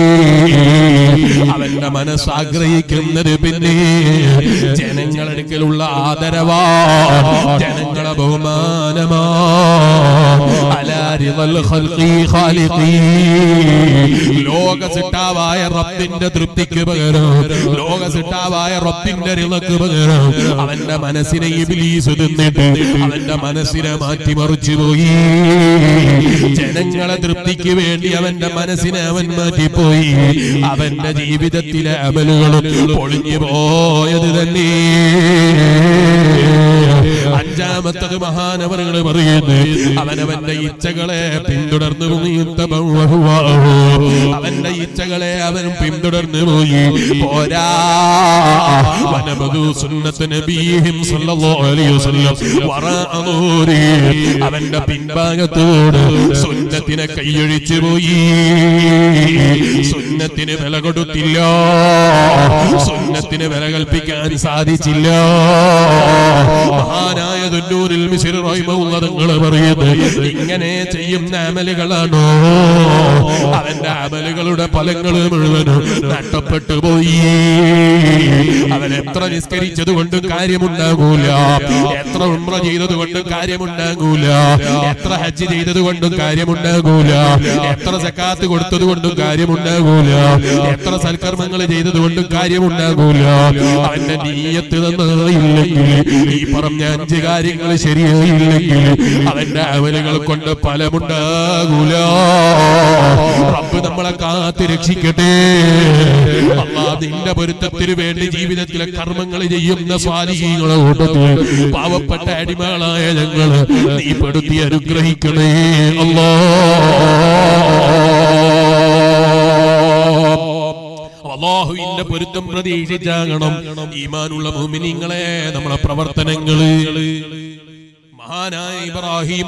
അവന്റെ മനസ്സ് ആഗ്രഹിക്കുന്നത് പിന്നെ ജനങ്ങളടുക്കലുള്ള ആദരവാ ജനങ്ങളെ ബഹുമാനമാ അലാ റിളൽ ഖൽഖി ഖാലിഖീ. ലോക സിട്ടാവായ റബ്ബിന്റെ തൃപ്തിക്ക് പകരം ലോക സിട്ടാവായ റബ്ബിന്റെ റിളക്ക് പകരം അവന്റെ മനസ്സിനെ ഇബ്ലീസ് തിന്നിട്ട് അവന്റെ മനസ്സിനെ മാറ്റിമറിച്ചു പോയി ജനങ്ങളെ തൃപ്തിക്ക് വേണ്ടി അവന്റെ മനസ്സിനെ അവൻ മാറ്റിപ്പോയി അവന്റെ ജീവിതത്തിലെ അമലുകളും പൊളിഞ്ഞു പോയത് തന്നെ അഞ്ചാമത്തത് മഹാനവറുകൾ പറയുന്നു അവനവന്റെ ഇച്ഛകളെ പിന്തുടർന്നു പോയി അവന്റെ ഇച്ഛകളെ അവൻ പിന്തുടർന്നു പോയി പോരാ വനബദു സുന്നത്ത് നബീഹിം സല്ലല്ലാഹു അലൈഹി വസല്ലം വറാഅ നൂരി. അവന്റെ പിൻഭാഗത്തോട് സുന്നത്തിനെ കൈയൊഴിച്ചു പോയി സുന്നത്തിന് വില കൊടുത്തില്ല സുന്നത്തിന് വില കൽപ്പിക്കാൻ സാധിച്ചില്ല മഹാനായ തുന്നൂരിൽ മിസിർ റഹിമഉള്ള പറയുന്നത് ഇങ്ങനെ ചെയ്യുന്ന അമലുകളാണോ അവന്റെ അമലുകളുടെ കർമ്മങ്ങളുടെ ഫലങ്ങൾ മുഴുവനും നഷ്ടപ്പെട്ടു പോയി അവൻ എത്ര നിസ്കരിച്ചത് കൊണ്ട് കാര്യമുണ്ടാകൂല എത്ര ഉംറ ചെയ്തത് കൊണ്ട് കാര്യമുണ്ടാകൂല എത്ര ഹജ്ജ് ചെയ്തത് കൊണ്ടും കാര്യമുണ്ടാകൂല എത്ര സക്കാത്ത് കൊടുത്തത് കൊണ്ടും കാര്യമുണ്ടാകൂല എത്ര സൽക്കർമ്മങ്ങൾ ചെയ്തത് കൊണ്ടും കാര്യമുണ്ടാകൂല അവന്റെ നീയത്ത് നന്നായില്ലെങ്കിൽ ഈ പറഞ്ഞ അഞ്ച് കാര്യങ്ങൾ ശരിയായില്ലെങ്കിൽ അവന്റെ അമലുകൾ കൊണ്ട് ഫലമുണ്ടാകൂല റബ്ബ് നമ്മളെ കാത്ത് രക്ഷിക്കട്ടെ അല്ലാ നിന്റെ പൊരുത്തത്തിന് വേണ്ടി ജീവിതത്തിലെ കർമ്മങ്ങൾ ചെയ്യുന്ന സ്വാധീനങ്ങളെ കൂട്ടത്തിൽ പാവപ്പെട്ട അടിമകളായ ഞങ്ങള് നീ പെടുത്തി അനുഗ്രഹിക്കണേ അല്ലാ അള്ളാഹുവിന്റെ പൊരുത്തം പ്രതീക്ഷിച്ചാകണം ഈമാനുള്ള മുമിനിങ്ങളെ നമ്മളെ പ്രവർത്തനങ്ങള് മഹാനായ ഇബ്രാഹിം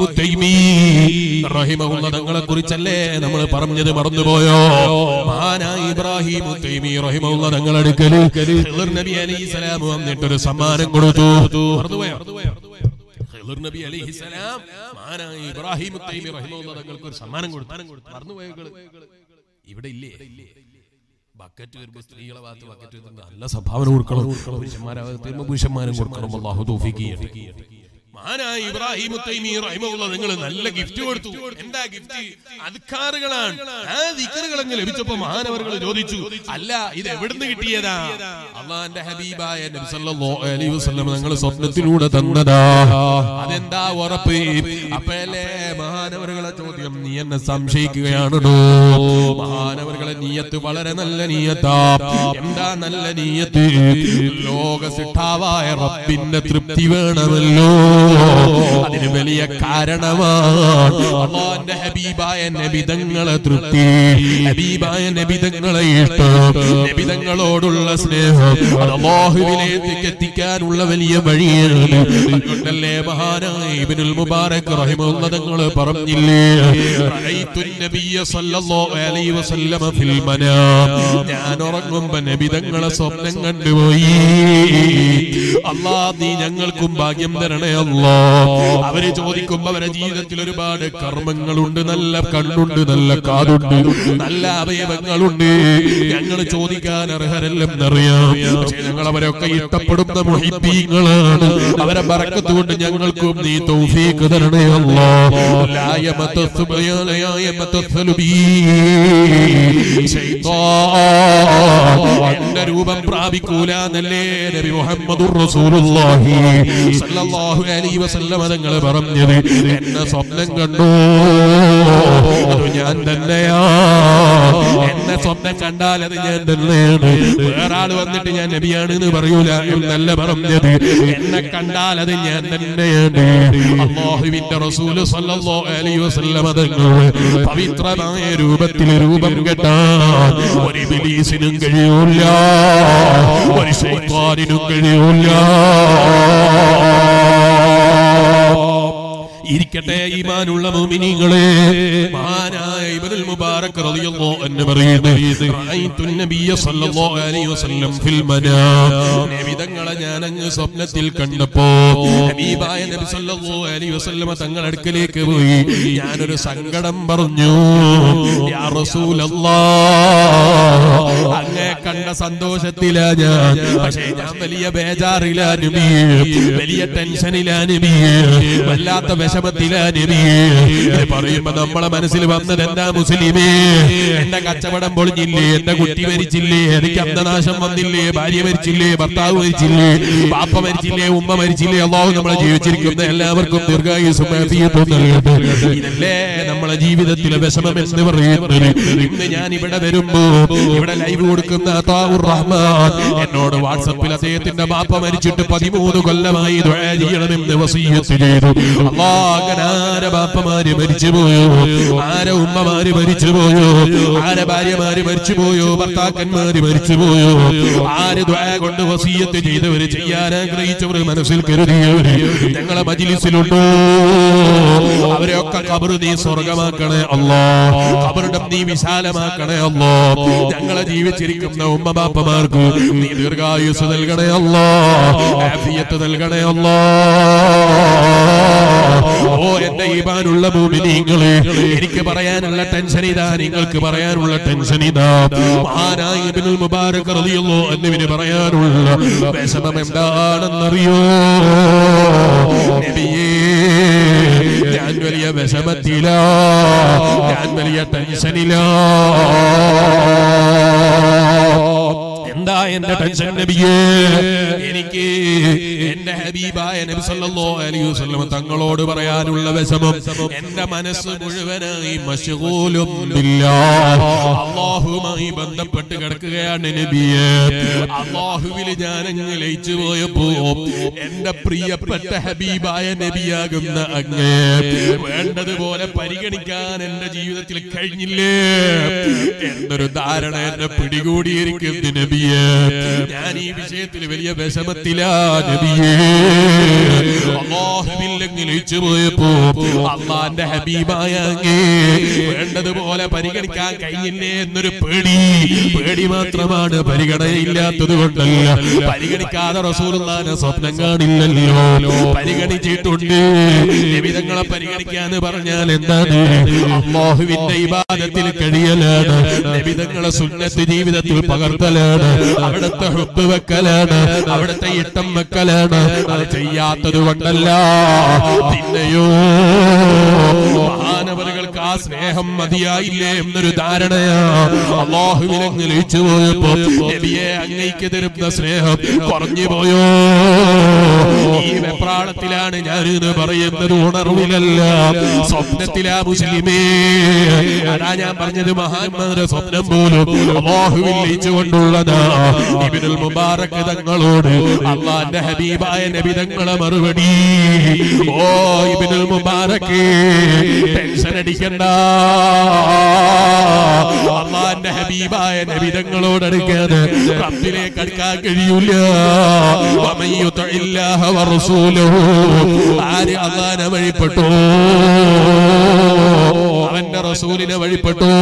റഹിമഹുള്ള കുറിച്ചല്ലേ നമ്മൾ പറഞ്ഞത് മറന്നുപോയോ മഹാനായ ഇബ്രാഹിം റഹിമഹുള്ള തങ്ങളെടുക്കല് ഖിളിർ നബി അലൈഹി സ്വലാം വന്നിട്ടൊരു സമ്മാനം കൊടുത്തു മറന്നുപോയോ ഖിളിർ നബി അലൈഹി സ്വലാം മഹാനായ ഇബ്രാഹിം തൈമി റഹിമഹുള്ള തങ്ങൾക്ക് ഒരു സമ്മാനം കൊടുത്തു മറന്നുപോയോ ഇങ്ങള്? ഇവിടെ ഇല്ലേ ബക്കറ്റ് വരുമ്പോ സ്ത്രീകളെ ഭാഗത്ത് ബക്കറ്റ് വരുന്നുണ്ട് നല്ല സംഭാവന കൊടുക്കണം പുരുഷന്മാരെ ഭാഗത്ത് വരുമ്പോ പുരുഷന്മാരും കൊടുക്കണം അള്ളാഹു തൗഫീഖ് ചെയ്യട്ടെ മഹാനായ ഇബ്രാഹിം തൈമി റഹിമഹുള്ള നിങ്ങൾ നല്ല ഗിഫ്റ്റ് കൊടുത്തു എന്താ ഗിഫ്റ്റ് അധികാറുകളാണ് ആ ദിക്കറുകളങ്ങ് ലഭിച്ചപ്പോ മഹാനവറുകൾ ചോദിച്ചു അല്ല ഇത് എവിടുന്ന് കിട്ടിയതാ അള്ളാന്റെ ഹബീബായ നബി സല്ലല്ലാഹു അലൈഹി വസല്ലം നിങ്ങൾ സ്വപ്നത്തിലൂടെ തന്നതാ അതെന്താ ഉറപ്പ് അപ്പല്ലേ മഹാനവറുകളെ ചോദ്യം നീ എന്നെ സംശയിക്കുകയാണോ മഹാനവറുകളെ നീയത്ത് വളരെ നല്ല നീയത്താ എന്താ നല്ല നീയത്ത് ലോക സിട്ടാവായ റബ്ബിന്റെ തൃപ്തി വേണമല്ലോ അതിന് വലിയ കാരണമാണ് അള്ളാന്റെ ഹബീബായ നബിതങ്ങളെ തൃപ്തി ഹബീബായ നബിതങ്ങളെ ഇഷ്ടം നബിതങ്ങളോടുള്ള സ്നേഹം അത് അള്ളാഹുവിലേക്ക് എത്തിക്കാനുള്ള വലിയ വഴിയാണ് അതുകൊണ്ടല്ലേ മഹാനായ ഇബ്നുൽ മുബാറക് റഹിമഹുള്ളതങ്ങൾ പറഞ്ഞില്ലേ റഅയ്തു നബിയ സല്ലല്ലാഹു അലൈഹി വസല്ലമ ഫിൽ മനാം ഞാൻ ഉറങ്ങുമ്പോ നബിതങ്ങളെ സ്വപ്നം കണ്ടുപോയി അല്ലാ നീ ഞങ്ങൾക്കും ഭാഗ്യം തരണേ അല്ലാ അവര് ചോദിക്കുമ്പോ അവരെ ജീവിതത്തിൽ ഒരുപാട് കർമ്മങ്ങളുണ്ട് നല്ല കണ്ണുണ്ട് നല്ല കാതുണ്ട് നല്ല അവയവങ്ങളുണ്ട് ഞങ്ങൾ ചോദിക്കാൻ അർഹരല്ലെന്നറിയാം പക്ഷേ ഞങ്ങൾ അവരൊക്കെ ഇഷ്ടപ്പെടുന്ന മുഹിബീങ്ങളാണ് അവരെ ബറക്കത്ത് കൊണ്ട് ഞങ്ങൾക്കും നീ തൗഫീഖ് തരണേ അല്ലാ ലാ യമതസ്സു ബയാ യമതസ്സലു ബീ ശൈത്താൻ എന്റെ രൂപം പ്രാപിക്കൂല എന്നല്ലേ നബി മുഹമ്മദുർ റസൂലുള്ളാഹി സല്ലല്ലാഹു അലൈഹി വസല്ലം തങ്ങൾ പറഞ്ഞത് എന്നെ സ്വപ്നം കണ്ടു അത് ഞാൻ തന്നെയാ എന്നെ സ്വപ്നം കണ്ടാൽ അത് ഞാൻ തന്നെയാണ് വേറെ ആള് വന്നിട്ട് ഞാൻ നബിയാണ് എന്ന് പറയൂല എന്നല്ല പറഞ്ഞത് എന്നെ കണ്ടാൽ അത് ഞാൻ തന്നെയാണ് അള്ളാഹുവിന്റെ റസൂല് സല്ലല്ലാഹു അലൈഹി വസല്ലം തങ്ങൾ പവിത്രമായ രൂപത്തിൽ രൂപം കെട്ടാൻ ഒരു ഇബ്ലീസിനും കഴിയൂല ഒരു ശൈത്താനിനും കഴിയൂല ഇരിക്കട്ടെ ഈമാനുള്ള മുഅ്മിനീങ്ങളെ മഹാനായ ഇബ്നുൽ മുബാറക് റളിയല്ലാഹു അൻഹു പറയുന്നു റഅയ്തു നബിയ സല്ലല്ലാഹു അലൈഹി വസല്ലം ഫിൽ മനാം നബി തങ്ങളെ ഞാൻ അങ്ങ് സ്വപ്നത്തിൽ കണ്ടപ്പോ ഹബീബായ നബി സല്ലല്ലാഹു അലൈഹി വസല്ലം തങ്ങളുടെ അടുക്കലേക്ക് പോയി ഞാനൊരു സങ്കടം പറഞ്ഞു യാ റസൂലല്ലാഹ് അങ്ങേ കണ്ട സന്തോഷത്തിലാ ഞാൻ പക്ഷേ ഞാൻ വലിയ ബേജാറിലാ നബിയേ വലിയ ടെൻഷനിലാ നബിയേ വല്ലാത്ത വിഷമത്തിലാ നബിയേ ഇത് പറയുമ്പോ നമ്മളെ മനസ്സിൽ വന്നത് എന്താ മുസ്ലിമേ എന്റെ കച്ചവടം പൊളിഞ്ഞില്ലേ എന്റെ കുട്ടി മരിച്ചില്ലേ എനിക്ക് അന്ധനാശം വന്നില്ലേ ഭാര്യ മരിച്ചില്ലേ ഭർത്താവ് മരിച്ചില്ലേ പാപ്പ മരിച്ചില്ലേ ഉമ്മ മരിച്ചില്ലേ അള്ളാഹു നമ്മളെ ജീവിച്ചിരിക്കുന്ന എല്ലാവർക്കും ദീർഘായുസും ആഫിയത്തും നൽകട്ടെ ഇതല്ലേ നമ്മളെ ജീവിതത്തിലെ വിഷമം എന്ന് പറയുന്നത് ഇന്ന് ഞാൻ ഇവിടെ വരുമ്പോ ഇവിടെ ലൈവ് കൊടുക്കുന്ന അതാവുർ റഹ്മാൻ എന്നോട് വാട്സപ്പിൽ അദ്ദേഹത്തിന്റെ ബാപ്പ മരിച്ചിട്ട് പതിമൂന്ന് കൊല്ലമായി ദുആ ചെയ്യണമെന്ന് വസീയത്ത് ചെയ്തു അല്ലാ അങ്ങനെ ആരെ ബാപ്പമാര് മരിച്ചു പോയോ ആരെ ഉമ്മമാര് മരിച്ചു പോയോ ആരെ ഭാര്യമാര് മരിച്ചു പോയോ ഭർത്താക്കന്മാര് മരിച്ചു പോയോ ആര് ദുആ കൊണ്ട് വസീയത്ത് ചെയ്തവര് ചെയ്യാൻ ആഗ്രഹിച്ചവർ മനസ്സിൽ കരുതിയവര് ഞങ്ങളെ മജിലിസിലുണ്ടോ അവരെയൊക്കെ കബറ് നീ സ്വർഗമാക്കണേ അല്ലോ കബറിടം നീ വിശാലമാക്കണേ അല്ലോ ഞങ്ങളെ ജീവിച്ചിരിക്കുന്ന ഉമ്മ ബാപ്പമാർക്ക് നീ ദീർഘായുസ് നൽകണേ അല്ലോ ആഫിയത്ത് നൽകണേ അല്ലോ ഓ എന്റെ ഈമാനുള്ള ഭൂമിനീങ്ങളെ എനിക്ക് പറയാനുള്ള ടെൻഷൻ ഇതാ നിങ്ങൾക്ക് പറയാനുള്ള ടെൻഷൻ ഇതാ മഹാനായ ഇബ്നുൽ മുബാരക് റളിയല്ലാഹു അൻഹുവിന് പറയാനുള്ള വിഷമം എന്താണെന്നറിയോ നബിയേ ഞാൻ വലിയ വിഷമത്തിലാ ഞാൻ വലിയ ടെൻഷനിലാ എന്താ എന്റെ ടെൻഷൻ നബിയേ എനിക്ക് എന്റെ ഹബീബായ നബി സല്ലല്ലാഹു അലൈഹി വസല്ലം തങ്ങളോട് പറയാനുള്ള വിഷമം എന്റെ മനസ്സ് മുഴുവനായി മശ്ഗൂലും ബില്ലാഹ് അല്ലാഹുമായി ബന്ധപ്പെട്ട് കിടക്കുകയാണ് നബിയേ അല്ലാഹുവിൽ ഞാൻ അങ്ങ് ലയിച്ചു പോയപ്പോ എന്റെ പ്രിയപ്പെട്ട ഹബീബായ നബിയാകുന്ന അങ്ങ് വേണ്ടതുപോലെ പരിഗണിക്കാൻ എന്റെ ജീവിതത്തിൽ കഴിഞ്ഞില്ലേ എന്നൊരു ധാരണ എന്നെ പിടികൂടിയിരിക്കുന്നു നബിയെ ഞാൻ ഈ വിഷയത്തിൽ വലിയ വിഷമത്തിലാ നബിയേ അള്ളാഹുവില്ലെങ്കിൽ ലയിച്ചു പോയപ്പോ അള്ളാന്റെ ഹബീബായ അങ്ങേ വേണ്ടതുപോലെ പരിഗണിക്കാൻ കഴിഞ്ഞില്ലേ എന്നൊരു പേടി പേടി മാത്രമാണ് പരിഗണനയില്ലാത്തത് കൊണ്ടല്ല പരിഗണിക്കാതെ റസൂലുള്ളാനെ സ്വപ്നം കാണില്ലല്ലോ പരിഗണിച്ചിട്ടുണ്ട് നിമിതങ്ങളെ പരിഗണിക്കാന്ന് പറഞ്ഞാൽ എന്താണ് അള്ളാഹുവിന്റെ ഇബാദത്തിൽ കഴിയലാണ് നിമിതങ്ങളെ സുന്നത്ത് ജീവിതത്തിൽ പകർത്തലാണ് അവിടുത്തെ ഹുബ് വെക്കലാണ് അവിടുത്തെ ഇട്ടം വെക്കലാണ് അത് ചെയ്യാത്തത് കൊണ്ടല്ല പിന്നെയോ മഹാനവറുകൾക്ക് ആ സ്നേഹം മതിയായില്ലേ എന്നൊരു ധാരണയാ അള്ളാഹുവിനെ ലയിച്ചു പോയപ്പോ നബിയെ അങ്ങേക്ക് തരുന്ന സ്നേഹം കുറഞ്ഞു പോയോ ഈ വെപ്രാളത്തിലാണ് ഞാനിത് പറയുന്നത് ഉണർവിലല്ല സ്വപ്നത്തിലാ മുസ്ലിമേ അതാ ഞാൻ പറഞ്ഞത് മഹാന്മാരുടെ സ്വപ്നം പോലും അള്ളാഹുവിൽ ലയിച്ചുകൊണ്ടുള്ളതാ ഇബിനുൽ മുബാറക് തങ്ങളോട് അള്ളാന്റെ ഹബീബായ നബി തങ്ങളെ മറുപടി ഓ ഇബിനുൽ മുബാറക് ടെൻഷൻ അടിക്കണ്ട അള്ളാന്റെ ഹബീബായ നബി തങ്ങളോട് അടുക്കാതെ റബ്ബിലേക്ക് അടുക്കാൻ കഴിയൂല വമൻ യുതിഇല്ലാഹ വറസൂലഹു ആര് അള്ളാനെ വഴിപ്പെട്ടു അവന്റെ റസൂലിനെ വഴിപ്പെട്ടു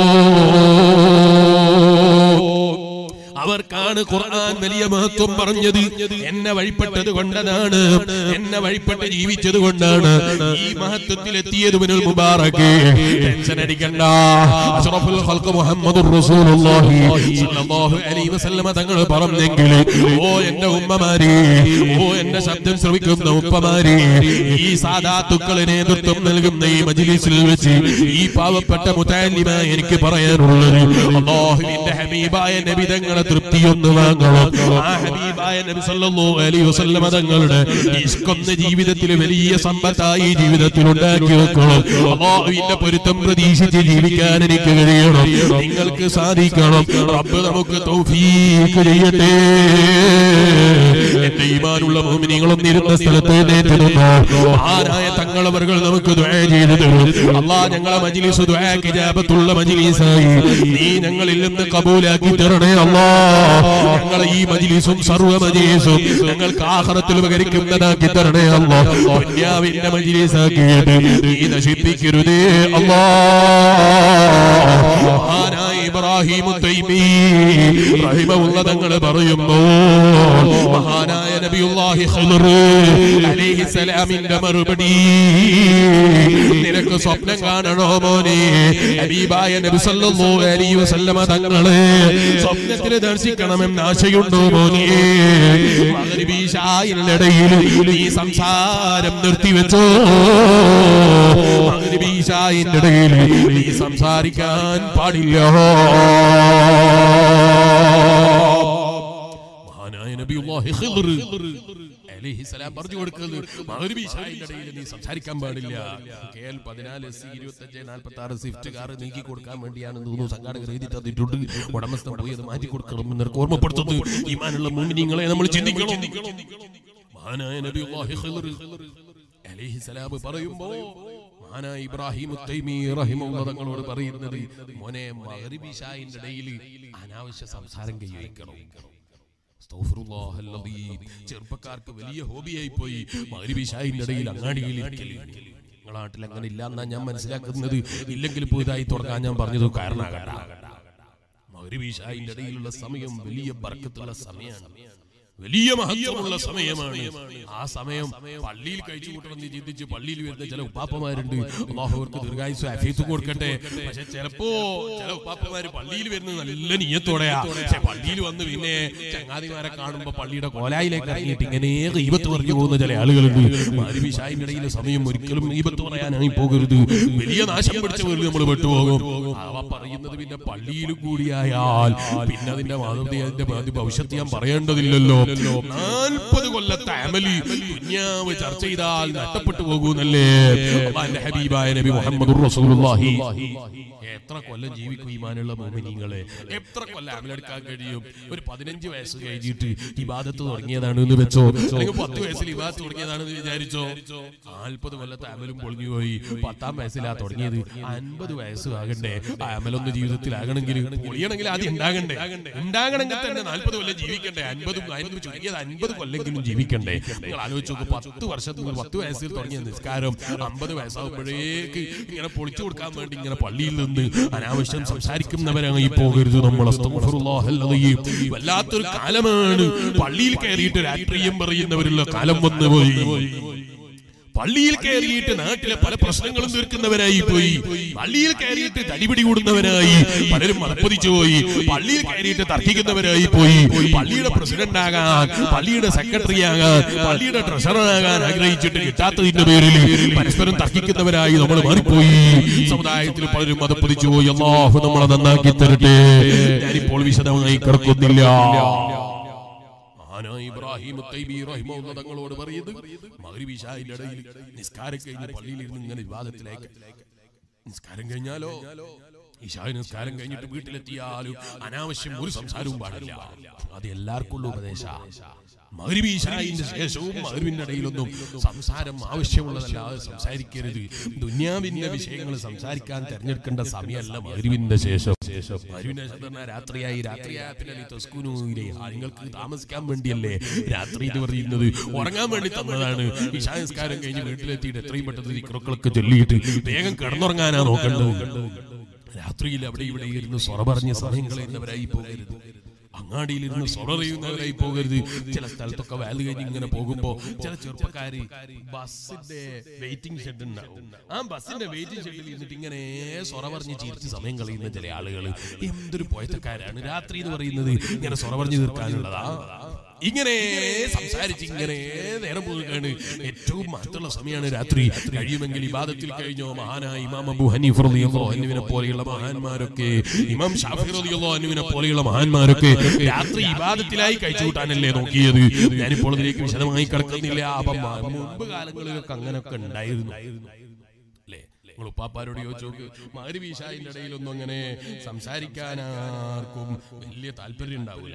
അവർക്കാണ് ഖുർആൻ വലിയ മഹത്വം പറഞ്ഞത് എന്നെ വഴിപ്പെട്ടത് കൊണ്ടതാണ് എന്നെ വഴിപ്പെട്ട് ജീവിച്ചത് കൊണ്ടാണ് ഈ മഹത്വത്തിൽ എത്തിയത് ബിനുൽ മുബാറക് ടെൻഷൻ അടിക്കണ്ട അഷ്റഫുൽ ഖൽഖ് മുഹമ്മദുർ റസൂലുള്ളാഹി സ്വല്ലല്ലാഹു അലൈഹി വസല്ലമ തങ്ങൾ പറഞ്ഞെങ്കിൽ ഓ എന്റെ ഉമ്മമാരെ ഓ എന്റെ ശബ്ദം ശ്രവിക്കുന്ന ഉപ്പമാരെ ഈ സാദാത്തുക്കളെ നേതൃത്വം നൽകുന്ന ഈ മജ്ലിസിൽ വെച്ച് ഈ പാവപ്പെട്ട മുതാലിമായി എനിക്ക് പറയാനുള്ളത് അല്ലാഹുവിന്റെ ഹബീബായ നബി തങ്ങളെ തൃപ്തിയൊന്ന് വാങ്ങണം ആ ഹബീബായ നബി സല്ലല്ലാഹു അലൈഹി വസല്ലമ തങ്ങളുടെ ഇഷ്കൊന്ന ജീവിതത്തിൽ വലിയ സമ്പത്തായി ജീവിതത്തിൽ ഉണ്ടാക്കി വെക്കണം അല്ലാഹുവിന്റെ പൊരുത്തം പ്രതീക്ഷിച്ച് ജീവിക്കാൻ എനിക്ക് കഴിയണം നിങ്ങൾക്ക് സാധിക്കണം റബ്ബ് നമുക്ക് തൗഫീഖ് ചെയ്യട്ടെ എന്റെ ഈമാനുള്ള മോമിനികളും ഇരുന്ന സ്ഥലത്ത് എഴുന്നേറ്റിരുന്നു മഹാനായ തങ്ങളവர்கள் നമുക്ക് ദുആ ചെയ്തു തരും അല്ലാഹ് ഞങ്ങളെ മജ്ലിസ് ദുആക്ക് ഇജാബത്തുള്ള മജ്ലിസായി നീ ഞങ്ങളിൽ നിന്ന് കബൂലാക്കി തരണേ അല്ലാ ഞങ്ങളെ ഈ മജ്ലിസും സർവ്വ മജ്ലിസും ഞങ്ങൾക്ക് ആഖിറത്തിൽ ഉപകരിക്കുന്നതാക്കി തരണേ അല്ലാ ദുനിയാവിന്റെ മജ്ലിസാക്കിയിട്ട് നീ നശിപ്പിക്കരുതേ അല്ലാ മഹാനായ ഇബ്രാഹിം തൈമി റഹിമഹുള്ള തങ്ങൾ പറയുമ്പോ മഹാനായ നബിയുല്ലാഹി ഖിദ്ർ അലൈഹിസ്സലാമിന്റെ മറുപടി നിനക്ക് സ്വപ്നം കാണണോ മോനെ ഹബീബായ നബി സല്ലല്ലാഹു അലൈഹി വസല്ലമ തങ്ങളെ സ്വപ്നത്തിൽ ദർശിക്കണമെന്ന് ആശയുണ്ടോ മോനെ മഗ്രിബി ഇശായിന്റെ ഇടയിൽ നീ സംസാരം നിർത്തിവെച്ചോ മഗ്രിബി ഇശായിന്റെ ഇടയിൽ നീ സംസാരിക്കാൻ പാടില്ല മഹാനായ നബിയുല്ലാഹി ഖിദ്ർ അലൈഹിസ്സലാം പറഞ്ഞു കൊടുക്കുന്നത് മഗ്രിബി ഇശായിന്റെ ഇടയിൽ നീ സംസാരിക്കാൻ പാടില്ല കെ എൽ പതിനാല് സി ഇരുപത്തഞ്ച് നാൽപ്പത്തി ആറ് സ്വിഫ്റ്റ് കാർ നീക്കി കൊടുക്കാൻ വേണ്ടിയാണ് തോന്നുന്നു സംഘാടകർ എഴുതി തന്നിട്ടുണ്ട് ഉടമസ്ഥൻ പോയി അത് മാറ്റി കൊടുക്കണം എന്നൊക്കെ ഓർമ്മപ്പെടുത്തുന്നു ഈമാനുള്ള മുമിനിങ്ങളെ നമ്മൾ ചിന്തിക്കണം മഹാനായ നബിയുല്ലാഹി ഖിദ്ർ അലൈഹിസ്സലാം പറയുമ്പോ മഹാനായ ഇബ്രാഹിം തൈമി റഹിമഹുള്ള തങ്ങളോട് പറയുന്നത് മോനെ മഗ്രിബി ഇശായിന്റെ ഇടയിൽ അനാവശ്യ സംസാരം കൈവയ്ക്കണം അസ്തഗ്ഫിറുല്ലാഹല്ലദീം. ചെറുപ്പക്കാർക്ക് വലിയ ഹോബിയായി പോയി മഗ്രിബിഷായിന്റെ ഇടയിൽ അങ്ങാടിയിൽ ഇരിക്കല്. നിങ്ങളെ നാട്ടിൽ അങ്ങനെ ഇല്ല എന്നാ ഞാൻ മനസ്സിലാക്കുന്നത് ഇല്ലെങ്കിൽ പുതുതായി തുടങ്ങാൻ ഞാൻ പറഞ്ഞത് കാരണമാകണ്ട മഗ്രിബിഷായിന്റെ ഇടയിലുള്ള സമയം വലിയ ബർക്കത്തുള്ള സമയമാണ് വലിയ മഹത്വമുള്ള സമയമാണ് ആ സമയം പള്ളിയിൽ കഴിച്ചു കൂട്ടണമെന്ന് ചിന്തിച്ച് പള്ളിയിൽ വരുന്ന ചില ഉപ്പാപ്പമാരുണ്ട് അള്ളാഹു അവർക്ക് ദീർഘായുസ് അഫീത്ത് കൊടുക്കട്ടെ പക്ഷെ ചിലപ്പോ ചില ഉപ്പാപ്പമാര് പള്ളിയിൽ വരുന്നത് നല്ല നീയത്തോടെയാ പക്ഷെ പള്ളിയിൽ വന്ന് പിന്നെ ചങ്ങാതിമാരെ കാണുമ്പോ പള്ളിയുടെ കോലായിലേക്ക് ഇറങ്ങിയിട്ട് ഇങ്ങനെ ഈപത്ത് പറഞ്ഞു പോകുന്ന ചില ആളുകളുണ്ട് മാരുവിശായിനിടയിലെ സമയം ഒരിക്കലും ഈപത്ത് പറയാനായി പോകരുത് വലിയ നാശം പിടിച്ചവരിൽ നമ്മൾ പെട്ടുപോകും അവ പറയുന്നത് പിന്നെ പള്ളിയിൽ കൂടിയായാൽ പിന്നെ അതിന്റെ മാതൃ അതിന്റെ മാതി ഭവിഷ്യത്ത് ഞാൻ പറയേണ്ടതില്ലല്ലോ നാൽപ്പത് കൊല്ലത്തെ അമലി ദുന്യാവ് ചർച്ച ചെയ്താൽ നഷ്ടപ്പെട്ടു പോകൂന്നല്ലേ അള്ളാന്റെ ഹബീബായ നബി മുഹമ്മദ് റസൂലുള്ളാഹി എത്ര കൊല്ലം ജീവിക്കും ഈമാനുള്ള മോമിനിങ്ങളെ എത്ര കൊല്ലം അമലെടുക്കാൻ കഴിയും ഒരു പതിനഞ്ച് വയസ്സ് കഴിഞ്ഞിട്ട് ഇബാദത്ത് തുടങ്ങിയതാണ് എന്ന് വെച്ചോ അല്ലെങ്കിൽ പത്ത് വയസ്സിൽ ഇബാദത്ത് തുടങ്ങിയതാണെന്ന് വിചാരിച്ചോ നാൽപ്പത് കൊല്ലത്തെ അമലും പൊളിഞ്ഞു പോയി പത്താം വയസ്സിലാ തുടങ്ങിയത് അൻപത് വയസ്സ് ആകണ്ടേ ആ അമലൊന്ന് ജീവിതത്തിലാകണമെങ്കിൽ പൊളിയണമെങ്കിൽ ആദ്യം ഉണ്ടാകണ്ടേ ഉണ്ടാകണമെങ്കിൽ തന്നെ നാൽപ്പത് കൊല്ലം ജീവിക്കണ്ടേ അൻപതും അൻപത് ചുരുങ്ങിയത് അൻപത് കൊല്ലെങ്കിലും ജീവിക്കണ്ടേ നിങ്ങൾ ആലോചിച്ച് നോക്ക് പത്ത് വർഷത്തിൽ പത്ത് വയസ്സിൽ തുടങ്ങിയ നിസ്കാരം അമ്പത് വയസ്സാകുമ്പോഴേക്ക് ഇങ്ങനെ പൊളിച്ചു കൊടുക്കാൻ വേണ്ടി ഇങ്ങനെ പള്ളിയിൽ നിന്ന് അനാവശ്യം സംസാരിക്കുന്നവരായി പോകരുത് നമ്മൾ അസ്തഗ്ഫിറുല്ലാഹല്ലദീം. വല്ലാത്തൊരു കാലമാണ് പള്ളിയിൽ കയറിയിട്ട് രാഷ്ട്രീയം പറയുന്നവരുള്ള കാലം വന്നു പോയി പള്ളിയിൽ കയറിയിട്ട് നാട്ടിലെ പല പ്രശ്നങ്ങളും തീർക്കുന്നവരായി പോയി പള്ളിയിൽ കയറിയിട്ട് തടിപിടി കൂടുന്നവരായി പലരും മതപ്പതിച്ചു പോയി പള്ളിയിൽ കയറിയിട്ട് തർക്കിക്കുന്നവരായി പോയി പള്ളിയുടെ പ്രസിഡന്റ് ആകാൻ പള്ളിയുടെ സെക്രട്ടറി ആകാൻ പള്ളിയുടെ ട്രഷറർ ആകാൻ ആഗ്രഹിച്ചിട്ട് കിട്ടാത്തതിന്റെ പേരിൽ പരസ്പരം തർക്കിക്കുന്നവരായി നമ്മൾ മാറിപ്പോയി സമുദായത്തിൽ പലരും മതപ്പതിച്ചു പോയി അള്ളാഹു നമ്മളെ നന്നാക്കി തരട്ടെ ഞാനിപ്പോൾ വിശദമായി കിടക്കുന്നില്ല മഹാനായ ഇബ്രാഹിം തൈബി റഹിമഹുള്ള തങ്ങളോട് പറയുന്നത് മഗ്രിബ് ഇശാഇന്റെ ഇടയിൽ നിസ്കാരം കഴിഞ്ഞ് പള്ളിയിൽ ഇരുന്ന് ഇങ്ങനെ വിവാദത്തിലേക്ക് നിസ്കാരം കഴിഞ്ഞാലോ ഇശായി നിസ്കാരം കഴിഞ്ഞിട്ട് വീട്ടിലെത്തിയാലും അനാവശ്യം ഒരു സംസാരവും പാടില്ല അത് എല്ലാവർക്കും ഉള്ള ഉപദേശ മഗ്രിബ് ഇശായിന്റെ ശേഷവും മഗ്രിബിന്റെ ഇടയിലൊന്നും സംസാരം ആവശ്യമുള്ളതല്ലാതെ സംസാരിക്കരുത് ദുന്യാവിന്റെ വിഷയങ്ങൾ സംസാരിക്കാൻ തെരഞ്ഞെടുക്കേണ്ട സമയമല്ല മഗ്രിബിന്റെ ശേഷം മഗ്രിബിന്റെ ശേഷം പറഞ്ഞാൽ രാത്രിയായി രാത്രിയായ പിന്നെ നീ തസ്കുനൂയിലെ നിങ്ങൾക്ക് താമസിക്കാൻ വേണ്ടിയല്ലേ രാത്രി എന്ന് പറയുന്നത് ഉറങ്ങാൻ വേണ്ടി തന്നതാണ് ഇശാ നിസ്കാരം കഴിഞ്ഞ് വീട്ടിലെത്തിയിട്ട് എത്രയും പെട്ടെന്ന് ദിക്റുകളൊക്കെ ചൊല്ലിയിട്ട് വേഗം കിടന്നുറങ്ങാനാ നോക്കേണ്ടത് രാത്രിയിൽ അവിടെ ഇവിടെ ഇരുന്ന് സ്വറ പറഞ്ഞ സമയം കളയുന്നവരായി പോകരുത് അങ്ങാടിയിൽ ഇരുന്ന് സ്വററിയുന്നവരായി പോകരുത് ചില സ്ഥലത്തൊക്കെ വാല് കഴിഞ്ഞ് ഇങ്ങനെ പോകുമ്പോ ചില ചെറുപ്പക്കാര് ബസ്സിന്റെ വെയിറ്റിംഗ് ഷെഡ് ഉണ്ടാവും ആ ബസ്സിന്റെ വെയിറ്റിംഗ് ഷെഡിൽ ഇരുന്നിട്ട് ഇങ്ങനെ സ്വറ പറഞ്ഞ് ചിരിച്ച് സമയം കളയുന്ന ചില ആളുകൾ എന്തൊരു പോയത്തക്കാരാണ് രാത്രി എന്ന് പറയുന്നത് ഇങ്ങനെ സ്വറ പറഞ്ഞു തീർക്കാനുള്ളതാ ഇങ്ങനെ സംസാരിച്ച് ഇങ്ങനെ നേരം പോകുകയാണ് ഏറ്റവും മഹത്തുള്ള സമയമാണ് രാത്രി കഴിയുമെങ്കിൽ ഇബാദത്തിൽ കഴിഞ്ഞോ മഹാനായ ഇമാം അബു ഹനീഫ് റളിയല്ലാഹു അൻഹുവിനെ പോലെയുള്ള മഹാന്മാരൊക്കെ ഇമാം ഷാഫി റളിയല്ലാഹു അൻഹുവിനെ പോലെയുള്ള മഹാന്മാരൊക്കെ രാത്രി ഇബാദത്തിലായി കഴിച്ചു കൂട്ടാനല്ലേ നോക്കിയത് ഞാനിപ്പോൾ അതിലേക്ക് വിശദമായി കിടക്കുന്നില്ല അപ്പം മുമ്പ് കാലങ്ങളിലൊക്കെ അങ്ങനെയൊക്കെ ഉണ്ടായിരുന്നു അല്ലേ നിങ്ങൾ ഉപ്പാപ്പാരോട് ചോദിച്ചു നോക്ക് മാരുവീശായിന്റെ ഇടയിലൊന്നും അങ്ങനെ സംസാരിക്കാൻ ആർക്കും വലിയ താല്പര്യം ഉണ്ടാവില്ല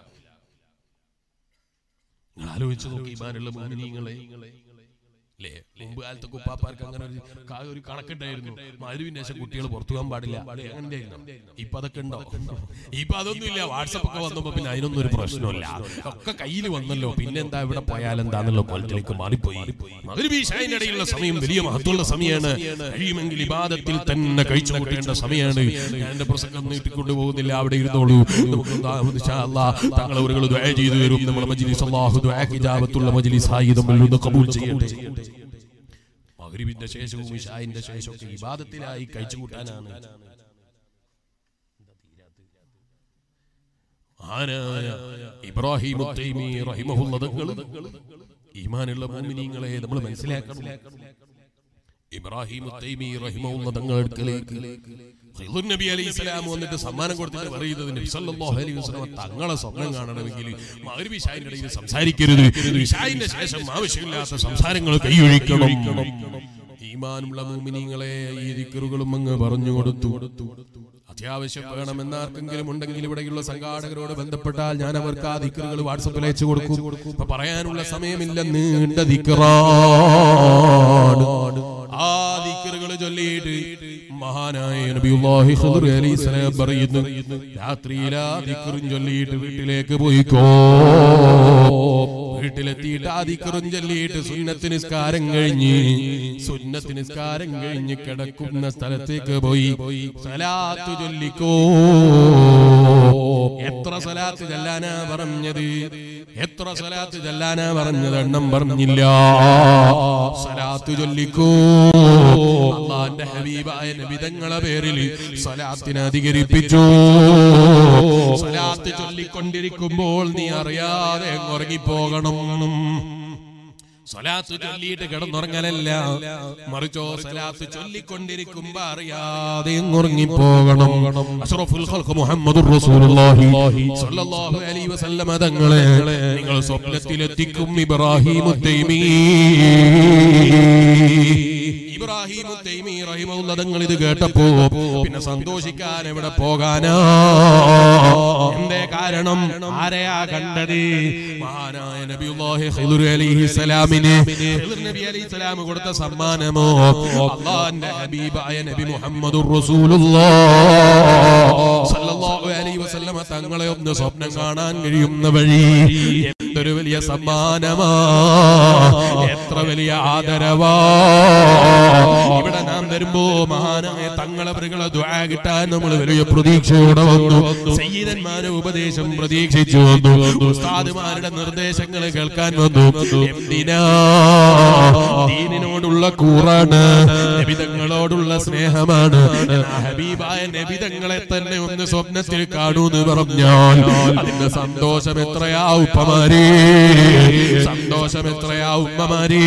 നിങ്ങൾ ആലോചിച്ച് നോക്കി ഇമാനുള്ള മോഹിനിങ്ങളെ അല്ലേ മുമ്പ് കാലത്തൊക്കെ ഉപ്പാപ്പാർക്ക് അങ്ങനെ ഒരു കാ- ഒരു കണക്കുണ്ടായിരുന്നു മരുവിന്റെ ശേഷം കുട്ടികൾ പുറത്തു പോകാൻ പാടില്ല അല്ലേ? അങ്ങനെയായിരുന്നു ഇപ്പൊ അതൊക്കെ ഉണ്ടോ ഇപ്പൊ അതൊന്നും ഇല്ല വാട്സപ്പ് ഒക്കെ വന്നപ്പോ പിന്നെ അതിനൊന്നും ഒരു പ്രശ്നമില്ല ഒക്കെ കയ്യിൽ വന്നല്ലോ പിന്നെന്താ ഇവിടെ പോയാൽ എന്താന്നുള്ള കോലത്തിലേക്ക് മാറിപ്പോയി മകരബീഷായിന്റെ ഇടയിലുള്ള സമയം വലിയ മഹത്വമുള്ള സമയമാണ് കഴിയുമെങ്കിൽ ഇബാദത്തിൽ തന്നെ കഴിച്ചു കൂട്ടേണ്ട സമയമാണ് ഞാൻ എന്റെ പ്രസംഗം നീട്ടിക്കൊണ്ടു പോകുന്നില്ല അവിടെ ഇരുന്നോളൂ നമുക്ക് ഇൻഷാ അല്ലാഹ് തങ്ങളെ ഒരു ദുആ ചെയ്തു തരും നമ്മുടെ മജ്ലിസ് അല്ലാഹു ദുആ ഇജാബത്തുള്ള മജ്ലിസായി നമ്മൾ ഒന്ന് കബൂൽ ചെയ്യട്ടെ മഗ്രിബിന്റെ ശേഷവും ഇശായിന്റെ ശേഷവും ഒക്കെ ഇബാദത്തിലായി കഴിച്ചു കൂട്ടാനാണ് ആനായ ഇബ്രാഹിം ഉത്തൈമി റഹിമഹുള്ള തങ്ങൾ ഈമാനുള്ള മുഅ്മിനീങ്ങളെ നമ്മൾ മനസ്സിലാക്കണം ഇബ്രാഹിം ഉത്തൈമി റഹിമഹുള്ള തങ്ങൾ അടുക്കലേക്ക് ഖിദ്ർ നബി അലൈഹി സ്വലാം വന്നിട്ട് സമ്മാനം കൊടുത്തിട്ട് പറയുന്നത് നബി സല്ലല്ലാഹു അലൈഹി വസല്ലം തങ്ങളെ സ്വപ്നം കാണണമെങ്കിൽ മഗ്രിബ് ഇശായിന്റെ ഇടയിൽ സംസാരിക്കരുത് ഇശായിന്റെ ശേഷം ആവശ്യമില്ലാത്ത സംസാരങ്ങൾ കൈയൊഴിക്കണം ഈമാനുള്ള മുഅ്മിനീങ്ങളെ ഈ ദിക്റുകളും അങ്ങ് പറഞ്ഞു കൊടുത്തു അത്യാവശ്യം വേണമെന്ന് ആർക്കെങ്കിലും ഉണ്ടെങ്കിൽ ഇവിടെയുള്ള സംഘാടകരോട് ബന്ധപ്പെട്ടാൽ ഞാൻ അവർക്ക് ആ ദിക്കറുകൾ വാട്സപ്പിൽ അയച്ചു കൊടുക്കും ഇപ്പൊ പറയാനുള്ള സമയമില്ല നീണ്ട ദിക്കറാണ് ആ ദിക്കറുകൾ ചൊല്ലിയിട്ട് മഹാനായ നബിയുല്ലാഹി ഖുദർ അലൈഹി സ്വലാം പറയുന്നു രാത്രിയിൽ ആ ദിക്കറും ചൊല്ലിയിട്ട് വീട്ടിലേക്ക് പോയിക്കോ വീട്ടിലെത്തിയിട്ട് ആ ദിക്കറും ചൊല്ലിയിട്ട് സുന്നത്ത് നിസ്കാരം കഴിഞ്ഞ് സുന്നത്ത് നിസ്കാരം കഴിഞ്ഞ് കിടക്കുന്ന സ്ഥലത്തേക്ക് പോയി സലാത്ത് ചൊല്ലിക്കോ എത്ര സലാത്ത് ചെല്ലാനാ പറഞ്ഞത് എത്ര സലാത്ത് ചെല്ലാനാ പറഞ്ഞത് എണ്ണം പറഞ്ഞില്ല സലാത്ത് ചൊല്ലിക്കൂ അള്ളാന്റെ ഹബീബായ നബിതങ്ങളെ പേരിൽ സലാത്തിനെ അധികരിപ്പിച്ചു സലാത്ത് ചൊല്ലിക്കൊണ്ടിരിക്കുമ്പോൾ നീ അറിയാതെ അങ്ങ് ഉറങ്ങിപ്പോകണം സ്വലാത്ത് ചൊല്ലിയിട്ട് കിടന്നുറങ്ങലല്ല മറിച്ചോ സ്വലാത്ത് ചൊല്ലിക്കൊണ്ടിരിക്കുമ്പോ അറിയാതെ ഉറങ്ങിപ്പോകണം അഷ്റഫുൽ ഖൽഖ് മുഹമ്മദുർ റസൂലുള്ളാഹി സ്വല്ലല്ലാഹു അലൈഹി വസല്ലമ തങ്ങളെ നിങ്ങൾ സ്വപ്നത്തിലെത്തിക്കും ഇബ്രാഹിം തൈമീ ഇബ്രാഹിം തൈമീ റഹിമഹുല്ല തങ്ങൾ ഇത് കേട്ടപ്പോ പിന്നെ സന്തോഷിക്കാൻ എവിടെ പോകാനാ എന്തേ കാരണം ആരെയാ കണ്ടത് മഹാനായ നബിയുല്ലാഹി ഖിദർ അലൈഹി സലാമിന് ഖിദർ നബി അലൈഹി സലാം കൊടുത്ത സമ്മാനമോ അള്ളാഹിന്റെ ഹബീബായ നബി മുഹമ്മദുർ റസൂലുള്ളാഹ് സല്ലല്ലാഹു അലൈഹി വസല്ലമ തങ്ങളെ ഒന്ന് സ്വപ്നം കാണാൻ കഴിയുന്ന വഴി എന്തൊരു വലിയ സമ്മാനമാ എത്ര വലിയ ആദരവാ ഇവിടെ നാം വരുമ്പോ മഹാനായ തങ്ങളെ പ്രതികളെ ദുആ കിട്ടാൻ നമ്മൾ വലിയ പ്രതീക്ഷയോടെ വന്നു സയ്യിദന്മാരെ ഉപദേശം പ്രതീക്ഷിച്ചു വന്നു ഉസ്താദുമാരുടെ നിർദ്ദേശങ്ങൾ കേൾക്കാൻ വന്നു എന്തിനാ ദീനിനോടുള്ള കൂറാണ് നബിതങ്ങളോടുള്ള സ്നേഹമാണ് ഹബീബായ നബിതങ്ങളെ തന്നെ ഒന്ന് സ്വപ്നത്തിൽ കാണൂ എന്ന് പറഞ്ഞാൽ അതിന്റെ സന്തോഷം എത്രയാ ഉപ്പമാരേ സന്തോഷം എത്രയാ ഉമ്മമാരേ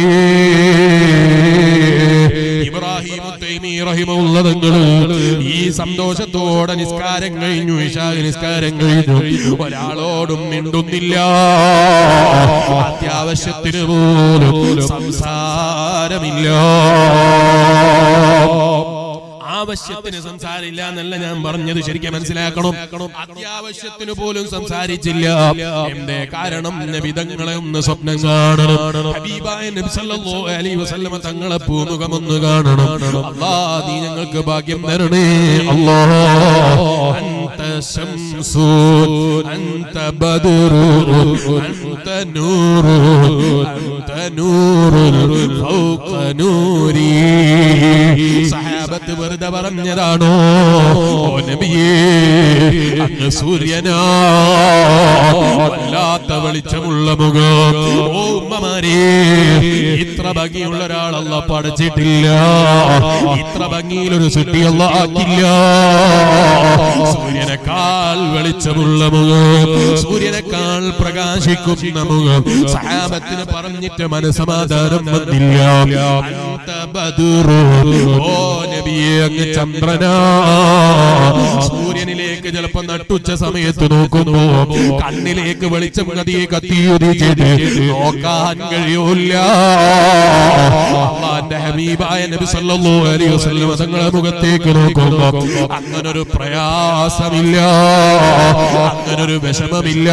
ഇബ്രാഹിം തൈമി റഹിമുള്ള തങ്ങള് ഈ സന്തോഷത്തോടെ നിസ്കാരം കഴിഞ്ഞു ഇശാ നിസ്കാരം കഴിഞ്ഞു ഒരാളോടും മിണ്ടുന്നില്ല അത്യാവശ്യത്തിന് പോലും സംസാരമില്ല ആവശ്യത്തിന് സംസാരമില്ല എന്നല്ല ഞാൻ പറഞ്ഞത് ശരിക്കും മനസ്സിലാക്കണം അത്യാവശ്യത്തിന് പോലും സംസാരിച്ചില്ല എന്തേ കാരണം നബിതങ്ങളെ ഒന്ന് സ്വപ്നം കാണണം ഹബീബായ നബി സല്ലല്ലാഹു അലൈഹി വസല്ലമ തങ്ങളെ പൂമുഖം ഒന്ന് കാണണം അല്ലാ നീ ഞങ്ങൾക്ക് ഭാഗ്യം തരണേ അല്ലാ അൻത ശംസു അൻത ബദറു അൻത നൂറു അൻത നൂറു ഫൗഖ നൂരി സഹാബത്ത് വെറുതെ പറഞ്ഞതാണോ ഓ നബിയേ അങ്ങ് സൂര്യനാ വല്ലാത്ത വെളിച്ചമുള്ള മുഖം ഓ ഉമ്മമാരേ ഇത്ര ഭംഗിയുള്ള ഒരാളല്ല പഠിച്ചിട്ടില്ല ഇത്ര ഭംഗിയിലൊരു സുട്ടിയല്ല ആക്കില്ല സൂര്യനേക്കാൾ വെളിച്ചമുള്ള മുഖം സൂര്യനേക്കാൾ പ്രകാശിക്കുന്ന മുഖം സഹാബത്തിന് പറഞ്ഞിട്ട് മനസമാധാനം വന്നില്ല അന്ത ബദുറു. ഓ നബിയെ അങ്ങ് ചന്ദ്രനാ സൂര്യനിലേക്ക് ചിലപ്പോ നട്ടുച്ച സമയത്ത് നോക്കുന്നു കണ്ണിലേക്ക് വെളിച്ചം കതിയെ കത്തിയുതിച്ചിട്ട് നോക്കാൻ കഴിയൂല അള്ളാന്റെ ഹബീബായ നബി സല്ലല്ലാഹു അലൈഹി വസല്ലം തങ്ങളെ മുഖത്തേക്ക് നോക്കുമ്പോ അങ്ങനൊരു പ്രയാസമില്ല അങ്ങനൊരു വിഷമമില്ല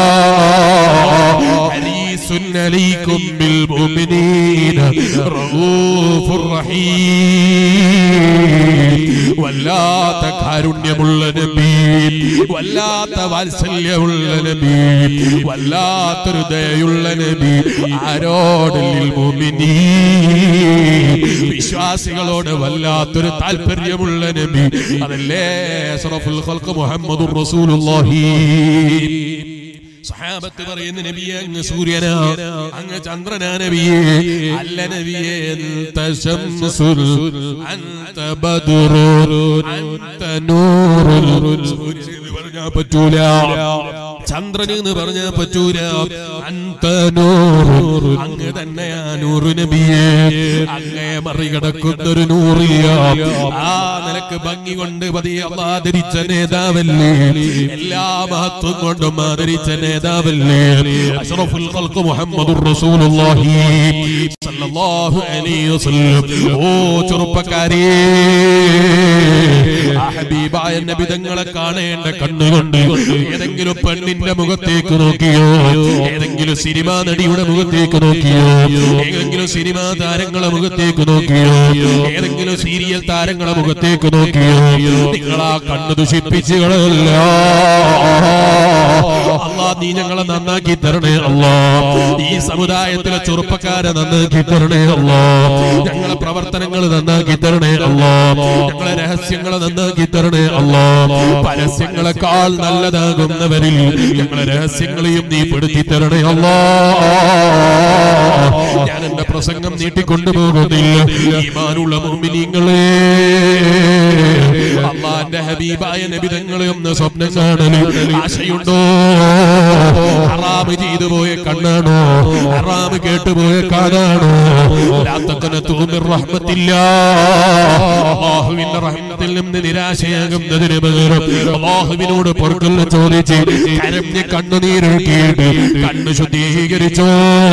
ഹരീസുൻ അലൈക്കും ബിൽ മുഅ്മിനീന റഊഫുർ റഹീം വല്ലാത്ത കാരുണ്യമുള്ള നബി വല്ലാത്ത വാത്സല്യമുള്ള നബി വല്ലാത്തൊരു ദയുള്ള നബി ആരോട് ലിൽ മുഅ്മിനീൻ വിശ്വാസികളോട് വല്ലാത്തൊരു താല്പര്യമുള്ള നബി അതല്ലേ അഷ്റഫുൽ ഖൽഖ് മുഹമ്മദുർ റസൂലുള്ളാഹി സഹാബത്ത് പറയുന്ന നബിയെ അങ്ങ് സൂര്യനാ അങ്ങ് ചന്ദ്രനാ നബിയെ അല്ല നബിയെ അന്ത ശംസുൽ അന്ത ബദുറുൻ അന്ത നൂറുൽ സൂര്യൻ എന്ന് പറഞ്ഞാ പറ്റൂല ചന്ദ്രൻ എന്ന് പറഞ്ഞാ പറ്റൂല അന്ത നൂറ് അങ്ങ് തന്നെയാ നൂറ് നബിയെ അങ്ങേ മറികടക്കുന്നൊരു നൂറില്ല ആ നിലക്ക് ഭംഗി കൊണ്ട് പതിയെ ആദരിച്ച നേതാവല്ലേ എല്ലാ മഹത്വം കൊണ്ടും ആദരിച്ച നേതാവല്ലേ അഷ്റഫുൽ ഖൽഖ് മുഹമ്മദുർ റസൂലുള്ളാഹി സല്ലല്ലാഹു അലൈഹി വസല്ലം ഓ ചെറുപ്പക്കാരേ ആ ഹബീബായ നബി തങ്ങളെ കാണേണ്ട കണ്ണുകൊണ്ട് ഏതെങ്കിലും പെണ്ണിന്റെ മുഖത്തേക്ക് നോക്കിയോ ഏതെങ്കിലും സിനിമാ നടിയുടെ മുഖത്തേക്ക് നോക്കിയോ ഏതെങ്കിലും സിനിമാ താരങ്ങളെ മുഖത്തേക്ക് നോക്കിയോ ഏതെങ്കിലും സീരിയൽ താരങ്ങളെ മുഖത്തേക്ക് നോക്കിയോ നിങ്ങൾ ആ കണ്ണ് ദുഷിപ്പിച്ച് കളയല്ല അള്ളാ നീ ഞങ്ങളെ നന്നാക്കി തരണേ അല്ലാ ഈ സമുദായത്തിലെ ചെറുപ്പക്കാരെ നന്നാക്കി തരണേ അല്ലാ ഞങ്ങളെ പ്രവർത്തനങ്ങൾ നന്നാക്കി തരണേ അല്ലാ ഞങ്ങളെ രഹസ്യങ്ങളെ നന്നാക്കി തരണേ അല്ലാ പരസ്യങ്ങളെക്കാൾ നല്ലതാകുന്നവരിൽ ഞങ്ങളെ രഹസ്യങ്ങളെയും നീ പെടുത്തി തരണേ അല്ലാ ഞാൻ എന്റെ പ്രസംഗം നീട്ടിക്കൊണ്ടുപോകുന്നില്ല ഈമാനുള്ള മുഅ്മിനീങ്ങളെ അള്ളാന്റെ ഹബീബായ നബിതങ്ങളെ ഒന്ന് സ്വപ്നം കാണല് ആശയുണ്ടോ ഹറാമ് ചെയ്തു പോയ കണ്ണാണോ ഹറാമ് കേട്ടുപോയ കാതാണോ ലാത്തക്കന തൂമിർ റഹ്മത്തില്ല അള്ളാഹുവിന്റെ റഹ്മത്തിൽ നിന്ന് നിരാശയാകുന്നതിന് പകരം അള്ളാഹുവിനോട് പൊറുക്കല്ല ചോദിച്ച് കരഞ്ഞ് കണ്ണുനീരൊഴുക്കിയിട്ട് കണ്ണ് ശുദ്ധീകരിച്ചോ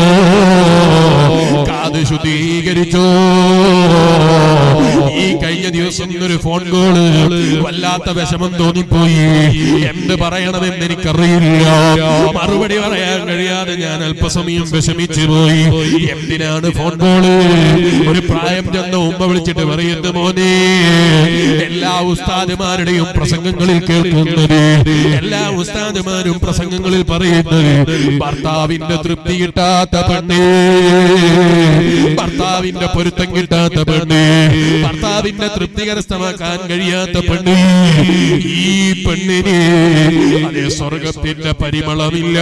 കാത് ശുദ്ധീകരിച്ചോ ഈ കഴിഞ്ഞ ദിവസം ഒരു ഫോൺ കോള് വല്ലാത്ത വിഷമം തോന്നിപ്പോയി എന്ത് പറയണമെന്ന് എനിക്കറിയില്ല മറുപടി പറയാൻ കഴിയാതെ ഞാൻ അല്പസമയം വിഷമിച്ചു പോയി എന്തിനാണ് ഫോൺ കോള് ഒരു പ്രായം ചെന്ന ഉമ്മ വിളിച്ചിട്ട് പറയുന്ന മോനെ എല്ലാ ഉസ്താദുമാരുടെയും പ്രസംഗങ്ങളിൽ കേൾക്കുന്നത് എല്ലാ ഉസ്താദുമാരും പ്രസംഗങ്ങളിൽ പറയുന്നത് ഭർത്താവിന്റെ തൃപ്തി കിട്ടാത്ത പെണ്ണേ ഭർത്താവിന്റെ പൊരുത്തം കിട്ടാത്ത പെണ്ണ് ഭർത്താവിന്റെ തൃപ്തി കരസ്ഥമാക്കാൻ കഴിയാത്ത പെണ്ണ് ഈ പെണ്ണിന് അതേ സ്വർഗത്തിന്റെ പരിമളമില്ല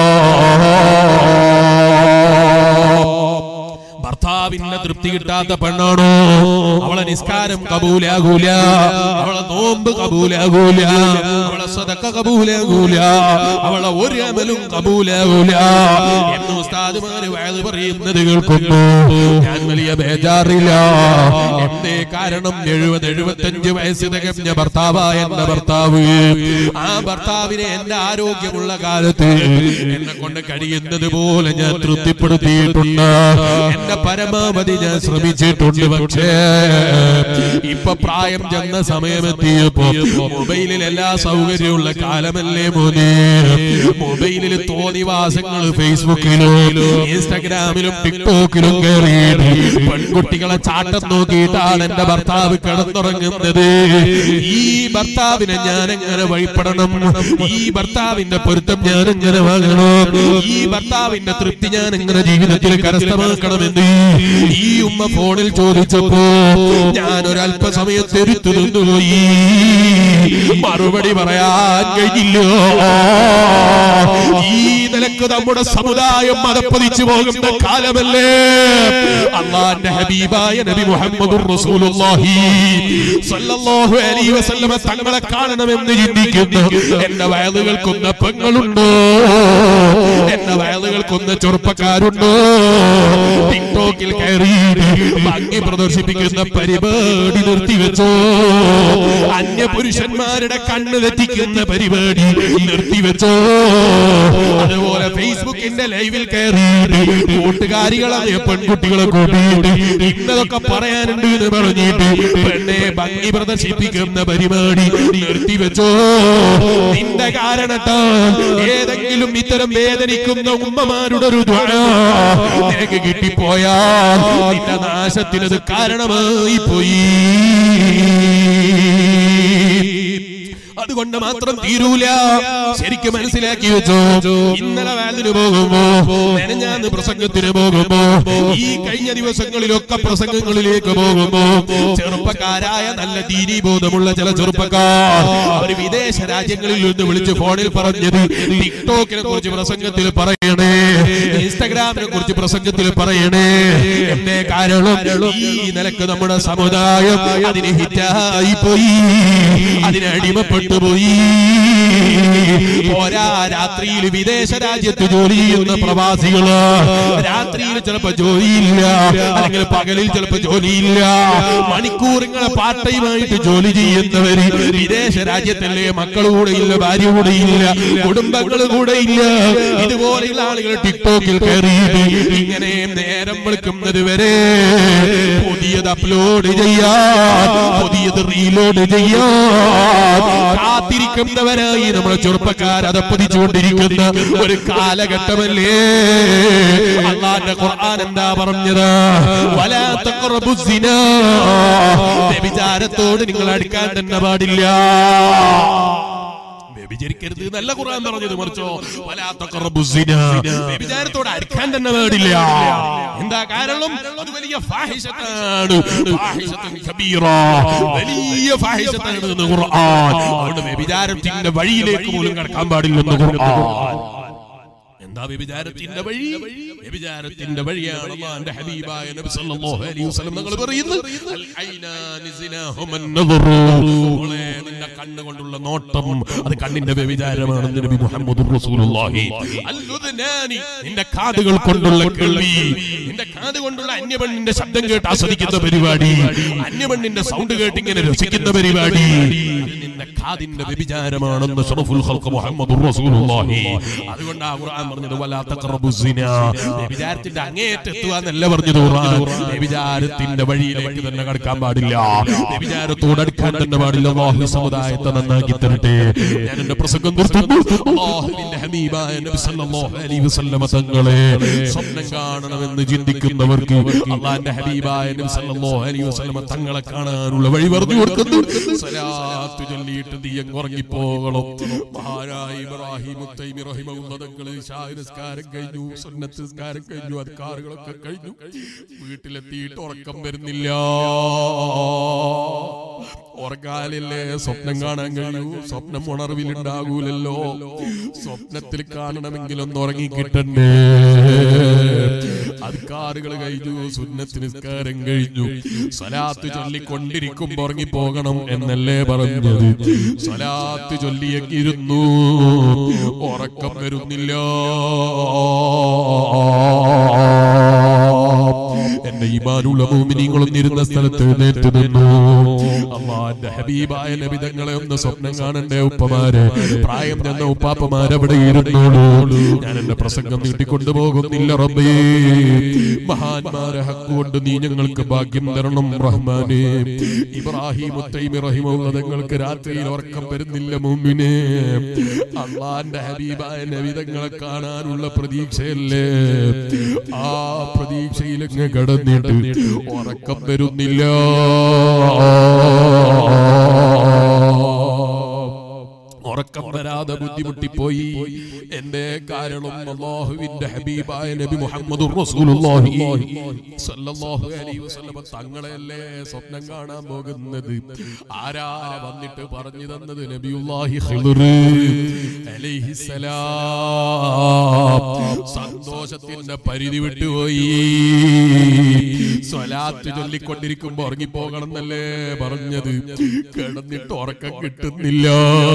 ഭർത്താവിന്റെ തൃപ്തി കിട്ടാത്ത പെണ്ണാണോ അവളെ നിസ്കാരം കബൂലാകൂല അവളെ നോമ്പ് കബൂലാകൂല അവളെ സദക്ക കബൂലാകൂല അവളെ ഒരു അമലും കബൂലാകൂല എന്ന് ഉസ്താദുമാര് വയത് പറയുന്നത് കേൾക്കുന്നു ഞാൻ വലിയ ബേജാറില്ല എന്തേ കാരണം എഴുപത് എഴുപത്തഞ്ച് വയസ്സ് തികഞ്ഞ ഭർത്താവായ എന്റെ ഭർത്താവ് ആ ഭർത്താവിനെ എന്റെ ആരോഗ്യമുള്ള കാലത്ത് എന്നെ കൊണ്ട് കഴിയുന്നത് പോലെ ഞാൻ തൃപ്തിപ്പെടുത്തിയിട്ടുണ്ട് എന്റെ പരമാവധി ഞാൻ ശ്രമിച്ചിട്ടുണ്ട് പക്ഷേ ഇപ്പൊ പ്രായം ചെന്ന സമയമെത്തിയപ്പോ മൊബൈലിൽ എല്ലാ സൗകര്യമുള്ള കാലമല്ലേ മോനെ മൊബൈലിൽ തോന്നിവാസങ്ങൾ ഫേസ്ബുക്കിലും ഇൻസ്റ്റാഗ്രാമിലും ടിക്ടോക്കിലും കയറി പെൺകുട്ടികളെ ചാട്ടം നോക്കിയിട്ടാണ് എന്റെ ഭർത്താവ് കിടന്നുറങ്ങുന്നത് ഈ ഭർത്താവിനെ ഞാൻ എങ്ങനെ വഴിപ്പെടണം ഈ ഭർത്താവിന്റെ പൊരുത്തം ഞാൻ എങ്ങനെ വാങ്ങണം ഈ ഭർത്താവിന്റെ തൃപ്തി ഞാൻ എങ്ങനെ ജീവിതത്തിൽ കരസ്ഥമാക്കണമെന്ന് ഈ ഉമ്മ ഫോണിൽ ചോദിച്ചപ്പോ ഞാൻ ഒരല്പസമയം തെരുത്തു നിന്നുപോയി മറുപടി പറയാൻ കഴിഞ്ഞില്ല ഈ നിലക്ക് നമ്മുടെ സമുദായം മതപ്പതിച്ചു പോകുന്ന കാലമല്ലേ അള്ളാന്റെ ഹബീബായ നബി മുഹമ്മദ് റസൂലുള്ളാഹി സല്ലല്ലാഹു അലൈഹി വസല്ലമ തങ്ങളെ കാണണമെന്ന് ചിന്തിക്കുന്ന എന്റെ വയലുകൾക്കൊന്ന പെങ്ങളുണ്ടോ എന്റെ വയലുകൾക്കൊന്ന ചെറുപ്പക്കാരുണ്ടോ ടിക്ടോക്കിൽ കയറി ഭംഗി പ്രദർശിപ്പിക്കുന്ന പരിപാടി നിർത്തിവെച്ചോ അന്യ പുരുഷന്മാരുടെ കണ്ണ് തെറ്റിക്കുന്ന പരിപാടി നിർത്തിവെച്ചോ അതുപോലെ ഫേസ്ബുക്കിന്റെ ലൈവിൽ കയറി കൂട്ടുകാരികളായ പെൺകുട്ടികളെ കൂട്ടിയിട്ട് ഇന്നതൊക്കെ പറയാനുണ്ട് എന്ന് പറഞ്ഞിട്ട് പെണ്ണെ ഭംഗി പ്രദർശിപ്പിക്കുന്ന പരിപാടി നിർത്തിവെച്ചോ നിന്റെ കാരണത്താൽ ഏതെങ്കിലും ഇത്തരം വേദനിക്കുന്ന ഉമ്മമാരുടെ ഒരു ദ്വാര നിനക്ക് കിട്ടിപ്പോയാൽ നിന്റെ നാശത്തിനത് കാരണമായി പോയി അതുകൊണ്ട് മാത്രം തീരൂല ശരിക്കും മനസ്സിലാക്കി വെച്ചോ ഇന്നലെ വാലിന് പോകുമ്പോ മെനഞ്ഞാന്ന് പ്രസംഗത്തിന് പോകുമ്പോ ഈ കഴിഞ്ഞ ദിവസങ്ങളിലൊക്കെ പ്രസംഗങ്ങളിലേക്ക് പോകുമ്പോ ചെറുപ്പക്കാരായ നല്ല ദീനീ ബോധമുള്ള ചില ചെറുപ്പക്കാർ അവർ വിദേശ രാജ്യങ്ങളിൽ നിന്ന് വിളിച്ച് ഫോണിൽ പറഞ്ഞത് ടിക്ടോക്കിനെ കുറിച്ച് പ്രസംഗത്തിൽ പറയണേ ഇൻസ്റ്റഗ്രാമിനെ കുറിച്ച് പ്രസംഗത്തിൽ പറയണേ എന്റെ കാരണം ഈ നിലക്ക് നമ്മുടെ സമുദായം അതിന് ഹിറ്റായി പോയി അതിന് അടിമപ്പെട്ടു പോയി പോരാ രാത്രിയിൽ വിദേശ രാജ്യത്ത് ജോലി ചെയ്യുന്ന പ്രവാസികള് രാത്രിയിൽ ചിലപ്പോ ജോലിയില്ല അല്ലെങ്കിൽ പകലിൽ ചിലപ്പോ ജോലിയില്ല മണിക്കൂറുകളെ പാർട്ട് ടൈമായിട്ട് ജോലി ചെയ്യുന്നവര് വിദേശ രാജ്യത്തല്ലേ മക്കൾ കൂടെ ഇല്ല ഭാര്യ കൂടെ ഇല്ല കുടുംബങ്ങൾ കൂടെ ഇല്ല ഇതുപോലെയുള്ള ആളുകൾ ടിക്ടോക്കിൽ കയറിയിട്ട് ഇങ്ങനെ നേരം വിളിക്കുന്നത് വരെ പുതിയത് അപ്ലോഡ് ചെയ്യാൻ പുതിയത് റീലോഡ് ചെയ്യാൻ കാത്തിരിക്കുന്നവരായി നമ്മുടെ ചെറുപ്പക്കാർ അതപ്പതിച്ചുകൊണ്ടിരിക്കുന്ന ഒരു കാലഘട്ടമല്ലേ അള്ളാന്റെ ഖുർആൻ എന്താ പറഞ്ഞത് വലാ തഖറബു സിനാ വ്യഭിചാരത്തോട് നിങ്ങൾ അടുക്കാൻ തന്നെ പാടില്ല വ്യഭിചരിക്കരുത് നല്ല ഖുർആൻ പറഞ്ഞത് മറിച്ചോ വലാ തഖറബു സിന വ്യഭിചാരത്തോട് അടുക്കാൻ തന്നെ പാടില്ല എന്താ കാരണം അത് വലിയ ഫാഹിഷത്താണ് ഫാഹിഷത്തുൻ കബീറ വലിയ ഫാഹിഷത്താണ് എന്ന് ഖുർആൻ അതുകൊണ്ട് വ്യഭിചാരത്തിന്റെ വഴിയിലേക്ക് പോലും കടക്കാൻ പാടില്ലെന്ന് ഖുർആൻ എന്താ വ്യഭിചാരത്തിന്റെ വഴി വ്യഭിചാരത്തിന്റെ വഴിയാണ് അള്ളാന്റെ ഹബീബായ നബി സല്ലല്ലാഹു അലൈഹി വസല്ലം നിങ്ങൾ പറയുന്നത് അൽ ഐനാനി സിനാഹും അൻ-നദറു. മോളെ, നിന്റെ കണ്ണുകൊണ്ടുള്ള നോട്ടം അത് കണ്ണിന്റെ വ്യഭിചാരമാണെന്ന് നബി മുഹമ്മദ് റസൂലുള്ളാഹി അൽ-ഉദ്നാനി, നിന്റെ കാതുകൾ കൊണ്ടുള്ള കേൾവി നിന്റെ കാത് കൊണ്ടുള്ള അന്യപെണ്ണിന്റെ ശബ്ദം കേട്ട് ആസ്വദിക്കുന്ന പരിപാടി അന്യപെണ്ണിന്റെ സൗണ്ട് കേട്ട് ഇങ്ങനെ രസിക്കുന്ന പരിപാടി അത് നിന്റെ കാതിന്റെ വ്യഭിചാരമാണെന്ന് ഷറഫുൽ ഖൽഖ് മുഹമ്മദ് റസൂലുള്ളാഹി അതുകൊണ്ട് ആ ഖുർആൻ പറഞ്ഞത് വലാ തഖറബു സിന വ്യഭിചാരത്തിന്റെ അങ്ങേയറ്റെത്തുക എന്നല്ല പറഞ്ഞത് ഖുർആൻ വ്യഭിചാരത്തിന്റെ വഴിയിലേക്ക് തന്നെ കടക്കാൻ പാടില്ല വ്യഭിചാരത്തോട് അടുക്കാൻ തന്നെ പാടില്ല അല്ലാഹു സമുദായത്തെ നന്നാക്കി തരട്ടെ ഞാൻ എന്റെ പ്രസംഗം നിർത്തുന്നു അല്ലാഹുവിന്റെ ഹബീബായ നബി സല്ലല്ലാഹു അലൈഹി വസല്ലമ തങ്ങളെ സ്വപ്നം കാണണമെന്ന് ചിന്തിക്കുന്നവർക്ക് അള്ളാന്റെ ഹബീബായ നബി സല്ലല്ലാഹു അലൈഹി വസല്ലമ തങ്ങളെ കാണാനുള്ള വഴി പറഞ്ഞു കൊടുക്കുന്നു സലാത്ത് ചൊല്ലിയിട്ട് നീ അങ്ങ് ഉറങ്ങിപ്പോകണം മഹാനായ ഇബ്രാഹിം തൈമി റഹിമഹുള്ള തങ്ങള് ഇശാഇ നിസ്കാരം കഴിഞ്ഞു സുന്നത്ത് നിസ്കാരം കഴിഞ്ഞു അധികാറുകളൊക്കെ കഴിഞ്ഞു വീട്ടിലെത്തിയിട്ട് ഉറക്കം വരുന്നില്ല ഉറങ്ങാലില്ലേ സ്വപ്നം കാണാൻ കഴിയൂ സ്വപ്നം ഉണർവിലുണ്ടാകൂലല്ലോ സ്വപ്നത്തിൽ കാണണമെങ്കിൽ ഒന്ന് ഉറങ്ങി കിട്ടണ്ടേ അധികാറുകൾ കഴിഞ്ഞു സുന്നത്ത് നിസ്കാരം കഴിഞ്ഞു സ്വലാത്ത് ചൊല്ലിക്കൊണ്ടിരിക്കുമ്പോ ഉറങ്ങി പോകണം എന്നല്ലേ പറഞ്ഞത് സ്വലാത്ത് ചൊല്ലിയെങ്കിരുന്നു ഉറക്കം വരുന്നില്ല എന്റെ ഈമാനുള്ള മോമിനിങ്ങളൊന്നും ഇരുന്ന സ്ഥലത്ത് എഴുന്നേറ്റ് നിന്നു അള്ളാന്റെ ഹബീബായ നബിതങ്ങളെ ഒന്ന് സ്വപ്നം കാണണ്ടേ ഉപ്പമാര് പ്രായം ചെന്ന ഉപ്പാപ്പമാര് അവിടെ ഇരുന്നോളൂ ഞാൻ എന്റെ പ്രസംഗം നീട്ടിക്കൊണ്ടുപോകുന്നില്ല റബ്ബേ മഹാന്മാരെ ഹക്കുകൊണ്ട് നീ ഞങ്ങൾക്ക് ഭാഗ്യം തരണം റഹ്മാനെ ഇബ്രാഹിം തൈമി റഹിമുള്ള തങ്ങൾക്ക് രാത്രിയിൽ ഉറക്കം വരുന്നില്ല മുമ്പിനെ അള്ളാന്റെ ഹബീബായ നബിതങ്ങളെ കാണാനുള്ള പ്രതീക്ഷയല്ലേ ആ പ്രതീക്ഷയിലങ്ങ് കടന്നിട്ട് ഉറക്കം വരുന്നില്ല ഉറക്കം വരാതെ ബുദ്ധിമുട്ടിപ്പോയി എന്റെ കാരണം അള്ളാഹുവിന്റെ ഹബീബായ നബി മുഹമ്മദ് റസൂലുള്ളാഹി സല്ലല്ലാഹു അലൈഹി വസല്ലം തങ്ങളെയല്ലേ സ്വപ്നം കാണാൻ പോകുന്നത് ആരാ വന്നിട്ട് പറഞ്ഞു തന്നത് നബിയുല്ലാഹി ഖിദ്ർ അലൈഹിസ്സലാം സന്തോഷത്തിന്റെ പരിധി വിട്ടുപോയി സ്വലാത്ത് ചൊല്ലിക്കൊണ്ടിരിക്കുമ്പോ ഉറങ്ങിപ്പോകണം എന്നല്ലേ പറഞ്ഞത് കിടന്നിട്ട് ഉറക്കം കിട്ടുന്നില്ല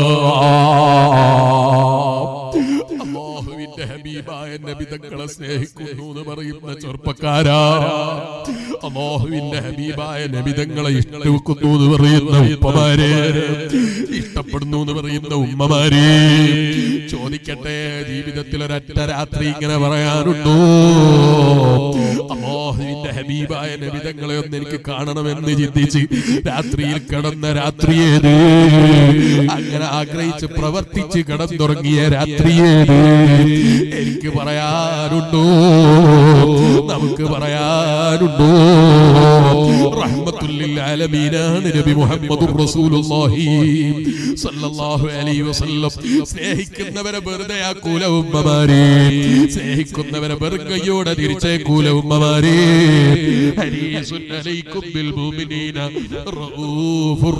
അള്ളാഹുവിന്റെ ഹബീബായ നബിതങ്ങളെ സ്നേഹിക്കുന്നു എന്ന് പറയുന്ന ചെറുപ്പക്കാരാ അള്ളാഹുവിന്റെ ഹബീബായ നബിതങ്ങളെ ഇഷ്ടവെക്കുന്നു എന്ന് പറയുന്ന ഉപ്പമാരെ ഇഷ്ടപ്പെടുന്നു എന്ന് പറയുന്ന ഉമ്മമാരെ ചോദിക്കട്ടെ ജീവിതത്തിൽ ഒരൊറ്റ രാത്രി ഇങ്ങനെ പറയാനുണ്ടോ അള്ളാഹുവിന്റെ ഹബീബായ നബിതങ്ങളെ ഒന്ന് എനിക്ക് കാണണമെന്ന് ചിന്തിച്ച് രാത്രിയിൽ കിടന്ന രാത്രിയേത് അങ്ങനെ ആഗ്രഹിച്ച് പ്രവർത്തിച്ച് കിടന്നുറങ്ങിയ രാത്രിയേത് എനിക്ക് പറയാനുണ്ടോ നമുക്ക് പറയാനുണ്ടോ റഹ്മത്തുല്ലിൽ ആലമീനാണ് നബി മുഹമ്മദ് റസൂലുള്ളാഹി സല്ലല്ലാഹു അലൈഹി വസല്ലം സ്നേഹിക്കുന്നവരെ വെറുതെ ആക്കൂല ഉമ്മമാരെ സ്നേഹിക്കുന്നവരെ വെറുകയോടെ തിരിച്ചേക്കൂല ഉമ്മമാരെ ഹരീസുൻ അലൈക്കും ബിൽ മുഅ്മിനീന റഊഫുർ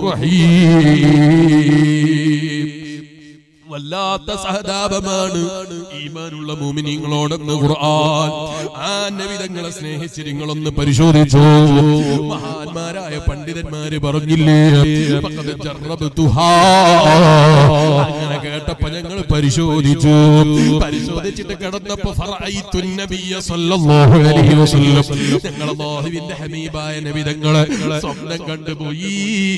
റഹീം വല്ലാത്ത സഹതാപമാണ് ഈമാനുള്ള മോമിനിങ്ങളോടെന്ന് ഖുർആൻ ആ നബിതങ്ങളെ സ്നേഹിച്ച് നിങ്ങളൊന്ന് പരിശോധിച്ചു മഹാന്മാരായ പണ്ഡിതന്മാര് പറഞ്ഞില്ലേ ഫഖദ് ജറബ്തുഹാ. അങ്ങനെ കേട്ടപ്പോ ഞങ്ങൾ പരിശോധിച്ചു പരിശോധിച്ചിട്ട് കിടന്നപ്പോ ഫറഅയ്തു നബിയ സല്ലല്ലാഹു അലൈഹി വസല്ലം ഞങ്ങൾ അല്ലാഹുവിന്റെ ഹബീബായ നബിതങ്ങളെ സ്വപ്നം കണ്ടുപോയി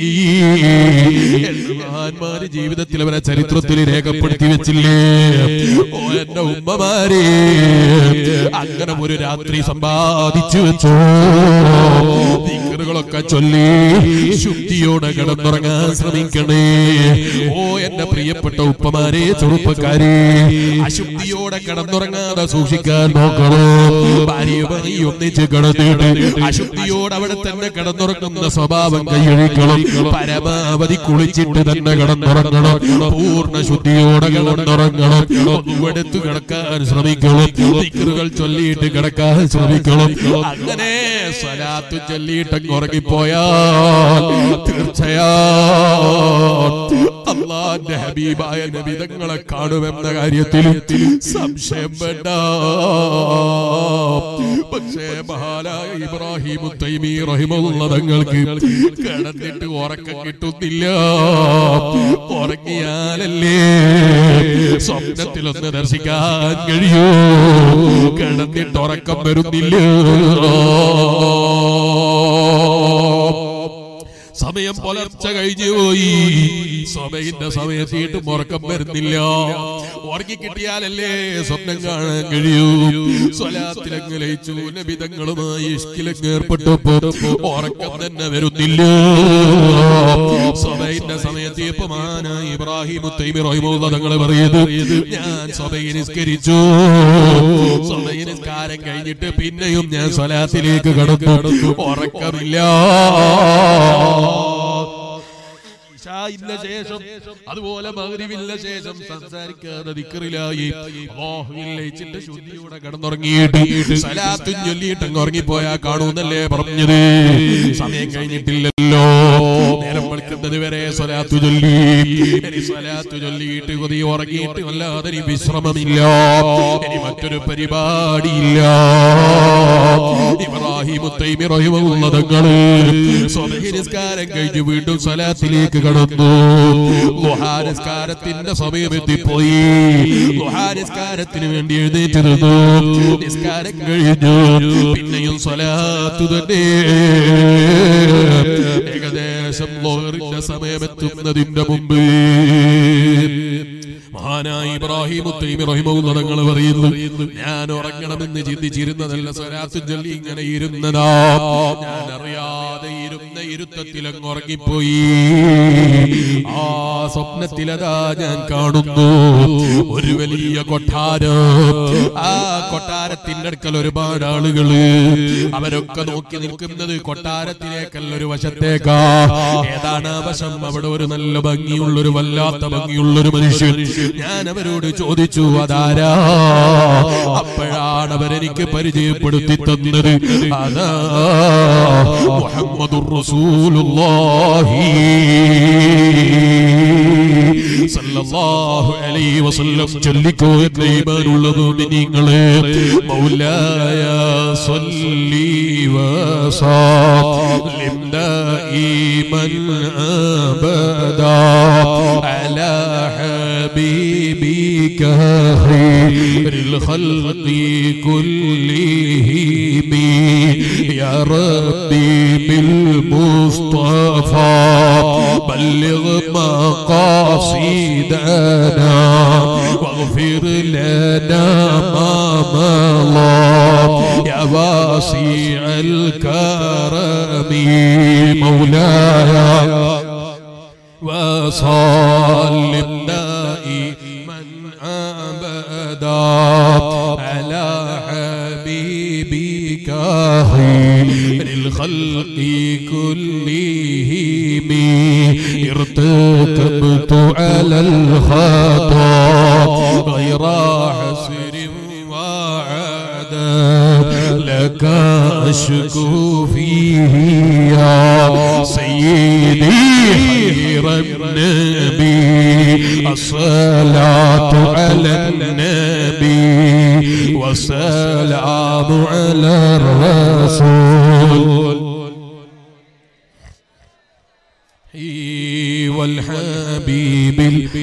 മഹാന്മാര് ജീവിതത്തിൽ അവരെ ചരിത്രത്തിൽ രേഖപ്പെടുത്തി വെച്ചില്ലേ ഓ എന്റെ ഉമ്മമാരെ അങ്ങനെ ഒരു രാത്രി സമ്പാദിച്ചു വെച്ചു ദിക്റുകളൊക്കെ ചൊല്ലി ശുദ്ധിയോടെ കിടന്നുറങ്ങാൻ ശ്രമിക്കണേ ഓ എന്റെ പ്രിയപ്പെട്ട ഉപ്പമാരെ ചെറുപ്പക്കാരെ അശുദ്ധിയോടെ കിടന്നുറങ്ങാതെ സൂക്ഷിക്കാൻ നോക്കണോ ഭാര്യയുമായി ഒന്നിച്ച് കിടന്നിട്ട് അശുദ്ധിയോടെ അവിടെ തന്നെ കിടന്നുറങ്ങുന്ന സ്വഭാവം കൈയഴിക്കണം പരമാവധി കുളിച്ചിട്ട് തന്നെ കിടന്നുറങ്ങണം പൂർണ്ണ ശുദ്ധിയോടെ കിടന്നുറങ്ങണം ഒന്നുമെടുത്ത് കിടക്കാൻ ശ്രമിക്കണം ദിക്റുകൾ ചൊല്ലിയിട്ട് കിടക്കാൻ ശ്രമിക്കണം അങ്ങനെ സ്വലാത്ത് ചൊല്ലിയിട്ട് അങ്ങ് ഉറങ്ങിപ്പോയാൽ തീർച്ചയാ അള്ളാന്റെ ഹബീബായ നബിതങ്ങളെ കാണുമെന്ന കാര്യത്തിൽ സംശയം വേണ്ട പക്ഷേ മഹാനായ ഇബ്രാഹിം തൈമി റഹിമുള്ള തങ്ങൾക്ക് കിടന്നിട്ട് ഉറക്കം കിട്ടുന്നില്ല ഉറങ്ങിയാലല്ലേ സ്വപ്നത്തിലൊന്ന് ദർശിക്കാൻ കഴിയൂ കിടന്നിട്ട് ഉറക്കം വരുന്നില്ല സമയം പുലർച്ച കഴിഞ്ഞു പോയി സമയത്തിന്റെ സമയത്തിയിട്ട് ഉറക്കം വരുന്നില്ല ഉറങ്ങി കിട്ടിയാലല്ലേ സ്വപ്നം കാണാൻ കഴിയൂ സ്വലാത്തിലങ്ങ് ലയിച്ചു നബിതങ്ങളുമായി ഇഷ്കിലങ്ങ് ഏർപ്പെട്ടപ്പോ ഉറക്കം തന്നെ വരുന്നില്ല സമയത്തിന്റെ സമയത്ത് ഇപ്പൊ മാനായി ഇബ്രാഹിം തൈമി റഹിമുള്ള തങ്ങൾ പറയുന്നത് ഞാൻ സ്വബയെ നിസ്കരിച്ചു സ്വബയെ നിസ്കാരം കഴിഞ്ഞിട്ട് പിന്നെയും ഞാൻ സ്വലാത്തിലേക്ക് കടന്നു ഉറക്കമില്ല ഇശാഇന്റെ ശേഷം അതുപോലെ മഗ്രിബിന്റെ ശേഷം സംസാരിക്കാതെ ദിക്റിലായി അല്ലാഹുവിൽ ലയിച്ചിട്ട് ശുദ്ധിയോടെ കിടന്നുറങ്ങിയിട്ട് സലാത്തും ചൊല്ലിയിട്ട് അങ്ങ് ഉറങ്ങിപ്പോയാ കാണൂന്നല്ലേ പറഞ്ഞത് സമയം കഴിഞ്ഞിട്ടില്ലല്ലോ നേരം വെളുക്കുന്നത് വരെ സ്വലാത്തു ചൊല്ലി ഇനി സ്വലാത്തു ചൊല്ലിയിട്ട് കൊതി ഉറങ്ങിയിട്ട് അല്ലാതെ ഇനി വിശ്രമമില്ല ഇനി മറ്റൊരു പരിപാടിയില്ല ഇബ്രാഹിം തൈമി റഹിമുള്ള തങ്ങള് സ്വബഹി നിസ്കാരം കഴിഞ്ഞ് വീണ്ടും സ്വലാത്തിലേക്ക് കടന്നു ലുഹാനിസ്കാരത്തിന്റെ സമയം എത്തിപ്പോയി ലുഹാനിസ്കാരത്തിന് വേണ്ടി എഴുന്നേറ്റ് നിന്നു നിസ്കാരം കഴിഞ്ഞു പിന്നെയും സ്വലാത്തു തന്നെ ഏകദേശം ലോഹറിന്റെ സമയം എത്തുന്നതിന്റെ മുമ്പ് മഹാനായ ഇബ്രാഹിം തൈമി റഹിമുള്ള തങ്ങൾ പറയുന്നു ഞാൻ ഉറങ്ങണമെന്ന് ചിന്തിച്ചിരുന്നതല്ല സ്വലാത്തും ചൊല്ലി ഇങ്ങനെ ഇരുന്നതാ ഞാൻ അറിയാതെ ഇരുന്ന ഇരുത്തത്തിൽ അങ്ങ് ഉറങ്ങിപ്പോയി ആ സ്വപ്നത്തിലതാ ഞാൻ കാണുന്നു ഒരു വലിയ കൊട്ടാരം ആ കൊട്ടാരത്തിന്റെ അടുക്കൽ ഒരുപാട് ആളുകള് അവരൊക്കെ നോക്കി നിൽക്കുന്നത് കൊട്ടാരത്തിലേക്കല്ല ഒരു വശത്തേക്കാ ഏതാണ് ആ വശം അവിടെ ഒരു നല്ല ഭംഗിയുള്ള ഒരു വല്ലാത്ത ഭംഗിയുള്ള ഒരു മനുഷ്യൻ ഞാൻ അവരോട് ചോദിച്ചു അതാരാ അപ്പോഴാണ് അവരെനിക്ക് പരിചയപ്പെടുത്തി തന്നത് അതാ മുഹമ്മദുർ റസൂലുള്ളാഹി സല്ലല്ലാഹു അലൈഹി വസല്ലം ചൊല്ലിക്കോ എന്ന ഈമാനുള്ളത് നിങ്ങളെ മൗലായ സ്വല്ലി വസല്ലം ദായിമൻ അബദാ അലാ حبيبك خير الخلق كلهم يا ربي بالمصطفى بلغ مقاصدنا واغفر لنا ما مضى يا واسع الكرم مولاي وصلم دائما ابدا على حبيبك خير الخلق كلهم ارتكبت على الخطا غير حسر وعدا لك اشكو فيه يا سيدي خير النبي الصلاة على النبي والسلام على الرسول والحبيب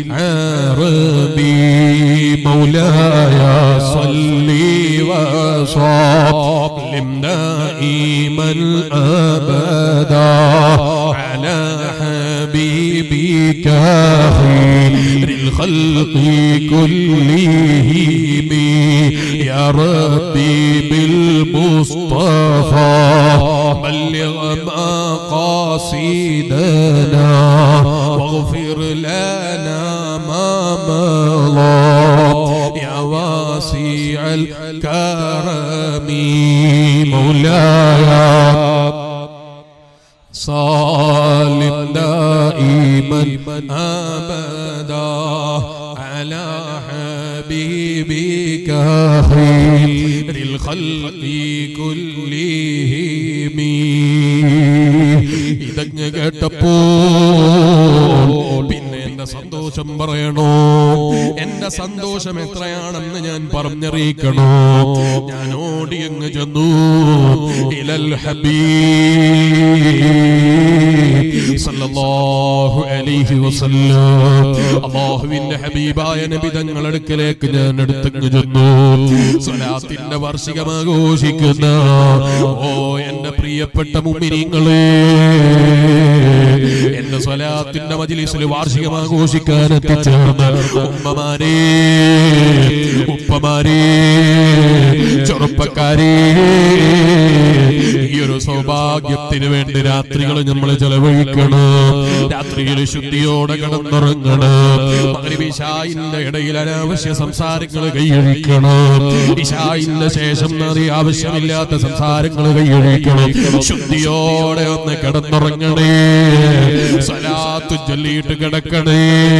العربي مولاي صلي وسلم دائما ابدا على حبيبك خير الخلق كلهم يا ربي بالمصطفى بلغ مقاصدنا مقاصدنا واغفر لنا ما مضى يا واسع الكرم مولاي صال دائما ابدا على حبيبك خير الخلق كلهم ഇതങ്ങ് കേട്ടപ്പോൾ പിന്നെ എന്റെ സന്തോഷം പറയണോ എന്റെ സന്തോഷം എത്രയാണെന്ന് ഞാൻ പറഞ്ഞറിയിക്കണോ ഞാൻ ഓടി അങ്ങ് ചെന്നു ഇലൽ ഹബീബ് സല്ലല്ലാഹു അലൈഹി വസല്ലം അല്ലാഹുവിന്റെ ഹബീബായ നബി തങ്ങളുടെ അടുക്കലേക്ക് ഞാൻ അടുത്തങ്ങ് ചെന്നു സ്വലാത്തിന്റെ വാർഷികം ആഘോഷിക്കുന്ന ഓ എന്റെ പ്രിയപ്പെട്ട മുമിനിങ്ങളെ എന്റെ സ്വലാത്തിന്റെ മജിലിസിൽ വാർഷികം ആഘോഷിക്കാൻ എത്തിച്ചേർന്ന ഉമ്മമാരെ ഉപ്പമാരെ ചെറുപ്പക്കാരെ ഈ ഒരു സൗഭാഗ്യത്തിന് വേണ്ടി രാത്രികൾ നമ്മൾ ചെലവഴിക്കണം രാത്രിയിൽ ശുദ്ധിയോടെ കിടന്നുറങ്ങണം മഗ്രിബ് ഇശായിന്റെ ഇടയിൽ അനാവശ്യ സംസാരങ്ങൾ കൈയൊഴിക്കണം ഇശായിന്റെ ശേഷം അത് ആവശ്യമില്ലാത്ത സംസാരങ്ങൾ കൈയൊഴിക്കണം ശുദ്ധിയോടെ ഒന്ന് കിടന്നുറങ്ങണേ സലാത്ത് ചൊല്ലിയിട്ട് കിടക്കണേ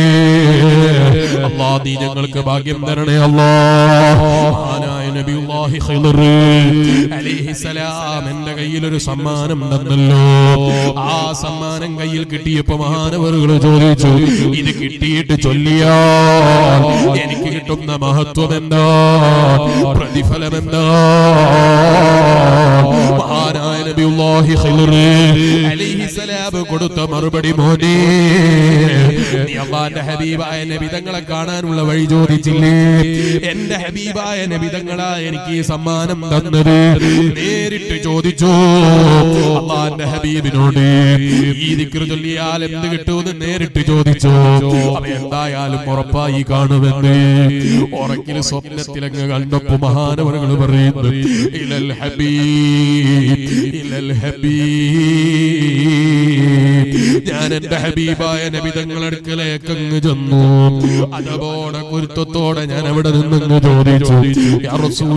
അല്ലാ നീ ഞങ്ങൾക്ക് ഭാഗ്യം തരണേ അല്ലാ മഹാനായ നബിയുല്ലാഹി ഖിദർ അലൈഹിസ്സലാം എന്റെ കയ്യിൽ ഒരു സമ്മാനം തന്നല്ലോ ആ സമ്മാനം കയ്യിൽ കിട്ടിയപ്പോ മഹാനവറുകൾ ചോദിച്ചു ഇത് കിട്ടിയിട്ട് ചൊല്ലിയാ എനിക്ക് കിട്ടുന്ന മഹത്വം എന്താ പ്രതിഫലം എന്താ മഹാനായ നബിയുല്ലാഹി ഖിദർ അലൈഹിസ്സലാം കൊടുത്ത മറുപടി മോനെ നീ അള്ളാന്റെ ഹബീബായ നബി തങ്ങളെ കാണാനുള്ള വഴി ചോദിച്ചില്ലേ എന്റെ ഹബീബായ നബി തങ്ങളാ എനിക്ക് ഈ സമ്മാനം തന്നത് നേരിട്ട് ചോദിച്ചു അള്ളാന്റെ ഹബീബിനോട് ഈ ദിക്ർ ചൊല്ലിയാൽ എന്ത് കിട്ടുമെന്ന് നേരിട്ട് ചോദിച്ചു അവ എന്തായാലും ഉറപ്പായി കാണുമെന്ന് ഉറക്കിൽ സ്വപ്നത്തിലങ്ങ് കണ്ടപ്പോ മഹാനവറുകൾ പറയുന്നു ഇലൽ ഹബീബ് ഇലൽ ഹബീബ് ഞാൻ എന്റെ ഹബീബായ നബി തങ്ങളടുക്കലേക്ക് അങ്ങ് ചെന്നു അതപോടെ കുരുത്തത്തോടെ ഞാൻ അവിടെ നിന്നങ്ങ് ചോദിച്ചു യാ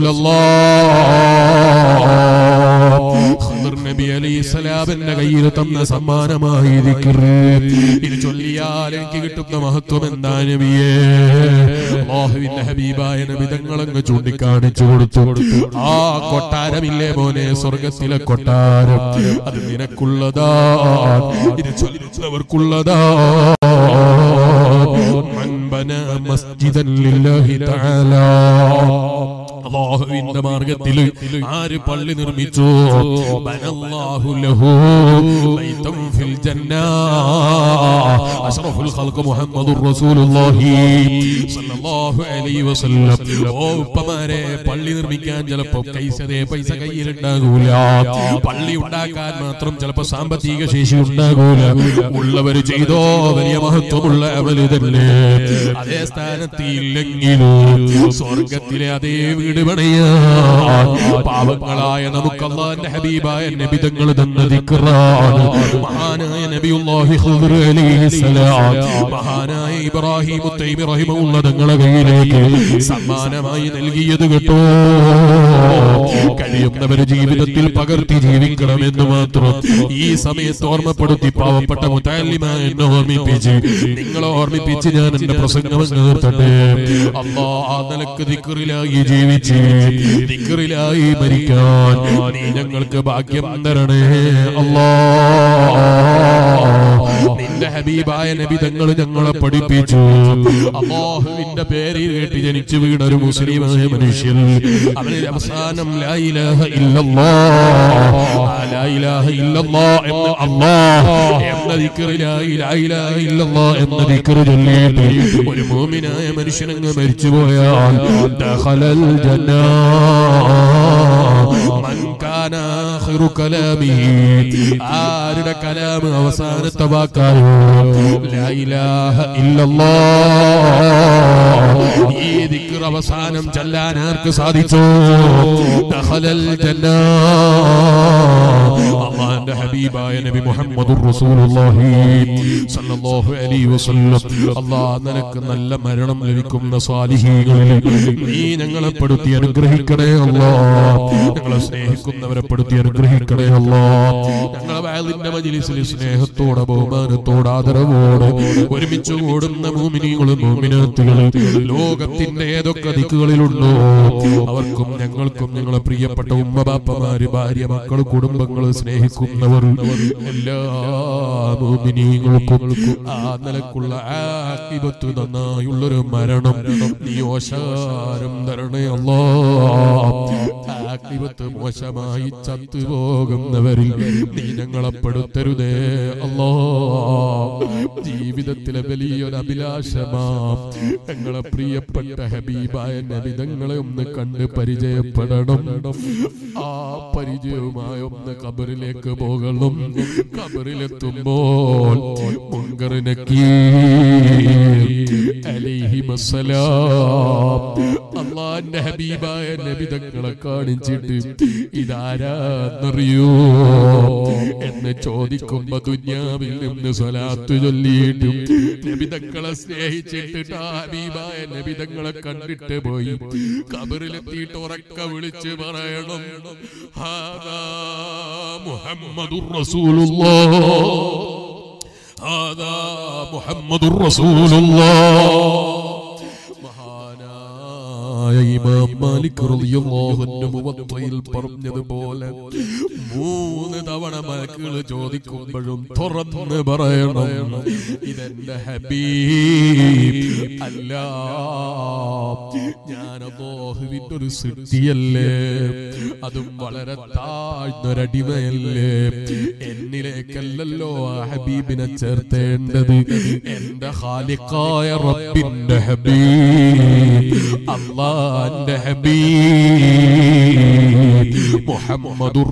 റസൂലല്ലാഹ് ഖദർ നബി അലൈഹി സ്വലാമിന്റെ കയ്യിൽ തന്ന സമ്മാനമായി ദിക്ർ ഇത് ചൊല്ലിയാൽ എനിക്ക് കിട്ടുന്ന മഹത്വം എന്താ നബിയേ അല്ലാഹുവിന്റെ ഹബീബായ നബി തങ്ങളങ്ങ് ചൂണ്ടിക്കാണിച്ചു കൊടുത്തു ആ കൊട്ടാരമില്ലേ മോനെ സ്വർഗത്തിലെ കൊട്ടാരം അത് നിനക്കുള്ളതാ ഇത് ചൊല്ലുന്നവർക്കുള്ളതാ من بنى مسجدا لله تعالى അള്ളാഹുവിന്റെ മാർഗത്തിൽ ആര് പള്ളി നിർമ്മിച്ചു ബനല്ലാഹു ലഹു ബൈതം ഫിൽ ജന്ന അഷ്റഫുൽ ഖൽഖ് മുഹമ്മദുർ റസൂലുള്ളാഹി സ്വല്ലല്ലാഹു അലൈഹി വസല്ലം ഓ ഉപ്പമാരെ പള്ളി നിർമ്മിക്കാൻ ചിലപ്പോൾ കൈസതേ പൈസ കയ്യിൽ ഉണ്ടാകൂല പള്ളി ഉണ്ടാക്കാൻ മാത്രം ചിലപ്പോൾ സാമ്പത്തിക ശേഷി ഉണ്ടാകൂല ഉള്ളവര് ചെയ്തോ വലിയ മഹത്വമുള്ള അവര് തന്നെ അതേ സ്ഥാനത്ത് ഇല്ലെങ്കിലും സ്വർഗത്തിലെ അതേ വീട് പണിയാൻ പാവങ്ങളായ നമുക്ക് അള്ളാന്റെ ഹബീബായ നബിതങ്ങൾ തന്ന ദിക്റാണ് മഹാനായ നബിയുല്ലാഹി ഖുദ്ർ അലൈഹിസ്സലാം മഹാനായ ഇബ്രാഹിം തൈമി റഹിമഹുള്ള തങ്ങളെ കയ്യിലേക്ക് സമ്മാനമായി നൽകിയത് കേട്ടോ കഴിയുന്നവർ ജീവിതത്തിൽ പകർത്തി ജീവിക്കണമെന്ന് മാത്രം ഈ സമയത്ത് ഓർമ്മപ്പെടുത്തി പാവപ്പെട്ട മുത്താലിമായ എന്നെ ഓർമ്മിപ്പിച്ച് നിങ്ങളെ ഓർമ്മിപ്പിച്ച് ഞാൻ എന്റെ പ്രസംഗം അങ്ങ് നിർത്തട്ടെ അള്ളാ ആ നിലക്ക് ദിക്കറിലായി ജീവിച്ച് ദിക്കറിലായി മരിക്കാൻ നീ ഞങ്ങൾക്ക് ഭാഗ്യം തരണേ അല്ലാ നിന്റെ ഹബീബായ നബി തങ്ങൾ ഞങ്ങളെ പഠിപ്പിച്ചു അള്ളാഹുവിന്റെ പേര് കേട്ട് ജനിച്ചു വീണ ഒരു മുസ്ലിമായ മനുഷ്യൻ അവന് അവസാനം ലാ ഇലാഹ ഇല്ലല്ലാഹ് ആ ലാ ഇലാഹ ഇല്ലല്ലാഹ് എന്ന അല്ലാഹ് എന്ന ദിക്റിലായി ലാ ഇലാഹ ഇല്ലല്ലാഹ് എന്ന ദിക്റ് ചൊല്ലിയിട്ട് ഒരു മോമിനായ മനുഷ്യനങ്ങ് മരിച്ചുപോയാൽ ദഖലൽ ജന്നാ മൻ കാന ആഖിറു കലാമിഹി ആരുടെ കലാം അവസാനത്തെ വാക്കായോ ലാ ഇലാഹ ഇല്ലല്ലാഹ് ഈ ദിക്ർ അവസാനം ചൊല്ലാൻ ആർക്ക് സാധിച്ചു ദഖലൽ ജന്നാ അള്ളാന്റെ ഹബീബായ ഹബീബായ നബി മുഹമ്മദുർ റസൂലുള്ളാഹി സല്ലല്ലാഹു അലൈഹി വസല്ലം അല്ലാഹ് നിനക്ക് നല്ല മരണം ലഭിക്കുന്ന സാലിഹീകളിൽ നീ ഞങ്ങളെ പെടുത്തി അനുഗ്രഹിക്കണേ അല്ലാ ഞങ്ങളെ സ്നേഹിക്കുന്നവരെ പെടുത്തി അനുഗ്രഹിക്കണേ അല്ലാ ഞങ്ങളെ വയലിന്റെ മജിലിസിൽ സ്നേഹത്തോടെ ബഹുമാനത്തോടെ ആദരവോടെ ഒരുമിച്ച് കൂടുന്ന മൂമിനികളും മൂമിനാത്തുകളും ലോകത്തിന്റെ ഏതൊക്കെ ദിക്കുകളിലുണ്ടോ അവർക്കും ഞങ്ങൾക്കും ഞങ്ങളെ പ്രിയപ്പെട്ട ഉമ്മ ബാപ്പമാര് ഭാര്യ മക്കൾ കുടുംബങ്ങൾ സ്നേഹിക്കുന്നവർ എല്ലാ മൂമിനീങ്ങൾക്കും ആ നിലക്കുള്ള ആക്കിബത്ത് നന്നായുള്ളൊരു മരണം നീ ഓശാരം തരണേ അല്ലാ ആക്കിബത്ത് മോശമായി ചത്തുപോകുന്നവരിൽ നീ ഞങ്ങളെ പെടുത്തരുതേ അല്ലാ ജീവിതത്തിലെ വലിയൊരു അഭിലാഷമാ ഞങ്ങളെ പ്രിയപ്പെട്ട ഹബീബായ നബിതങ്ങളെ ഒന്ന് കണ്ട് പരിചയപ്പെടണം ആ പരിചയവുമായി ഒന്ന് കബറിലേക്ക് പോകണം കബറിലെത്തുമ്പോൾ മുങ്കറിനക്കി അള്ളാന്റെ ഹബീബായ നബിതങ്ങളെ കാണിച്ചിട്ട് ഇതാരാന്നറിയോ എന്ന് ചോദിക്കുമ്പോ ദുന്യാവിൽ നിന്ന് സ്വലാത്തു ചൊല്ലിയിട്ടും നബിതങ്ങളെ സ്നേഹിച്ചിട്ട് ആ ഹബീബായ നബിതങ്ങളെ കണ്ടിട്ട് പോയി കബറിലെത്തിയിട്ട് ഉറക്ക വിളിച്ച് പറയണം ഹാദാ മുഹമ്മദുർ റസൂലുള്ളാഹ് ഹാദാ മുഹമ്മദുർ റസൂലുള്ളാഹ് മഹാനായ ഇമാം മാലിക് റളിയല്ലാഹു അൻഹു മുവത്തയിൽ പറഞ്ഞതുപോലെ മൂന്ന് തവണ മലക്കുകൾ ചോദിക്കുമ്പോഴും തുറന്ന് പറയണം ഇതെന്റെ ഹബീബ് അല്ല ഞാൻ അല്ലാഹുവിന്റെ ഒരു സൃഷ്ടിയല്ലേ അതും വളരെ താഴ്ന്നൊരടിമയല്ലേ എന്നിലേക്കല്ലല്ലോ ആ ഹബീബിനെ ചേർത്തേണ്ടത് എന്റെ ഖാലിഖായ റബ്ബിന്റെ ഹബീബ് അള്ളാന്റെ ഹബീബ് മുഹമ്മദുർ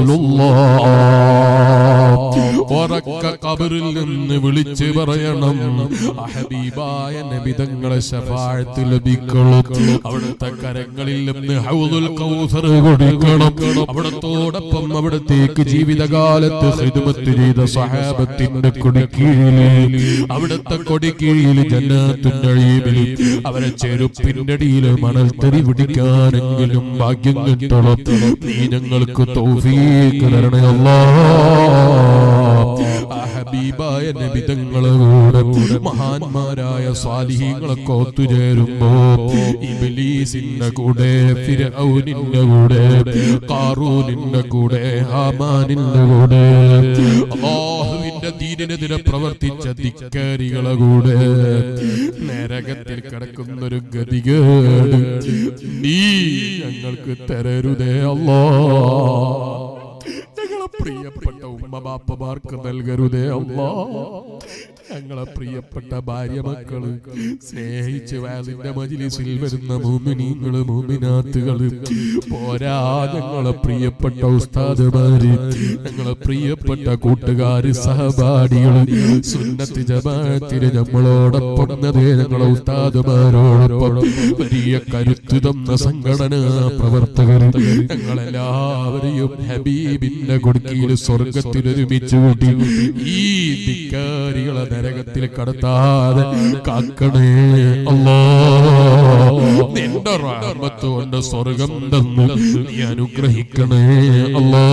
റസൂലുള്ളാഹ് ഉറക്ക കബറിൽ നിന്ന് വിളിച്ച് പറയണം ആ ഹബീബായ നബിതങ്ങളെ ശഫാഴത്ത് ലഭിക്കണം അവിടുത്തെ കരങ്ങളിൽ നിന്ന് ഹൗദുൽ കൗസർ കൊടുക്കണം അവിടത്തോടൊപ്പം അവിടത്തേക്ക് ജീവിതകാലത്ത് ഹിദ്മത്ത് ചെയ്ത സഹാബത്തിന്റെ കൊടിക്കീഴില് അവിടുത്തെ കൊടിക്കീഴിൽ ജന്നാത്തിന്റെ അഴീവിൽ അവരെ ചെരുപ്പിന്റെ അടിയിൽ മണൽത്തരി പിടിക്കാനെങ്കിലും ഭാഗ്യം കിട്ടണം നീ ഞങ്ങൾക്ക് തൗഫീഖ് തരണേ അല്ലാ ആ ഹബീബായ നബിതങ്ങളെ കൂടെ മഹാന്മാരായ സ്വാലിഹീങ്ങളൊക്കെ ഒത്തുചേരുമ്പോ ഇബിലീസിന്റെ കൂടെ ഫിരൗനിന്റെ കൂടെ കാറൂനിന്റെ കൂടെ ഹാമാനിന്റെ കൂടെ അള്ളാഹുവിന്റെ ദീനിനെതിരെ പ്രവർത്തിച്ച ധിക്കാരികളെ കൂടെ നരകത്തിൽ കിടക്കുന്ന ഒരു ഗതികേട് നീ ഞങ്ങൾക്ക് തരരുതേ അല്ലാ ഞങ്ങളെ പ്രിയപ്പെട്ട ഉമ്മ ബാപ്പമാർക്ക് നൽകരുതേ അല്ലാ ഞങ്ങളെ പ്രിയപ്പെട്ട ഭാര്യ മക്കള് സ്നേഹിച്ച് വാലിന്റെ മജിലിസിൽ വരുന്ന മൂമിനീങ്ങള് മൂമിനാത്തുകള് പോരാ ഞങ്ങളെ പ്രിയപ്പെട്ട ഉസ്താദുമാര് ഞങ്ങളെ പ്രിയപ്പെട്ട കൂട്ടുകാര് സഹപാഠികള് സുന്നത്ത് ജമാഅത്തിന് നമ്മളോടൊപ്പം അതേ ഞങ്ങളെ ഉസ്താദുമാരോടൊപ്പം വലിയ കരുത്തു തന്ന സംഘടനാ പ്രവർത്തകർ ഞങ്ങളെല്ലാവരെയും ഹബീബിന്റെ കൊടുക്കിയിൽ സ്വർഗത്തിൽ ഒരുമിച്ച് കൂട്ടി ഈ ധിക്കാരികളെ നരകത്തിൽ കടത്താതെ കാക്കണേ അല്ലാ നിന്റെ റാമത്ത് കൊണ്ട് സ്വർഗം തന്നു നീ അനുഗ്രഹിക്കണേ അല്ലാ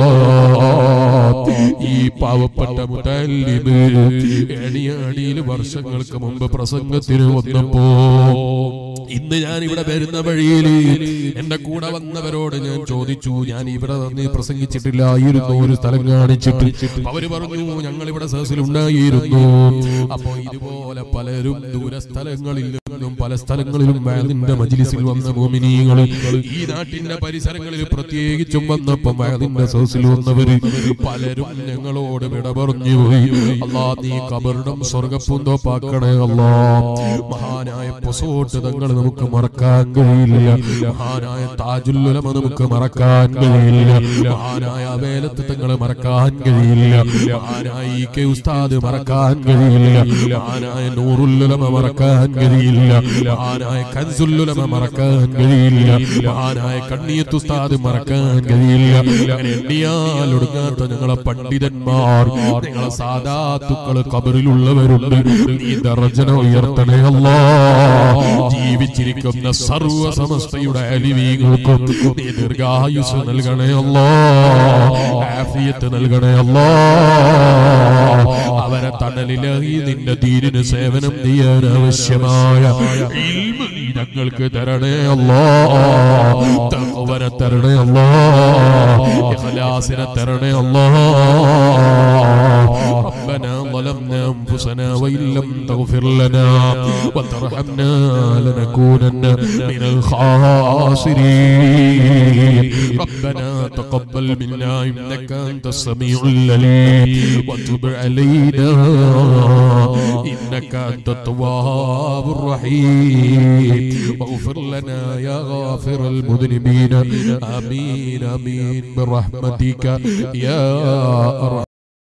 ഈ പാവപ്പെട്ട മുതല്ലിമ് എണിയാടിയിൽ വർഷങ്ങൾക്ക് മുമ്പ് പ്രസംഗത്തിന് വന്നപ്പോ ഇന്ന് ഞാൻ ഇവിടെ വരുന്ന വഴിയിൽ എന്റെ കൂടെ വന്നവരോട് ഞാൻ ചോദിച്ചു ഞാൻ ഇവിടെ നിന്ന് പ്രസംഗിച്ചിട്ടില്ലായിരുന്നു ഒരു സ്ഥലം കാണിച്ചിട്ട് അപ്പൊ അവര് പറഞ്ഞു ഞങ്ങൾ ഇവിടെ സദസ്സിൽ ഉണ്ടായിരുന്നു അപ്പോ ഇതുപോലെ പലരും ദൂരസ്ഥലങ്ങളിൽ നിന്നും പല സ്ഥലങ്ങളിലും വയലിന്റെ മജിലിസിൽ വന്ന മോമിനികൾ ഈ നാട്ടിന്റെ പരിസരങ്ങളിൽ പ്രത്യേകിച്ചും വന്നപ്പം വയലിന്റെ സദസ്സിൽ വന്നവര് പലരും ഞങ്ങളോട് വിട പറഞ്ഞു പോയി അല്ലാ നീ കബറിടം സ്വർഗപ്പൂന്തോപ്പാക്കണേ അല്ലാ മഹാനായ പൊസോട്ട് തങ്ങൾ നമുക്ക് മറക്കാൻ കഴിയില്ല മഹാനായ താജുല്ലുലമ നമുക്ക് മറക്കാൻ കഴിയില്ല മഹാനായ വേലത്ത് തങ്ങളെ മറക്കാൻ കഴിയില്ല മഹാനായ ഇ കെ ഉസ്താദ് മറക്കാൻ കഴിയില്ല മഹാനായ നൂറുല്ലുലമ മറക്കാൻ കഴിയില്ല കഴിയില്ല മഹാനായ കൻസുല്ലുലമ മറക്കാൻ കഴിയില്ല മഹാനായ കണ്ണിയത്ത് ഉസ്താദ് മറക്കാൻ കഴിയില്ല അങ്ങനെ എണ്ണിയാൽ ഒടുങ്ങാത്ത ഞങ്ങളെ പണ്ഡിതന്മാർ ഞങ്ങളെ സാധാത്തുക്കള് കബറിലുള്ളവരുണ്ട് നീ ദർജന ഉയർത്തണേ അല്ലാ ജീവിച്ചിരിക്കുന്ന സർവ സമസ്തയുടെ അലിവീകൾക്കും നീ ദീർഘായുസ് നൽകണേ അല്ലാ ആഫിയത്ത് നൽകണേ അല്ലാ അവരെ തണലിലായി നിന്റെ ദീനിന് സേവനം ചെയ്യാൻ ആവശ്യമായ ഇൽമ് നീ ഞങ്ങൾക്ക് തരണേ അല്ലാ തഖ്വനെ തരണേ അല്ലാ ഇഖ്ലാസിനെ തരണേ അല്ലാ ربنا ظلمنا أنفسنا وإن لم تغفر لنا وترحمنا لنكونن من الخاسرين ربنا تقبل منا إنك أنت السميع العليم وتب علينا إنك أنت التواب الرحيم واغفر لنا يا غافر المذنبين آمين آمين برحمتك يا أرحم